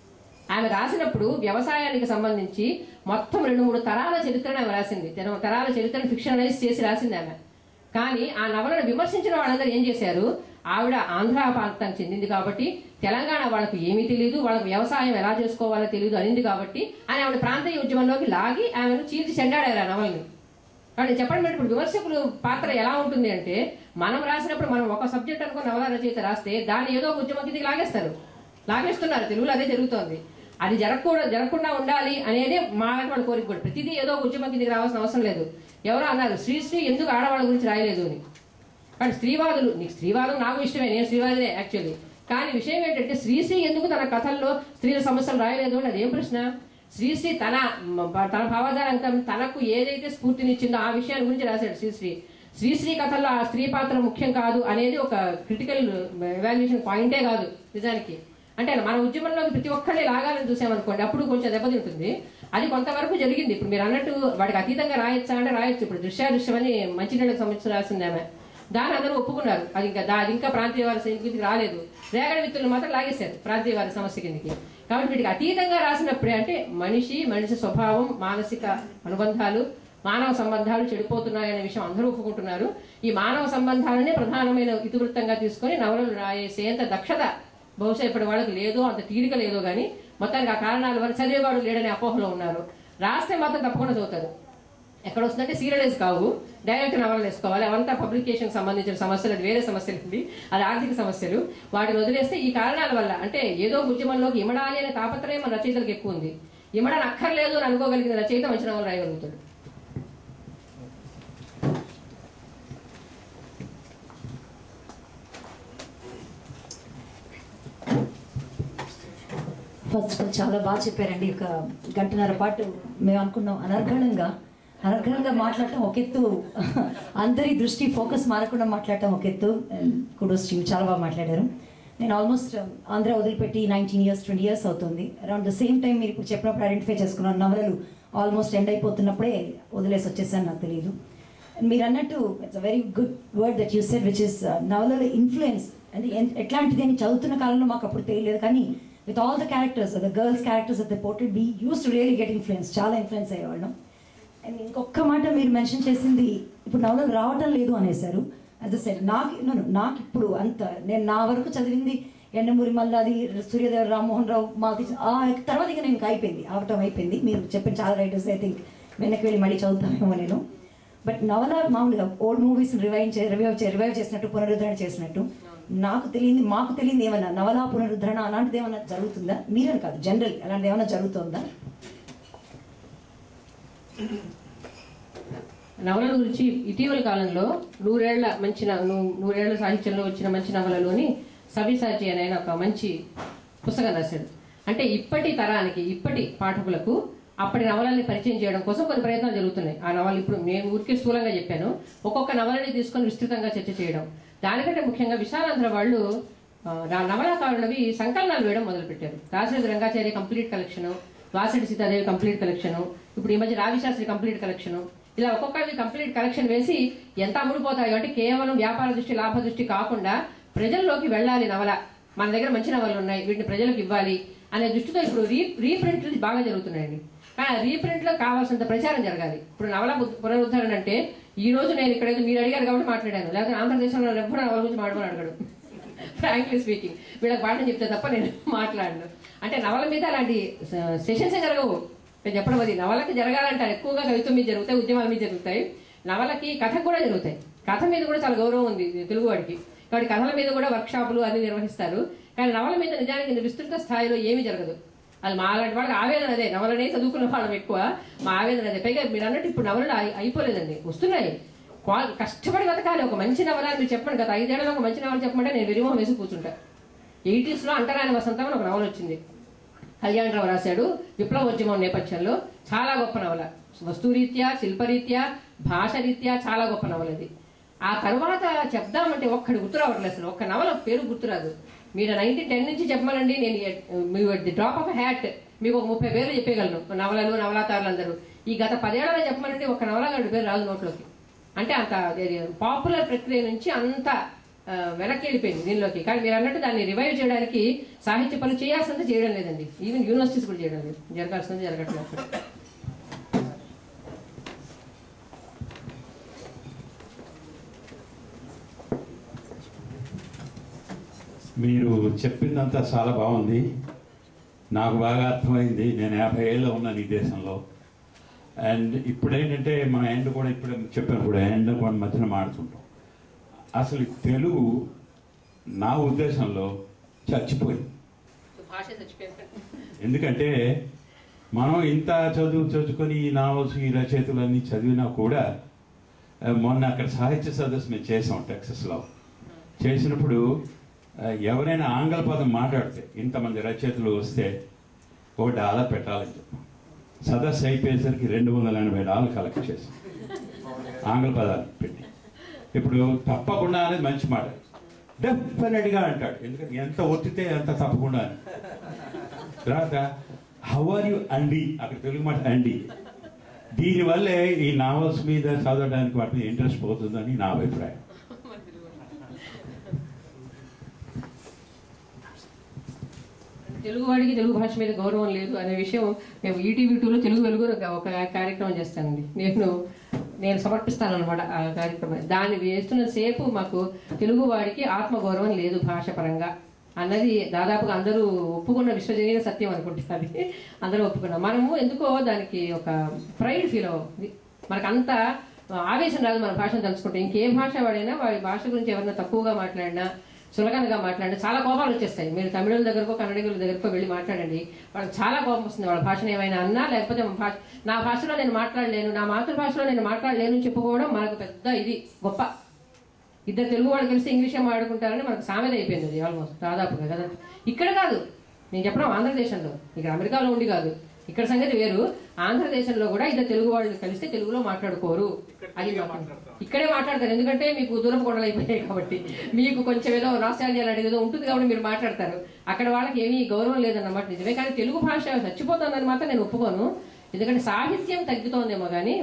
ఆమె రాసినప్పుడు వ్యవసాయానికి సంబంధించి మొత్తం రెండు మూడు తరాల చరిత్రను ఆమె రాసింది తెర- తరాల చరిత్రను ఫిక్షనలైజ్ చేసి రాసింది ఆమె కానీ ఆ నవలను విమర్శించిన వాళ్ళందరూ ఏం చేశారు ఆవిడ ఆంధ్ర ప్రాంతానికి చెందింది కాబట్టి తెలంగాణ వాళ్ళకు ఏమీ తెలియదు వాళ్ళకి వ్యవసాయం ఎలా చేసుకోవాలో తెలియదు అనింది కాబట్టి అని ఆవిడ ప్రాంతీయ ఉద్యమంలోకి లాగి ఆమెను చీల్చి చెండాడారు ఆ నవల్ని కానీ చెప్పండి మరి ఇప్పుడు విమర్శకులు పాత్ర ఎలా ఉంటుంది అంటే మనం రాసినప్పుడు మనం ఒక సబ్జెక్ట్ అనుకుని నవల రచయిత రాస్తే దాన్ని ఏదో ఒక ఉద్యమం కిందకి లాగేస్తారు లాగేస్తున్నారు తెలుగులో అదే జరుగుతోంది అది జరగకూడదు జరగకుండా ఉండాలి అనేది మా వాళ్ళ కోరిక కూడా ప్రతిదీ ఏదో ఒక ఉద్యమం కిందకి రావాల్సిన అవసరం లేదు ఎవరో అన్నారు శ్రీశ్రీ ఎందుకు ఆడవాళ్ళ గురించి రాయలేదు అని కానీ స్త్రీవాదులు నీకు స్త్రీవాదం నాకు ఇష్టమే నేను స్త్రీవాదినే యాక్చువల్లీ కానీ విషయం ఏంటంటే శ్రీశ్రీ ఎందుకు తన కథల్లో స్త్రీల సమస్యలు రాయలేదు అని అదేం ప్రశ్న శ్రీశ్రీ తన మ- తన భావజాలంతం తనకు ఏదైతే స్ఫూర్తినిచ్చిందో ఆ విషయాన్ని గురించి రాశాడు శ్రీశ్రీ శ్రీశ్రీ కథల్లో ఆ స్త్రీ పాత్ర ముఖ్యం కాదు అనేది ఒక క్రిటికల్ ఎవాల్యుయేషన్ పాయింటే కాదు నిజానికి అంటే మన ఉద్యమంలోకి ప్రతి ఒక్కళ్ళని లాగాలని చూసామనుకోండి అప్పుడు కొంచెం దెబ్బతింటుంది అది కొంతవరకు జరిగింది ఇప్పుడు మీరు అన్నట్టు వాడికి అతీతంగా రాయొచ్చా అంటే రాయొచ్చు ఇప్పుడు దృశ్యాదృశ్యం అని మంచినీళ్ళకి సంబంధించి రాసింది ఆమె దాన్ని అందరూ ఒప్పుకున్నారు అది ఇంకా దా- అది ఇంకా ప్రాంతీయ వారి కిందకి రాలేదు రేగడి విత్తులు మాత్రం లాగేశారు ప్రాంతీయ వారి సమస్య కిందకి కాబట్టి వీటికి అతీతంగా రాసినప్పుడే అంటే మనిషి మనిషి స్వభావం మానసిక అనుబంధాలు మానవ సంబంధాలు చెడిపోతున్నాయనే విషయం అందరూ ఒప్పుకుంటున్నారు ఈ మానవ సంబంధాలనే ప్రధానమైన ఇతివృత్తంగా తీసుకొని నవలలు రాయేసేంత దక్షత బహుశా ఇప్పటి వాళ్ళకి లేదో అంత తీరిక లేదో కానీ మొత్తానికి ఆ కారణాల వల్ల చదివేవాడు లేడనే అపోహలో ఉన్నారు రాస్తే మాత్రం తప్పకుండా చదువుతారు ఎక్కడ వస్తుందంటే సీరియలైజ్ కావు డైరెక్ట్ నవలలు వేసుకోవాలి అవంతా పబ్లికేషన్ సంబంధించిన సమస్యలు అది వేరే సమస్యలు ఉంది అది ఆర్థిక సమస్యలు వాటిని వదిలేస్తే ఈ కారణాల వల్ల అంటే ఏదో ఉద్యమంలోకి ఇమడాలి అనే తాపత్రయం మన రచయితలకు ఎక్కువ ఉంది ఇమడని అక్కర్లేదు అని అనుకోగలిగిన రచయిత మంచి నవలు రాయగలుగుతాడు ఫస్ట్ ఆఫ్ ఆల్ చాలా బాగా చెప్పారండి ఒక గంటన్నర పాటు మేము అనుకున్నాం అనర్గళంగా అనర్గళంగా మాట్లాడటం ఒక ఎత్తు అందరి దృష్టి ఫోకస్ మారకుండా మాట్లాడటం ఒక ఎత్తు కుడోస్ టీమ్ చాలా బాగా మాట్లాడారు నేను ఆల్మోస్ట్ ఆంధ్ర వదిలిపెట్టి నైన్టీన్ ఇయర్స్ ట్వంటీ ఇయర్స్ అవుతుంది అరౌండ్ ద సేమ్ టైం మీరు ఇప్పుడు చెప్పినప్పుడు ఐడెంటిఫై చేసుకున్నాను నవలలు ఆల్మోస్ట్ ఎండ్ అయిపోతున్నప్పుడే వదిలేసి వచ్చేసాను నాకు తెలియదు మీరు అన్నట్టు it's a very good word that you said which is నవలలో ఇన్ఫ్లుయెన్స్ అది ఎన్- ఎట్లాంటిది అని చదువుతున్న కాలంలో మాకు అప్పుడు తెలియలేదు కానీ with all the characters the girls characters the portrayed we used to really get influence చాలా ఇన్ఫ్లుయెన్స్ అయ్యేవాళ్ళం అండ్ ఇంకొక మాట మీరు మెన్షన్ చేసింది ఇప్పుడు నవలలు రావటం లేదు అనేసారు అస్ సెడ్ నాకు no, no, నాకు ఇప్పుడు అంత నేను నా వరకు చదివింది ఎండమూరి మల్లాది సూర్యదేవ రామ్మోహన్ రావు మాల్తీ ఆ తర్వాత ఇక నేను ఇంకా అయిపోయింది అవటం అయిపోయింది మీరు చెప్పిన చాలా రైటర్స్ ఐ థింక్ వెనక్కి వెళ్ళి మళ్ళీ చదువుతామేమో నేను బట్ నవల మామూలుగా ఓల్డ్ మూవీస్ రివైవ్ చే రివైవ్ చే రివైవ్ చేసినట్టు పునరుద్ధరణ చేసినట్టు నాకు తెలియంది మాకు తెలియంది ఏమన్నా నవల పునరుద్ధరణ అలాంటిది ఏమన్నా జరుగుతుందా మీరని కాదు జనరల్ అలాంటిది ఏమన్నా జరుగుతుందా నవలల గురించి ఇటీవల కాలంలో నూరేళ్ల మంచి న- నూ- నూరేళ్ల సాహిత్యంలో వచ్చిన మంచి నవలలోని సవ్యసాచి అనే ఆయన ఒక మంచి పుస్తకం రాశాడు అంటే ఇప్పటి తరానికి ఇప్పటి పాఠకులకు అప్పటి నవలల్ని పరిచయం చేయడం కోసం కొన్ని ప్రయత్నాలు జరుగుతున్నాయి ఆ నవలు ఇప్పుడు నేను ఊరికే స్థూలంగా చెప్పాను ఒక్కొక్క నవలని తీసుకొని విస్తృతంగా చర్చ చేయడం దానికంటే ముఖ్యంగా విశాలాంధ్ర వాళ్ళు ఆ, నా- నవలాకారులవి సంకలనాలు వేయడం మొదలుపెట్టారు Rajendra Rangacharya complete collection Vasadi Sitadevi complete collection ఇప్పుడు ఈ మధ్య రావిశాస్త్రి కంప్లీట్ కలెక్షన్ ఇలా ఒక్కొక్కటి కంప్లీట్ కలెక్షన్ వేసి ఎంత అమ్ముడుపోతాయో అంటే కేవలం వ్యాపార దృష్టి లాభ దృష్టి కాకుండా ప్రజల్లోకి వెళ్ళాలి నవల మన దగ్గర మంచి నవలలు ఉన్నాయి వీటిని ప్రజలకు ఇవ్వాలి అనే దృష్టితో ఇప్పుడు రీ రీప్రింట్లు బాగా జరుగుతున్నాయండి కానీ ఆ రీప్రింట్లో కావాల్సినంత ప్రచారం జరగాలి ఇప్పుడు నవల పు- పునరుద్ధరణ అంటే ఈ రోజు నేను ఇక్కడ ఏదో మీరు అడిగారు కాబట్టి మాట్లాడాను లేకపోతే ఆంధ్రదేశంలో ఎప్పుడు నవల గురించి మాట్లాడమని అడగడు ఫ్రాంక్లీ స్పీకింగ్ వీళ్ళకి పాఠం చెప్తే తప్ప నేను మాట్లాడను అంటే నవల మీద అలాంటి సెషన్సే జరగవు నేను చెప్పడం అది నవలకి జరగాలంటారు ఎక్కువగా కవిత్వం మీద జరుగుతాయి ఉద్యమాల మీద జరుగుతాయి నవలకి కథకు కూడా జరుగుతాయి కథ మీద కూడా చాలా గౌరవం ఉంది తెలుగు వాడికి కాబట్టి కథల మీద కూడా వర్క్ షాపులు అన్ని నిర్వహిస్తారు కానీ నవల మీద నిజానికి ఇంత విస్తృత స్థాయిలో ఏమీ జరగదు అది మా అలాంటి వాళ్ళకి ఆవేదన అదే నవలనే చదువుకున్న వాళ్ళం ఎక్కువ మా ఆవేదన అదే పైగా మీరు అన్నట్టు ఇప్పుడు నవలలు అయి- అయిపోలేదండి వస్తున్నాయి క్వా- కష్టపడి బతకాలి ఒక మంచి నవల అని మీరు చెప్పండి గత ఐదేళ్లలో ఒక మంచి నవల చెప్పమంటే నేను విరిమోహం వేసి కూర్చుంటా ఎయిటీస్లో అంటరాని వసంతం అని ఒక నవల వచ్చింది కళ్యాణరావు రాశాడు విప్లవోద్యమం నేపథ్యంలో చాలా గొప్ప నవల వస్తురీత్యా శిల్పరీత్యా భాషరీత్యా చాలా గొప్ప నవల ఇది ఆ తర్వాత చెప్దామంటే ఒక్కడి గుర్తు రావట్లేదు అసలు ఒక్క నవల పేరు గుర్తురాదు మీరు నైన్టీన్ టెన్ నుంచి చెప్పమనండి నేను మీ ది డ్రాప్ ఆఫ్ హ్యాట్ మీకు ఒక ముప్పై పేర్లు చెప్పగలను నవలలు నవలాకారులు అందరూ ఈ గత పదేళ్లలో చెప్పమనంటే ఒక నవలగాడి పేరు రాదు నోట్లోకి అంటే అంత పాపులర్ ప్రక్రియ నుంచి అంత ఆ, వెనక్కి వెళ్ళిపోయింది దీనిలోకి కానీ మీరు అన్నట్టు దాన్ని రివైవ్ చేయడానికి సాహిత్య పనులు చేయాల్సింది చేయడం లేదండి ఈవెన్ యూనివర్సిటీస్ కూడా చేయడం లేదు జరగాల్సింది జరగట్లేదు అక్కడ. మీరు చెప్పిందంతా చాలా బాగుంది నాకు బాగా అర్థమైంది నేను యాభై ఏళ్ళు ఉన్నాను ఈ దేశంలో అండ్ ఇప్పుడు ఏంటంటే మన ఎండ్ కూడా ఇప్పుడు చెప్పాను కూడా ఎండ్ కూడా మధ్యన మాడుతుంటాం అసలు తెలుగు నా ఉద్దేశంలో చచ్చిపోయింది భాష చచ్చిపోయింది ఎందుకంటే మనం ఇంత చదువు చదువుకొని ఈ నావల్స్ ఈ రచయితలన్నీ చదివినా కూడా ఆ, మొన్న అక్కడ సాహిత్య సదస్సు మేము చేసాం టెక్సస్లో చేసినప్పుడు ఆ, ఎవరైనా ఆంగ్ల పదం మాట్లాడితే ఇంతమంది రచయితలు వస్తే ఒక డాలర్ పెట్టాలని చెప్పాం సదస్సు అయిపోయేసరికి రెండు వందల ఎనభై డాలర్ కలెక్ట్ చేసాం ఆంగ్ల పదాలు పెట్టి ఇప్పుడు తప్పకుండా అనేది మంచి మాట డెఫినెట్గా అంటాడు ఎందుకంటే ఎంత ఒత్తితే అంత తప్పకుండా అని తర్వాత హౌ ఆర్ యు అండి అక్కడ తెలుగు మాట అండి దీనివల్లే ఈ నావల్స్ మీద చదవడానికి వాటి మీద ఇంట్రెస్ట్ పోతుందని నా అభిప్రాయం తెలుగు వాడికి తెలుగు భాష మీద గౌరవం లేదు అనే విషయం మేము ఈటీవీ టూలో తెలుగు వెలుగు ఒక- ఒక కార్యక్రమం చేస్తానండి నేను నేను సమర్పిస్తాను అనమాట ఆ కార్యక్రమం దాన్ని వేస్తున్న సేపు మాకు తెలుగు వాడికి ఆత్మగౌరవం లేదు భాష పరంగా అన్నది దాదాపుగా అందరూ ఒప్పుకున్న విశ్వజనీయ సత్యం అనుకుంటున్నది అందరూ ఒప్పుకున్నాం మనము ఎందుకో దానికి ఒక ప్రైడ్ ఫీల్ అవ్వం మనకు అంత ఆవేశం రాదు మన భాషను తలుచుకుంటే ఇంకే భాష వాడైనా వాడి భాష గురించి ఎవరైనా తక్కువగా మాట్లాడినా సులకనగా మాట్లాడినా చాలా కోపాలు వచ్చేస్తాయి మీరు తమిళుల దగ్గరకో కన్నడిగుల దగ్గరకో వెళ్ళి మాట్లాడండి వాళ్ళకి చాలా కోపం వస్తుంది వాళ్ళ భాషను ఏమైనా అన్నా లేకపోతే మన భాష నా భాషలో నేను మాట్లాడలేను నా మాతృభాషలో నేను మాట్లాడలేను అని చెప్పుకోవడం మనకు పెద్ద ఇది గొప్ప ఇద్దరు తెలుగు వాళ్ళు కలిసి ఇంగ్లీషే మాట్లాడుకుంటారని మనకు సామెత అయిపోయింది అది ఆల్మోస్ట్ దాదాపుగా కదా ఇక్కడ కాదు నేను చెప్పడం ఆంధ్రదేశంలో ఇక్కడ అమెరికాలో ఉండి కాదు ఇక్కడ సంగతి వేరు ఆంధ్రదేశంలో కూడా ఇద్దరు తెలుగు వాళ్ళు కలిస్తే తెలుగులో మాట్లాడుకోరు అది ఇక్కడే మాట్లాడతారు ఎందుకంటే మీకు దూరపు కొండలు అయిపోయాయి కాబట్టి మీకు కొంచెం ఏదో నాస్టాలజీ లాంటిది ఏదో ఉంటుంది కాబట్టి మీరు మాట్లాడతారు అక్కడ వాళ్ళకి ఏమీ గౌరవం లేదన్నమాట నిజమే కానీ తెలుగు భాష చచ్చిపోతుందని మాత్రం నేను ఒప్పుకోను ఎందుకంటే సాహిత్యం తగ్గుతోందేమో కానీ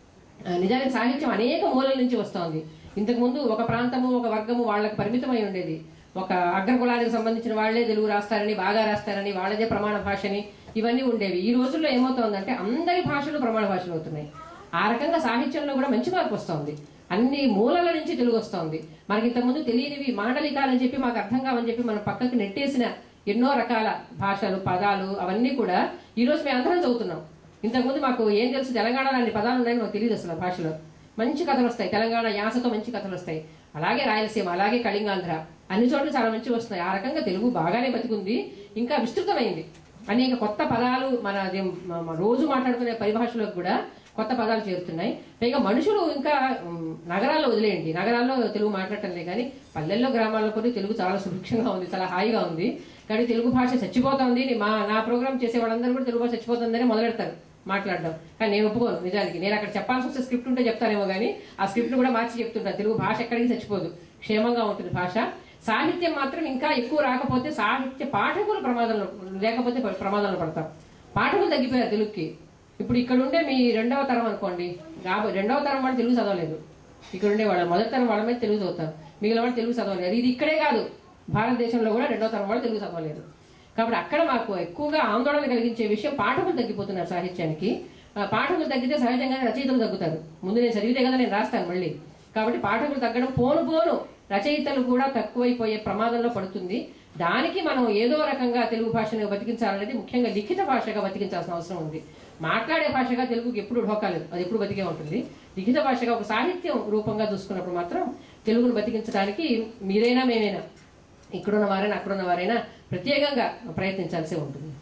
ఆ, నిజానికి సాహిత్యం అనేక మూలల నుంచి వస్తోంది ఇంతకుముందు ఒక ప్రాంతము ఒక వర్గము వాళ్ళకి పరిమితమై ఉండేది ఒక అగ్రకులానికి సంబంధించిన వాళ్ళే తెలుగు రాస్తారని బాగా రాస్తారని వాళ్ళదే ప్రమాణ భాషని ఇవన్నీ ఉండేవి ఈ రోజుల్లో ఏమవుతోందంటే అందరి భాషలు ప్రమాణ భాషలు అవుతున్నాయి ఆ రకంగా సాహిత్యంలో కూడా మంచి మార్పు వస్తోంది అన్ని మూలల నుంచి తెలుగు వస్తోంది మనకి ఇంతకుముందు తెలియనివి మాండలికాలని చెప్పి మాకు అర్థం కావని చెప్పి మనం పక్కకు నెట్టేసిన ఎన్నో రకాల భాషలు పదాలు అవన్నీ కూడా ఈ రోజు మేము అందరం చదువుతున్నాం ఇంతకుముందు మాకు ఏం తెలుసు తెలంగాణలో అన్ని పదాలు ఉన్నాయని మాకు తెలియదు అసలు ఆ భాషలో మంచి కథలు వస్తాయి తెలంగాణ యాసతో మంచి కథలు వస్తాయి అలాగే రాయలసీమ అలాగే కళింగాంధ్ర అన్ని చోట్ల చాలా మంచి వస్తున్నాయి ఆ రకంగా తెలుగు బాగానే బతికుంది ఇంకా విస్తృతమైంది అనేక కొత్త పదాలు మన అదే మ- మ- రోజు మాట్లాడుకునే పరిభాషలోకి కూడా కొత్త పదాలు చేరుతున్నాయి పైగా మనుషులు ఇంకా ఉమ్, నగరాల్లో వదిలేయండి నగరాల్లో తెలుగు మాట్లాడటంలే కానీ పల్లెల్లో గ్రామాల్లో కూడా తెలుగు చాలా సుభిక్షంగా ఉంది చాలా హాయిగా ఉంది కానీ తెలుగు భాష చచ్చిపోతోంది ని- మా నా ప్రోగ్రామ్ చేసే వాళ్ళందరూ కూడా తెలుగు భాష చచ్చిపోతుందని మొదలెడతారు మాట్లాడడం కానీ నేను ఒప్పుకోను నిజానికి నేను అక్కడ చెప్పాల్సి వస్తే స్క్రిప్ట్ ఉంటే చెప్తానేమో కానీ ఆ స్క్రిప్ట్ కూడా మార్చి చెప్తుంటాను తెలుగు భాష ఎక్కడికి చచ్చిపోదు క్షేమంగా ఉంటుంది భాష సాహిత్యం మాత్రం ఇంకా ఎక్కువ రాకపోతే సాహిత్య పాఠకులు ప్రమాదంలో లేకపోతే ప్ర- ప్రమాదంలో పడతాం పాఠకులు తగ్గిపోయారు తెలుగుకి ఇప్పుడు ఇక్కడ ఉండే మీ రెండవ తరం అనుకోండి రాబోయే రెండవ తరం వాళ్ళు తెలుగు చదవలేదు ఇక్కడ ఉండే వాళ్ళు మొదటి తరం వాళ్ళ మీద తెలుగు చదువుతారు మిగిలిన వాళ్ళు తెలుగు చదవలేదు ఇది ఇక్కడే కాదు భారతదేశంలో కూడా రెండవ తరం వాళ్ళు తెలుగు చదవలేదు కాబట్టి అక్కడ మాకు ఎక్కువగా ఆందోళన కలిగించే విషయం పాఠకులు తగ్గిపోతున్నారు సాహిత్యానికి ఆ, పాఠకులు తగ్గితే సహజంగానే రచయితలు తగ్గుతారు ముందు నేను చదివితే కదా నేను రాస్తాను మళ్ళీ కాబట్టి పాఠకులు తగ్గడం పోను పోను రచయితలు కూడా తక్కువైపోయే ప్రమాదంలో పడుతుంది దానికి మనం ఏదో రకంగా తెలుగు భాషను బతికించాలనేది ముఖ్యంగా లిఖిత భాషగా బతికించాల్సిన అవసరం ఉంది మాట్లాడే భాషగా తెలుగుకి ఎప్పుడు ఢోకాలేదు అది ఎప్పుడు బతికే ఉంటుంది లిఖిత భాషగా ఒక సాహిత్యం రూపంగా చూసుకున్నప్పుడు మాత్రం తెలుగును బతికించడానికి మీరైనా మేమైనా ఇక్కడున్న వారైనా అక్కడున్న వారైనా ప్రత్యేకంగా ప్రయత్నించాల్సి ఉంటుంది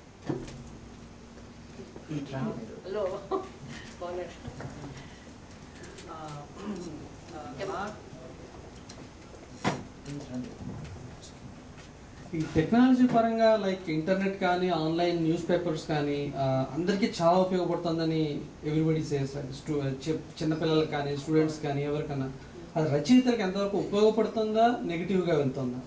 హలో ఈ టెక్నాలజీ పరంగా లైక్ ఇంటర్నెట్ కానీ ఆన్లైన్ న్యూస్ పేపర్స్ కానీ ఆ, అందరికీ చాలా ఉపయోగపడుతుందని ఎవ్రీబడి సేస్ చిన్నపిల్లలకు కానీ స్టూడెంట్స్ కానీ ఎవరికైనా అది రచయితలకు ఎంతవరకు ఉపయోగపడుతుందా నెగిటివ్గా వెళ్తుందా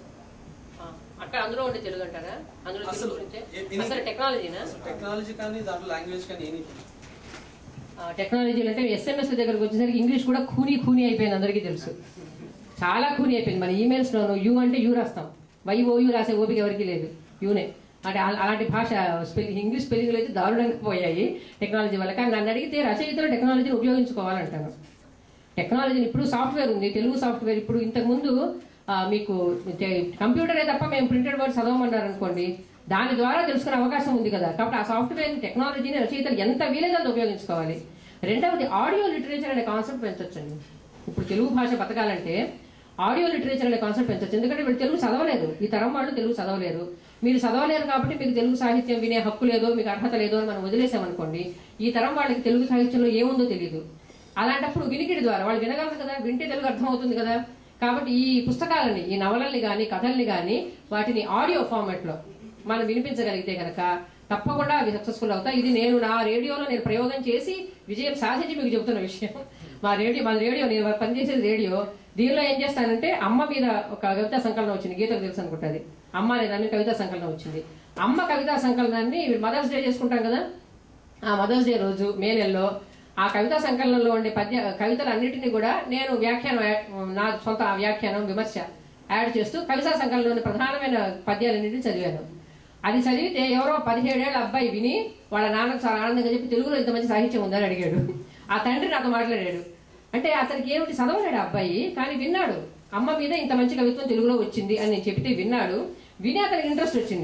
అక్కడ అందులో ఉండే తెలుగు అంటారా అందులో తెలుగు అసలు గురించే ఎన్ని- అసలు టెక్నాలజీనా టెక్నాలజీ కానీ దాంట్లో లాంగ్వేజ్ కానీ ఏమి టెక్నాలజీలు అంటే ఎస్ఎంఎస్ దగ్గరకు వచ్చేసరికి ఇంగ్లీష్ కూడా ఖూనీ ఖూనీ అయిపోయింది అందరికీ తెలుసు చాలా ఖూనీ అయిపోయింది మన ఈమెయిల్స్లోను యూ అంటే యూ రాస్తాం వై ఓ యూ రాసే ఓపిక ఎవరికి లేదు యూనే అంటే అలా- అలాంటి భాష స్పెల్లింగ్ ఇంగ్లీష్ స్పెల్లింగ్లు అయితే దారుణంగా పోయాయి టెక్నాలజీ వల్ల కానీ నన్ను అడిగితే రచయితలు టెక్నాలజీని ఉపయోగించుకోవాలంటాను టెక్నాలజీని ఇప్పుడు సాఫ్ట్వేర్ ఉంది తెలుగు సాఫ్ట్వేర్ ఇప్పుడు ఇంతకుముందు ఆ, మీకు te- కంప్యూటరే తప్ప మేము ప్రింటెడ్ వర్డ్ చదవమన్నారు అనుకోండి దాని ద్వారా తెలుసుకునే అవకాశం ఉంది కదా కాబట్టి ఆ సాఫ్ట్వేర్ టెక్నాలజీని రచయితలు ఎంత వీలైతే అంత ఉపయోగించుకోవాలి రెండవది ఆడియో లిటరేచర్ అనే కాన్సెప్ట్ పెంచొచ్చండి ఇప్పుడు తెలుగు భాష బతకాలంటే ఆడియో లిటరేచర్ అనే కాన్సెప్ట్ పెంచొచ్చు ఎందుకంటే వీళ్ళు తెలుగు చదవలేదు ఈ తరం వాళ్ళు తెలుగు చదవలేరు మీరు చదవలేరు కాబట్టి మీకు తెలుగు సాహిత్యం వినే హక్కు లేదో మీకు అర్హత లేదో అని మనం వదిలేసామనుకోండి ఈ తరం వాళ్ళకి తెలుగు సాహిత్యంలో ఏముందో తెలియదు అలాంటప్పుడు వినికిడి ద్వారా వాళ్ళు వినగలరు కదా వింటే తెలుగు అర్థమవుతుంది కదా కాబట్టి ఈ పుస్తకాలని ఈ నవలల్ని కానీ కథల్ని కానీ వాటిని ఆడియో ఫార్మాట్లో మనం వినిపించగలిగితే కనుక తప్పకుండా అవి సక్సెస్ఫుల్ అవుతాయి ఇది నేను నా రేడియోలో నేను ప్రయోగం చేసి విజయం సాధించి మీకు చెబుతున్న విషయం మా రేడియో మా రేడియో నేను పనిచేసేది రేడియో దీనిలో ఏం చేస్తానంటే అమ్మ మీద ఒక కవితా సంకలనం వచ్చింది గీతకు తెలుసు అనుకుంటుంది అమ్మ అనే దాని మీద కవితా సంకలనం వచ్చింది అమ్మ కవితా సంకలనాన్ని మదర్స్ డే చేసుకుంటాం కదా ఆ మదర్స్ డే రోజు మే నెలలో ఆ కవితా సంకలనంలో ఉండే పద్య కవితలన్నింటినీ కూడా నేను వ్యాఖ్యానం యా- నా సొంత వ్యాఖ్యానం విమర్శ యాడ్ చేస్తూ కవితా సంకలనంలోని ప్రధానమైన పద్యాలన్నింటినీ చదివాను అది చదివితే ఎవరో పదిహేడేళ్ల అబ్బాయి విని వాళ్ళ నాన్నకు చాలా ఆనందంగా చెప్పి తెలుగులో ఇంత మంచి సాహిత్యం ఉందని అడిగాడు ఆ తండ్రి నాతో మాట్లాడాడు అంటే అతనికి ఏమిటి చదవలేడు ఆ అబ్బాయి కానీ విన్నాడు అమ్మ మీద ఇంత మంచి కవిత్వం తెలుగులో వచ్చింది అని నేను చెప్తే విన్నాడు విని అతనికి ఇంట్రెస్ట్ వచ్చింది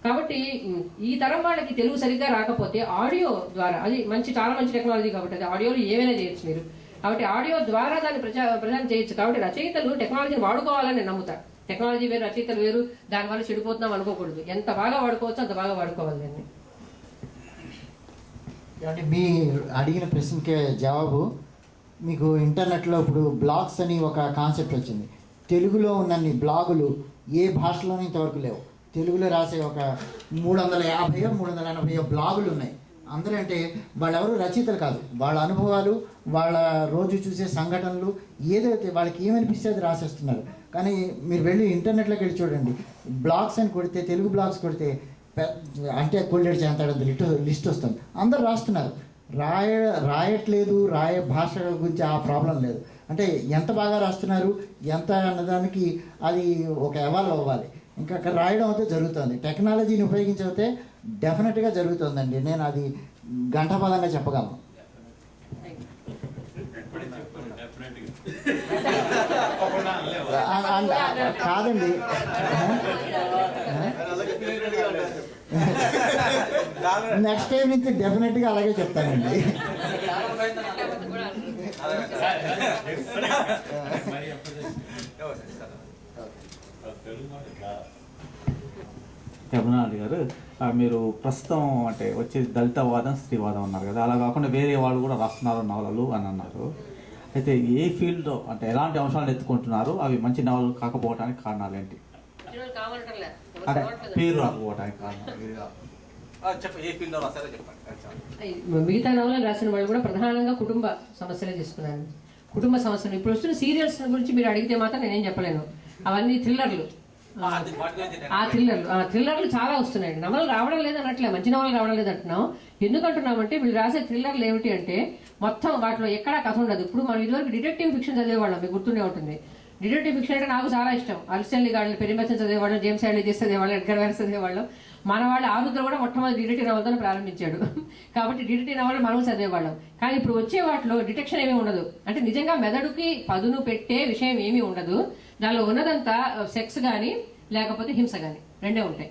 కాబట్టి ఉమ్, ఈ తరం వాళ్ళకి తెలుగు సరిగ్గా రాకపోతే ఆడియో ద్వారా అది మంచి చాలా మంచి టెక్నాలజీ కాబట్టి అది ఆడియోలో ఏమైనా చేయొచ్చు మీరు కాబట్టి ఆడియో ద్వారా దాన్ని ప్రజా ప్రజారం చేయొచ్చు కాబట్టి రచయితలు టెక్నాలజీని వాడుకోవాలని నేను నమ్ముతా టెక్నాలజీ వేరు రచయితలు వేరు దానివల్ల చెడిపోతున్నాం అనుకోకూడదు ఎంత బాగా వాడుకోవచ్చు అంత బాగా వాడుకోవాలి దాన్ని అంటే మీ అడిగిన ప్రశ్నకే జవాబు మీకు ఇంటర్నెట్లో ఇప్పుడు బ్లాగ్స్ అని ఒక కాన్సెప్ట్ వచ్చింది తెలుగులో ఉన్నన్ని బ్లాగులు ఏ భాషలోనూ ఇంతవరకు లేవు తెలుగులో రాసే ఒక మూడు వందల యాభై మూడు వందల ఎనభై బ్లాగులు ఉన్నాయి అందరూ అంటే వాళ్ళెవరు రచయితలు కాదు వాళ్ళ అనుభవాలు వాళ్ళ రోజు చూసే సంఘటనలు ఏదైతే వాళ్ళకి ఏమనిపిస్తే అది రాసేస్తున్నారు కానీ మీరు వెళ్ళి ఇంటర్నెట్లోకి వెళ్ళి చూడండి బ్లాగ్స్ అని కొడితే తెలుగు బ్లాగ్స్ కొడితే పె- అంటే కొల్లేడు చేస్తాడంత లిస్ట్ లిస్ట్ వస్తుంది అందరు రాస్తున్నారు రాయ రాయట్లేదు రాయ భాష గురించి ఆ ప్రాబ్లం లేదు అంటే ఎంత బాగా రాస్తున్నారు ఎంత అన్నదానికి అది ఒక ఎవాల్వ్ అవ్వాలి ఇంకా అక్కడ రాయడం అయితే జరుగుతుంది టెక్నాలజీని ఉపయోగించితే డెఫినెట్గా జరుగుతుందండి నేను అది గంటపదంగా చెప్పగలను ఆ- ఆ- ఆ- కాదండి నెక్స్ట్ టైం నుంచి డెఫినెట్గా అలాగే చెప్తానండి యమునారెడ్డి గారు ఆ, మీరు ప్రస్తుతం అంటే వచ్చే దళితవాదం స్త్రీవాదం అన్నారు కదా అలా కాకుండా వేరే వాళ్ళు కూడా రాస్తున్నారు నవలలు అని అన్నారు అయితే ఏ ఫీల్డ్లో అంటే ఎలాంటి అంశాలను ఎత్తుకుంటున్నారు అవి మంచి నవలలు కాకపోవడానికి కారణాలు ఏంటి అంటే పేరు రాకపోవడానికి కారణాలు చెప్ప ఏ ఫీల్డ్లో రాశారో చెప్పండి మిగతా నవలలు రాసిన వాళ్ళు కూడా ప్రధానంగా కుటుంబ సమస్యలే తీసుకున్నాను కుటుంబ సమస్యలు ఇప్పుడు వస్తున్న సీరియల్స్ గురించి మీరు అడిగితే మాత్రం నేనేం చెప్పలేను అవన్నీ థ్రిల్లర్లు ఆ, అది వాటి గురించి ఆ థ్రిల్లర్లు ఆ థ్రిల్లర్లు చాలా వస్తున్నాయి నవలలు రావడం లేదు అనట్లే మంచి నవలలు రావడం లేదు అంటున్నాం ఎందుకంటున్నామంటే వీళ్ళు రాసే థ్రిల్లర్లు ఏమిటి అంటే మొత్తం వాటిలో ఎక్కడా కథ ఉండదు ఇప్పుడు మనం ఇదివరకు డిటెక్టివ్ ఫిక్షన్ చదివేవాళ్ళం మీకు గుర్తుండే ఉంటుంది డిటెక్టివ్ ఫిక్షన్ అంటే నాకు చాలా ఇష్టం అల్సెల్లి గార్డెన్ పెరిమెసన్ చదివేవాళ్ళం జేమ్స్ హ్యాడ్లీ చేసి చదివేవాళ్ళం ఎడ్గర్ వేర్ చదివేవాళ్ళం మన వాళ్ళు ఆరుద్ర కూడా మొట్టమొదటి డిటెక్టివ్ నవలతో ప్రారంభించాడు కాబట్టి డిటెక్టివ్ నవలు మనం చదివేవాళ్ళం కానీ ఇప్పుడు వచ్చే వాటిలో డిటెక్షన్ ఏమీ ఉండదు అంటే నిజంగా మెదడుకి పదును పెట్టే విషయం ఏమీ ఉండదు దానిలో ఉన్నదంతా సెక్స్ కానీ లేకపోతే హింస కానీ రెండే ఉంటాయి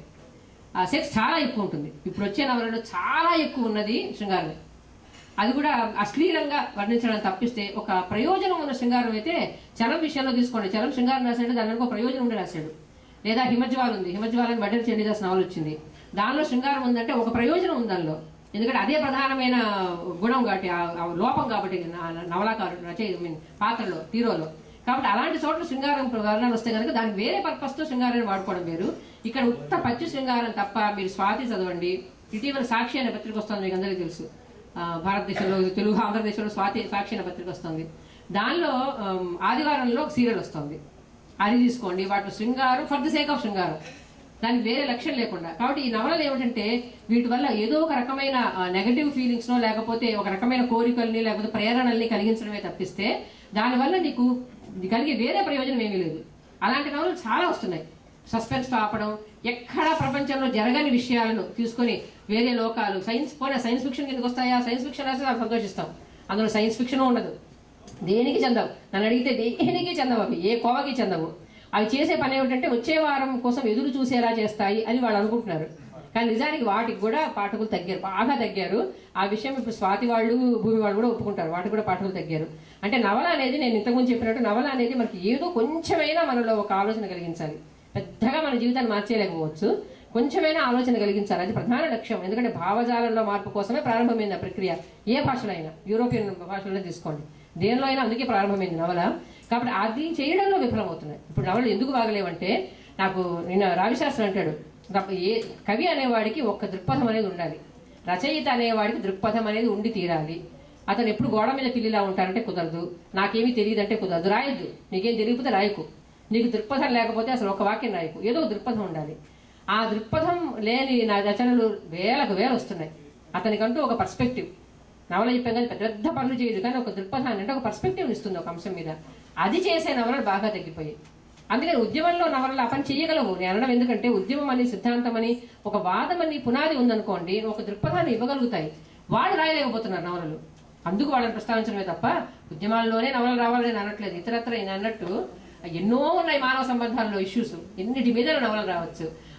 ఆ సెక్స్ చాలా ఎక్కువ ఉంటుంది ఇప్పుడు వచ్చే నవలలో చాలా ఎక్కువ ఉన్నది శృంగారమే అది కూడా అశ్లీలంగా వర్ణించడం తప్పిస్తే ఒక ప్రయోజనం ఉన్న శృంగారం అయితే చలం విషయంలో తీసుకోండి చలం శృంగారం రాశాడు దాని వెనక ఒక ప్రయోజనం ఉండి రాశాడు లేదా హిమజ్వాల్ ఉంది హిమజ్వాలని బడ్డర్ చండీదాస్ నవల వచ్చింది దానిలో శృంగారం ఉందంటే ఒక ప్రయోజనం ఉంది దానిలో ఎందుకంటే అదే ప్రధానమైన గుణం కాబట్టి ఆ- ఆ లోపం కాబట్టి నా- నవలాకారుడు రచయి మీన్ పాత్రలో హీరోలో కాబట్టి అలాంటి చోట్ల శృంగారం వర్ణాలు వస్తే కనుక దానికి వేరే పర్పస్ తో శృంగారాన్ని వాడుకోవడం వేరు ఇక్కడ ఉత్త పచ్చి శృంగారం తప్ప మీరు స్వాతి చదవండి ఇటీవల సాక్షి అనే పత్రిక వస్తుంది మీకు అందరికీ తెలుసు ఆ, భారతదేశంలో తెలుగు ఆంధ్రదేశంలో స్వాతి సాక్షి అనే పత్రిక వస్తుంది దానిలో ఆమ్, ఆదివారంలో ఒక సీరియల్ వస్తుంది అది తీసుకోండి వాటి శృంగారం ఫర్ ది సేక్ ఆఫ్ శృంగారం దానికి వేరే లక్ష్యం లేకుండా కాబట్టి ఈ నవలలు ఏమిటంటే వీటి వల్ల ఏదో ఒక రకమైన నెగటివ్ ఫీలింగ్స్ నో లేకపోతే ఒక రకమైన కోరికల్ని లేకపోతే ప్రేరణల్ని కలిగించడమే తప్పిస్తే దానివల్ల నీకు కలిగే వేరే ప్రయోజనం ఏమీ లేదు అలాంటి నవలలు చాలా వస్తున్నాయి సస్పెన్స్ తో ఆపడం ఎక్కడా ప్రపంచంలో జరగని విషయాలను తీసుకొని వేరే లోకాలు సైన్స్ పోనీ సైన్స్ ఫిక్షన్ కిందకి వస్తాయా సైన్స్ ఫిక్షన్ రాస్తే నాకు సంతోషిస్తాం అందులో సైన్స్ ఫిక్షన్ ఉండదు దేనికి చెందవు నన్ను అడిగితే దేనికి చెందవు అవి ఏ కోవకి చెందవు అవి చేసే పని ఏమిటంటే వచ్చే వారం కోసం ఎదురు చూసేలా చేస్తాయి అని వాళ్ళు అనుకుంటున్నారు కానీ నిజానికి వాటికి కూడా పాఠకులు తగ్గారు బాగా తగ్గారు ఆ విషయం ఇప్పుడు స్వాతి వాళ్ళు భూమి వాళ్ళు కూడా ఒప్పుకుంటారు వాటికి కూడా పాఠకులు తగ్గారు అంటే నవల అనేది నేను ఇంతకుముందు చెప్పినట్టు నవల అనేది మనకి ఏదో కొంచెమైనా మనలో ఒక ఆలోచన కలిగించాలి పెద్దగా మన జీవితాన్ని మార్చేయలేకపోవచ్చు కొంచెమైనా ఆలోచన కలిగించాలి అది ప్రధాన లక్ష్యం ఎందుకంటే భావజాలంలో మార్పు కోసమే ప్రారంభమైంది ఆ ప్రక్రియ ఏ భాషలో అయినా యూరోపియన్ భాషలో తీసుకోండి దేనిలో అయినా అందుకే ప్రారంభమైంది నవల కాబట్టి అది చేయడంలో విఫలమవుతున్నాయి ఇప్పుడు నవలు ఎందుకు బాగలేవంటే నాకు నిన్న రావిశాస్త్రి అంటాడు రప- ఏ కవి అనేవాడికి ఒక్క దృక్పథం అనేది ఉండాలి రచయిత అనేవాడికి దృక్పథం అనేది ఉండి తీరాలి అతను ఎప్పుడు గోడ మీద పిల్లిలా ఉంటారంటే కుదరదు నాకేమీ తెలియదంటే కుదరదు రాయొద్దు నీకేం తెలియకపోతే రాయకు నీకు దృక్పథం లేకపోతే అసలు ఒక వాక్యం రాయకు ఏదో ఒక దృక్పథం ఉండాలి ఆ దృక్పథం లేని నా రచనలు వేలకు వేలు వస్తున్నాయి అతనికంటూ ఒక పర్స్పెక్టివ్ నవల చెప్పాం కానీ పెద్ద పెద్ద పనులు చేయదు కానీ ఒక దృక్పథాన్ని అంటే ఒక పర్స్పెక్టివ్ ఇస్తుంది ఒక అంశం మీద అది చేసే నవలలు బాగా తగ్గిపోయాయి అందుకని ఉద్యమంలో నవలలు ఆ పని చేయగలవు నేను అనడం ఎందుకంటే ఉద్యమం అని సిద్ధాంతం అని ఒక వాదం అని పునాది ఉందనుకోండి ఒక దృక్పథాన్ని ఇవ్వగలుగుతాయి వాళ్ళు రాయలేకపోతున్నారు నవలలు అందుకు వాళ్ళని ప్రస్తావించడమే తప్ప ఉద్యమాల్లోనే నవలలు రావాలని నేను అనట్లేదు ఇతరత్ర నేను అన్నట్టు ఎన్నో ఉన్నాయి మానవ సంబంధాల్లో ఇష్యూస్ ఎన్నిటి మీద నవలలు రావచ్చు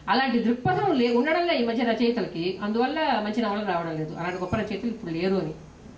అలాంటి దృక్పథం లే ఉండడంలో ఈ మధ్య రచయితలకి అందువల్ల మంచి నవలలు రావడం లేదు అలాంటి గొప్ప రచయితలు ఇప్పుడు లేరు అని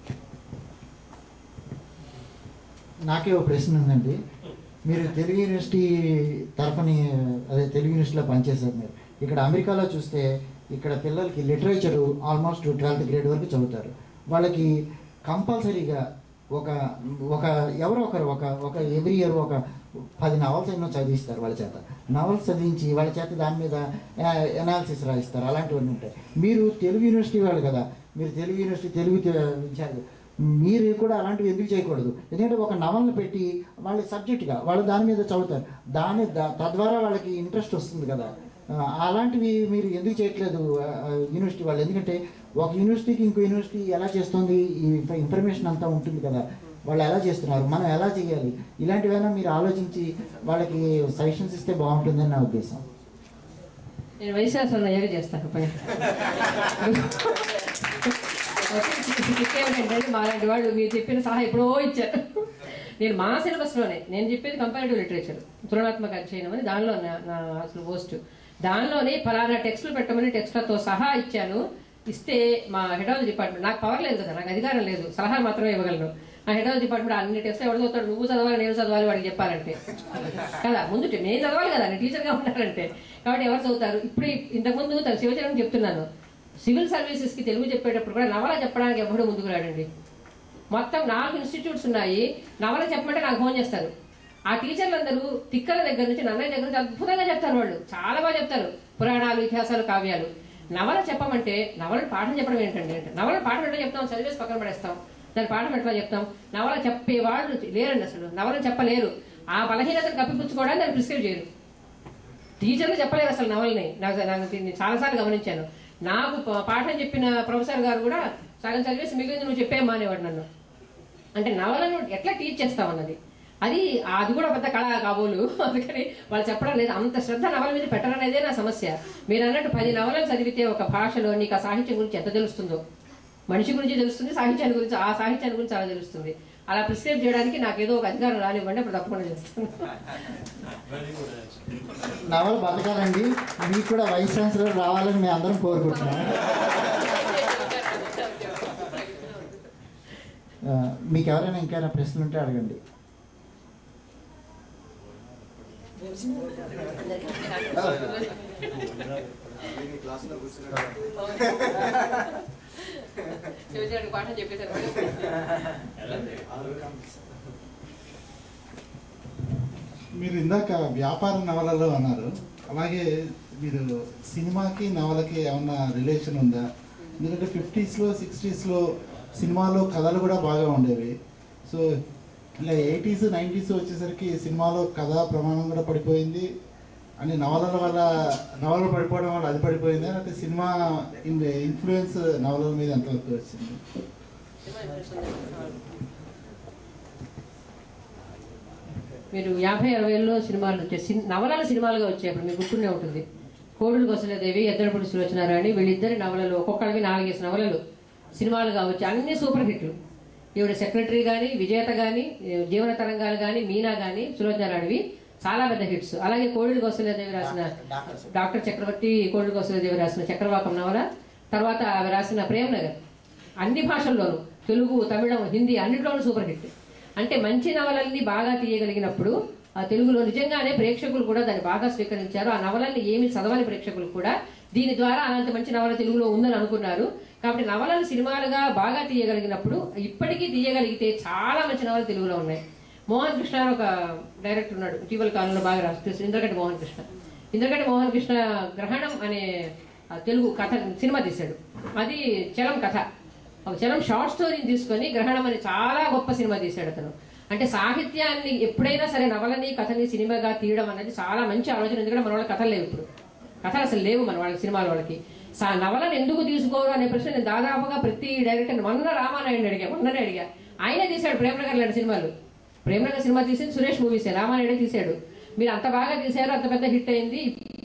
నాకే ఒక ప్రశ్న ఉందండి మీరు తెలుగు యూనివర్సిటీ తరఫుని అదే తెలుగు యూనివర్సిటీలో పనిచేశారు మీరు ఇక్కడ అమెరికాలో చూస్తే ఇక్కడ పిల్లలకి లిటరేచరు ఆల్మోస్ట్ ట్వెల్త్ గ్రేడ్ వరకు చదువుతారు వాళ్ళకి కంపల్సరీగా ఒక ఒక ఎవరో ఒకరు ఒక ఒక ఎవ్రీ ఇయర్ ఒక పది నవల్స్ ఎన్నో చదివిస్తారు వాళ్ళ చేత నవల్స్ చదివించి వాళ్ళ చేత దాని మీద ఎనాలిసిస్ రాయిస్తారు అలాంటివన్నీ ఉంటాయి మీరు తెలుగు యూనివర్సిటీ వాళ్ళు కదా మీరు తెలుగు యూనివర్సిటీ తెలుగు తె- విద్యార్థి మీరు కూడా అలాంటివి ఎందుకు చేయకూడదు ఎందుకంటే ఒక నవలను పెట్టి వాళ్ళ సబ్జెక్ట్గా వాళ్ళు దాని మీద చదువుతారు దాని దా- తద్వారా వాళ్ళకి ఇంట్రెస్ట్ వస్తుంది కదా ఆ, అలాంటివి మీరు ఎందుకు చేయట్లేదు ఆ, ఆ, యూనివర్సిటీ వాళ్ళు ఎందుకంటే ఒక యూనివర్సిటీకి ఇంకో యూనివర్సిటీ ఎలా చేస్తుంది ఈ ఇన్ఫ- ఇన్ఫర్మేషన్ అంతా ఉంటుంది కదా వాళ్ళు ఎలా చేస్తున్నారు మనం ఎలా చేయాలి ఇలాంటివైనా మీరు ఆలోచించి వాళ్ళకి సజెషన్స్ ఇస్తే బాగుంటుందని నా ఉద్దేశం నేను వైశాఖంలో అయ్యాక చేస్తాను పని ఏమిటంటే మాలాంటి వాళ్ళు మీరు చెప్పిన సలహా ఎప్పుడో ఇచ్చారు నేను మా సిలబస్లోనే నేను చెప్పేది కంపారిటివ్ లిటరేచర్ తులనాత్మక అధ్యయనం అని దానిలో నా- నా అసలు పోస్ట్ దానిలోనే ఫలానా టెక్స్టులు పెట్టమని టెక్స్ట్లతో సహా ఇచ్చాను ఇస్తే మా హెడ్ ఆఫ్ ది డిపార్ట్మెంట్ నాకు పవర్ లేదు కదా నాకు అధికారం లేదు సలహా మాత్రమే ఇవ్వగలను ఆ హెడ్ ఆఫ్ ది డిపార్ట్మెంట్ అన్ని టెస్ట్లు ఎవరు చదువుతాడు నువ్వు చదవాలి నేను చదవాలి వాడికి చెప్పాలంటే కదా ముందు టి- నేను చదవాలి కదా నేను టీచర్గా ఉన్నానంటే కాబట్టి ఎవరు చదువుతారు ఇప్పుడు ఈ- ఇంతకుముందు తన శివచరణ్ చెప్తున్నాను సివిల్ సర్వీసెస్కి తెలుగు చెప్పేటప్పుడు కూడా నవల చెప్పడానికి ఎవడు ముందుకు రాడండి మొత్తం నాలుగు ఇన్స్టిట్యూట్స్ ఉన్నాయి నవల చెప్పమంటే నాకు ఫోన్ చేస్తారు ఆ టీచర్లందరూ తిక్కల దగ్గర నుంచి నన్నయ్య దగ్గర నుంచి అద్భుతంగా చెప్తారు వాళ్ళు చాలా బాగా చెప్తారు పురాణాలు ఇతిహాసాలు కావ్యాలు నవల చెప్పమంటే నవల పాఠం చెప్పడం ఏంటండి అంటే నవల పాఠం ఎట్లా చెప్తాం చదివేసి పక్కన పడేస్తాం దాని పాఠం ఎట్లా చెప్తాం నవల చెప్పే వాళ్ళు లేరండి అసలు నవల చెప్పలేరు ఆ బలహీనతను కప్పిపుచ్చుకోవడానికి దాన్ని ప్రిస్క్రైబ్ చేయరు టీచర్లు చెప్పలేరు అసలు నవల్ని నాకు నాకు దీన్ని చాలాసార్లు గమనించాను నాకు ప- పాఠం చెప్పిన ప్రొఫెసర్ గారు కూడా సగం చదివేసి మిగిలింది నువ్వు చెప్పే మానేవాడు నన్ను అంటే నవలను ఎట్లా టీచ్ చేస్తామన్నది అది అది కూడా పెద్ద కళ కాబోలు అందుకని వాళ్ళు చెప్పడం లేదు అంత శ్రద్ధ నవల మీద పెట్టరనేదే నా సమస్య మీరు అన్నట్టు పది నవలలు చదివితే ఒక భాషలో నీకు ఆ సాహిత్యం గురించి ఎంత తెలుస్తుందో మనిషి గురించి తెలుస్తుంది సాహిత్యాన్ని గురించి ఆ సాహిత్యాన్ని గురించి చాలా తెలుస్తుంది అలా ప్రిస్క్రైబ్ చేయడానికి నాకు ఏదో ఒక అధికారం రానివ్వండి అప్పుడు తప్పకుండా చేస్తాను నవల బతకాలండి మీకు కూడా వైస్ ఛాన్సలర్ రావాలని మేము అందరం కోరుకుంటున్నాం ఆ, మీకు ఎవరైనా ఇంకైనా ప్రశ్నలు ఉంటే అడగండి శివచారికి పాఠం చెప్పేశారు మీరు ఇందాక వ్యాపార నవలలు అన్నారు అలాగే మీరు సినిమాకి నవలకి ఏమన్నా రిలేషన్ ఉందా ఎందుకంటే ఫిఫ్టీస్లో సిక్స్టీస్లో సినిమాలో కథలు కూడా బాగా ఉండేవి సో ఇలా ఎయిటీస్ నైంటీస్ వచ్చేసరికి సినిమాలో కథా ప్రమాణం కూడా పడిపోయింది అని నవలల వల్ల నవలలు పడిపోవడం వల్ల అది పడిపోయిందా లేకపోతే సినిమా ఇన్ఫ్లుయెన్స్ నవలల మీద ఎంతవరకు వచ్చింది మీరు యాభై అరవైలో సినిమాలు వచ్చాయి సిన్- నవలల సినిమాలుగా వచ్చాయి అప్పుడు మీకు గుర్తుండే ఉంటుంది కోడులు కొసలేదేవి ఎద్దడపూడి సులోచనారాణి వీళ్ళిద్దరి నవలలు ఒక్కొక్కరివి నాలుగేసి నవలలు సినిమాలుగా వచ్చి అన్ని సూపర్ హిట్లు ఈవిడ సెక్రటరీ కానీ విజేత కానీ జీవన తరంగాలు కానీ మీనా కానీ సులోచనారాణివి చాలా పెద్ద హిట్స్ అలాగే కోడులు కొసలేదేవి రాసిన డాక్టర్ చక్రవర్తి కోడులు కొసలేదేవి రాసిన చక్రవాకం నవల తర్వాత ఆమె రాసిన ప్రేమ్ నగర్ అన్ని భాషల్లోనూ తెలుగు తమిళం హిందీ అన్నిట్లోనూ సూపర్ హిట్ అంటే మంచి నవలల్ని బాగా తీయగలిగినప్పుడు ఆ తెలుగులో నిజంగానే ప్రేక్షకులు కూడా దాన్ని బాగా స్వీకరించారు ఆ నవలల్ని ఏమి చదవని ప్రేక్షకులు కూడా దీని ద్వారా అలాంటి మంచి నవల తెలుగులో ఉందని అనుకున్నారు కాబట్టి నవలలు సినిమాలుగా బాగా తీయగలిగినప్పుడు ఇప్పటికీ తీయగలిగితే చాలా మంచి నవలలు తెలుగులో ఉన్నాయి మోహన్ కృష్ణ అని ఒక డైరెక్టర్ ఉన్నాడు ఇటీవల కాలంలో బాగా రాస్తుంది ఇంద్రగడ్డ మోహన్ కృష్ణ ఇంద్రగడ్డ మోహన్ కృష్ణ గ్రహణం అనే ఆ, తెలుగు కథ సినిమా తీశాడు అది చలం కథ ఒక చలం షార్ట్ స్టోరీని తీసుకొని గ్రహణం అని చాలా గొప్ప సినిమా తీశాడు అతను అంటే సాహిత్యాన్ని ఎప్పుడైనా సరే నవలని కథని సినిమాగా తీయడం అనేది చాలా మంచి ఆలోచన ఎందుకంటే మన వాళ్ళ కథలు లేవు ఇప్పుడు కథలు అసలు లేవు మన వాళ్ళకి సినిమాల వాళ్ళకి సా నవలను ఎందుకు తీసుకోరు అనే ప్రశ్న నేను దాదాపుగా ప్రతి డైరెక్టర్ మొన్న రామానాయుడిని అడిగా మొన్ననే అడిగా ఆయనే తీశాడు ప్రేమనగర్ లాంటి సినిమాలు ప్రేమనగర్ సినిమా తీసింది సురేష్ మూవీసే రామానాయుడే తీశాడు మీరు అంత బాగా తీశారు అంత పెద్ద హిట్ అయింది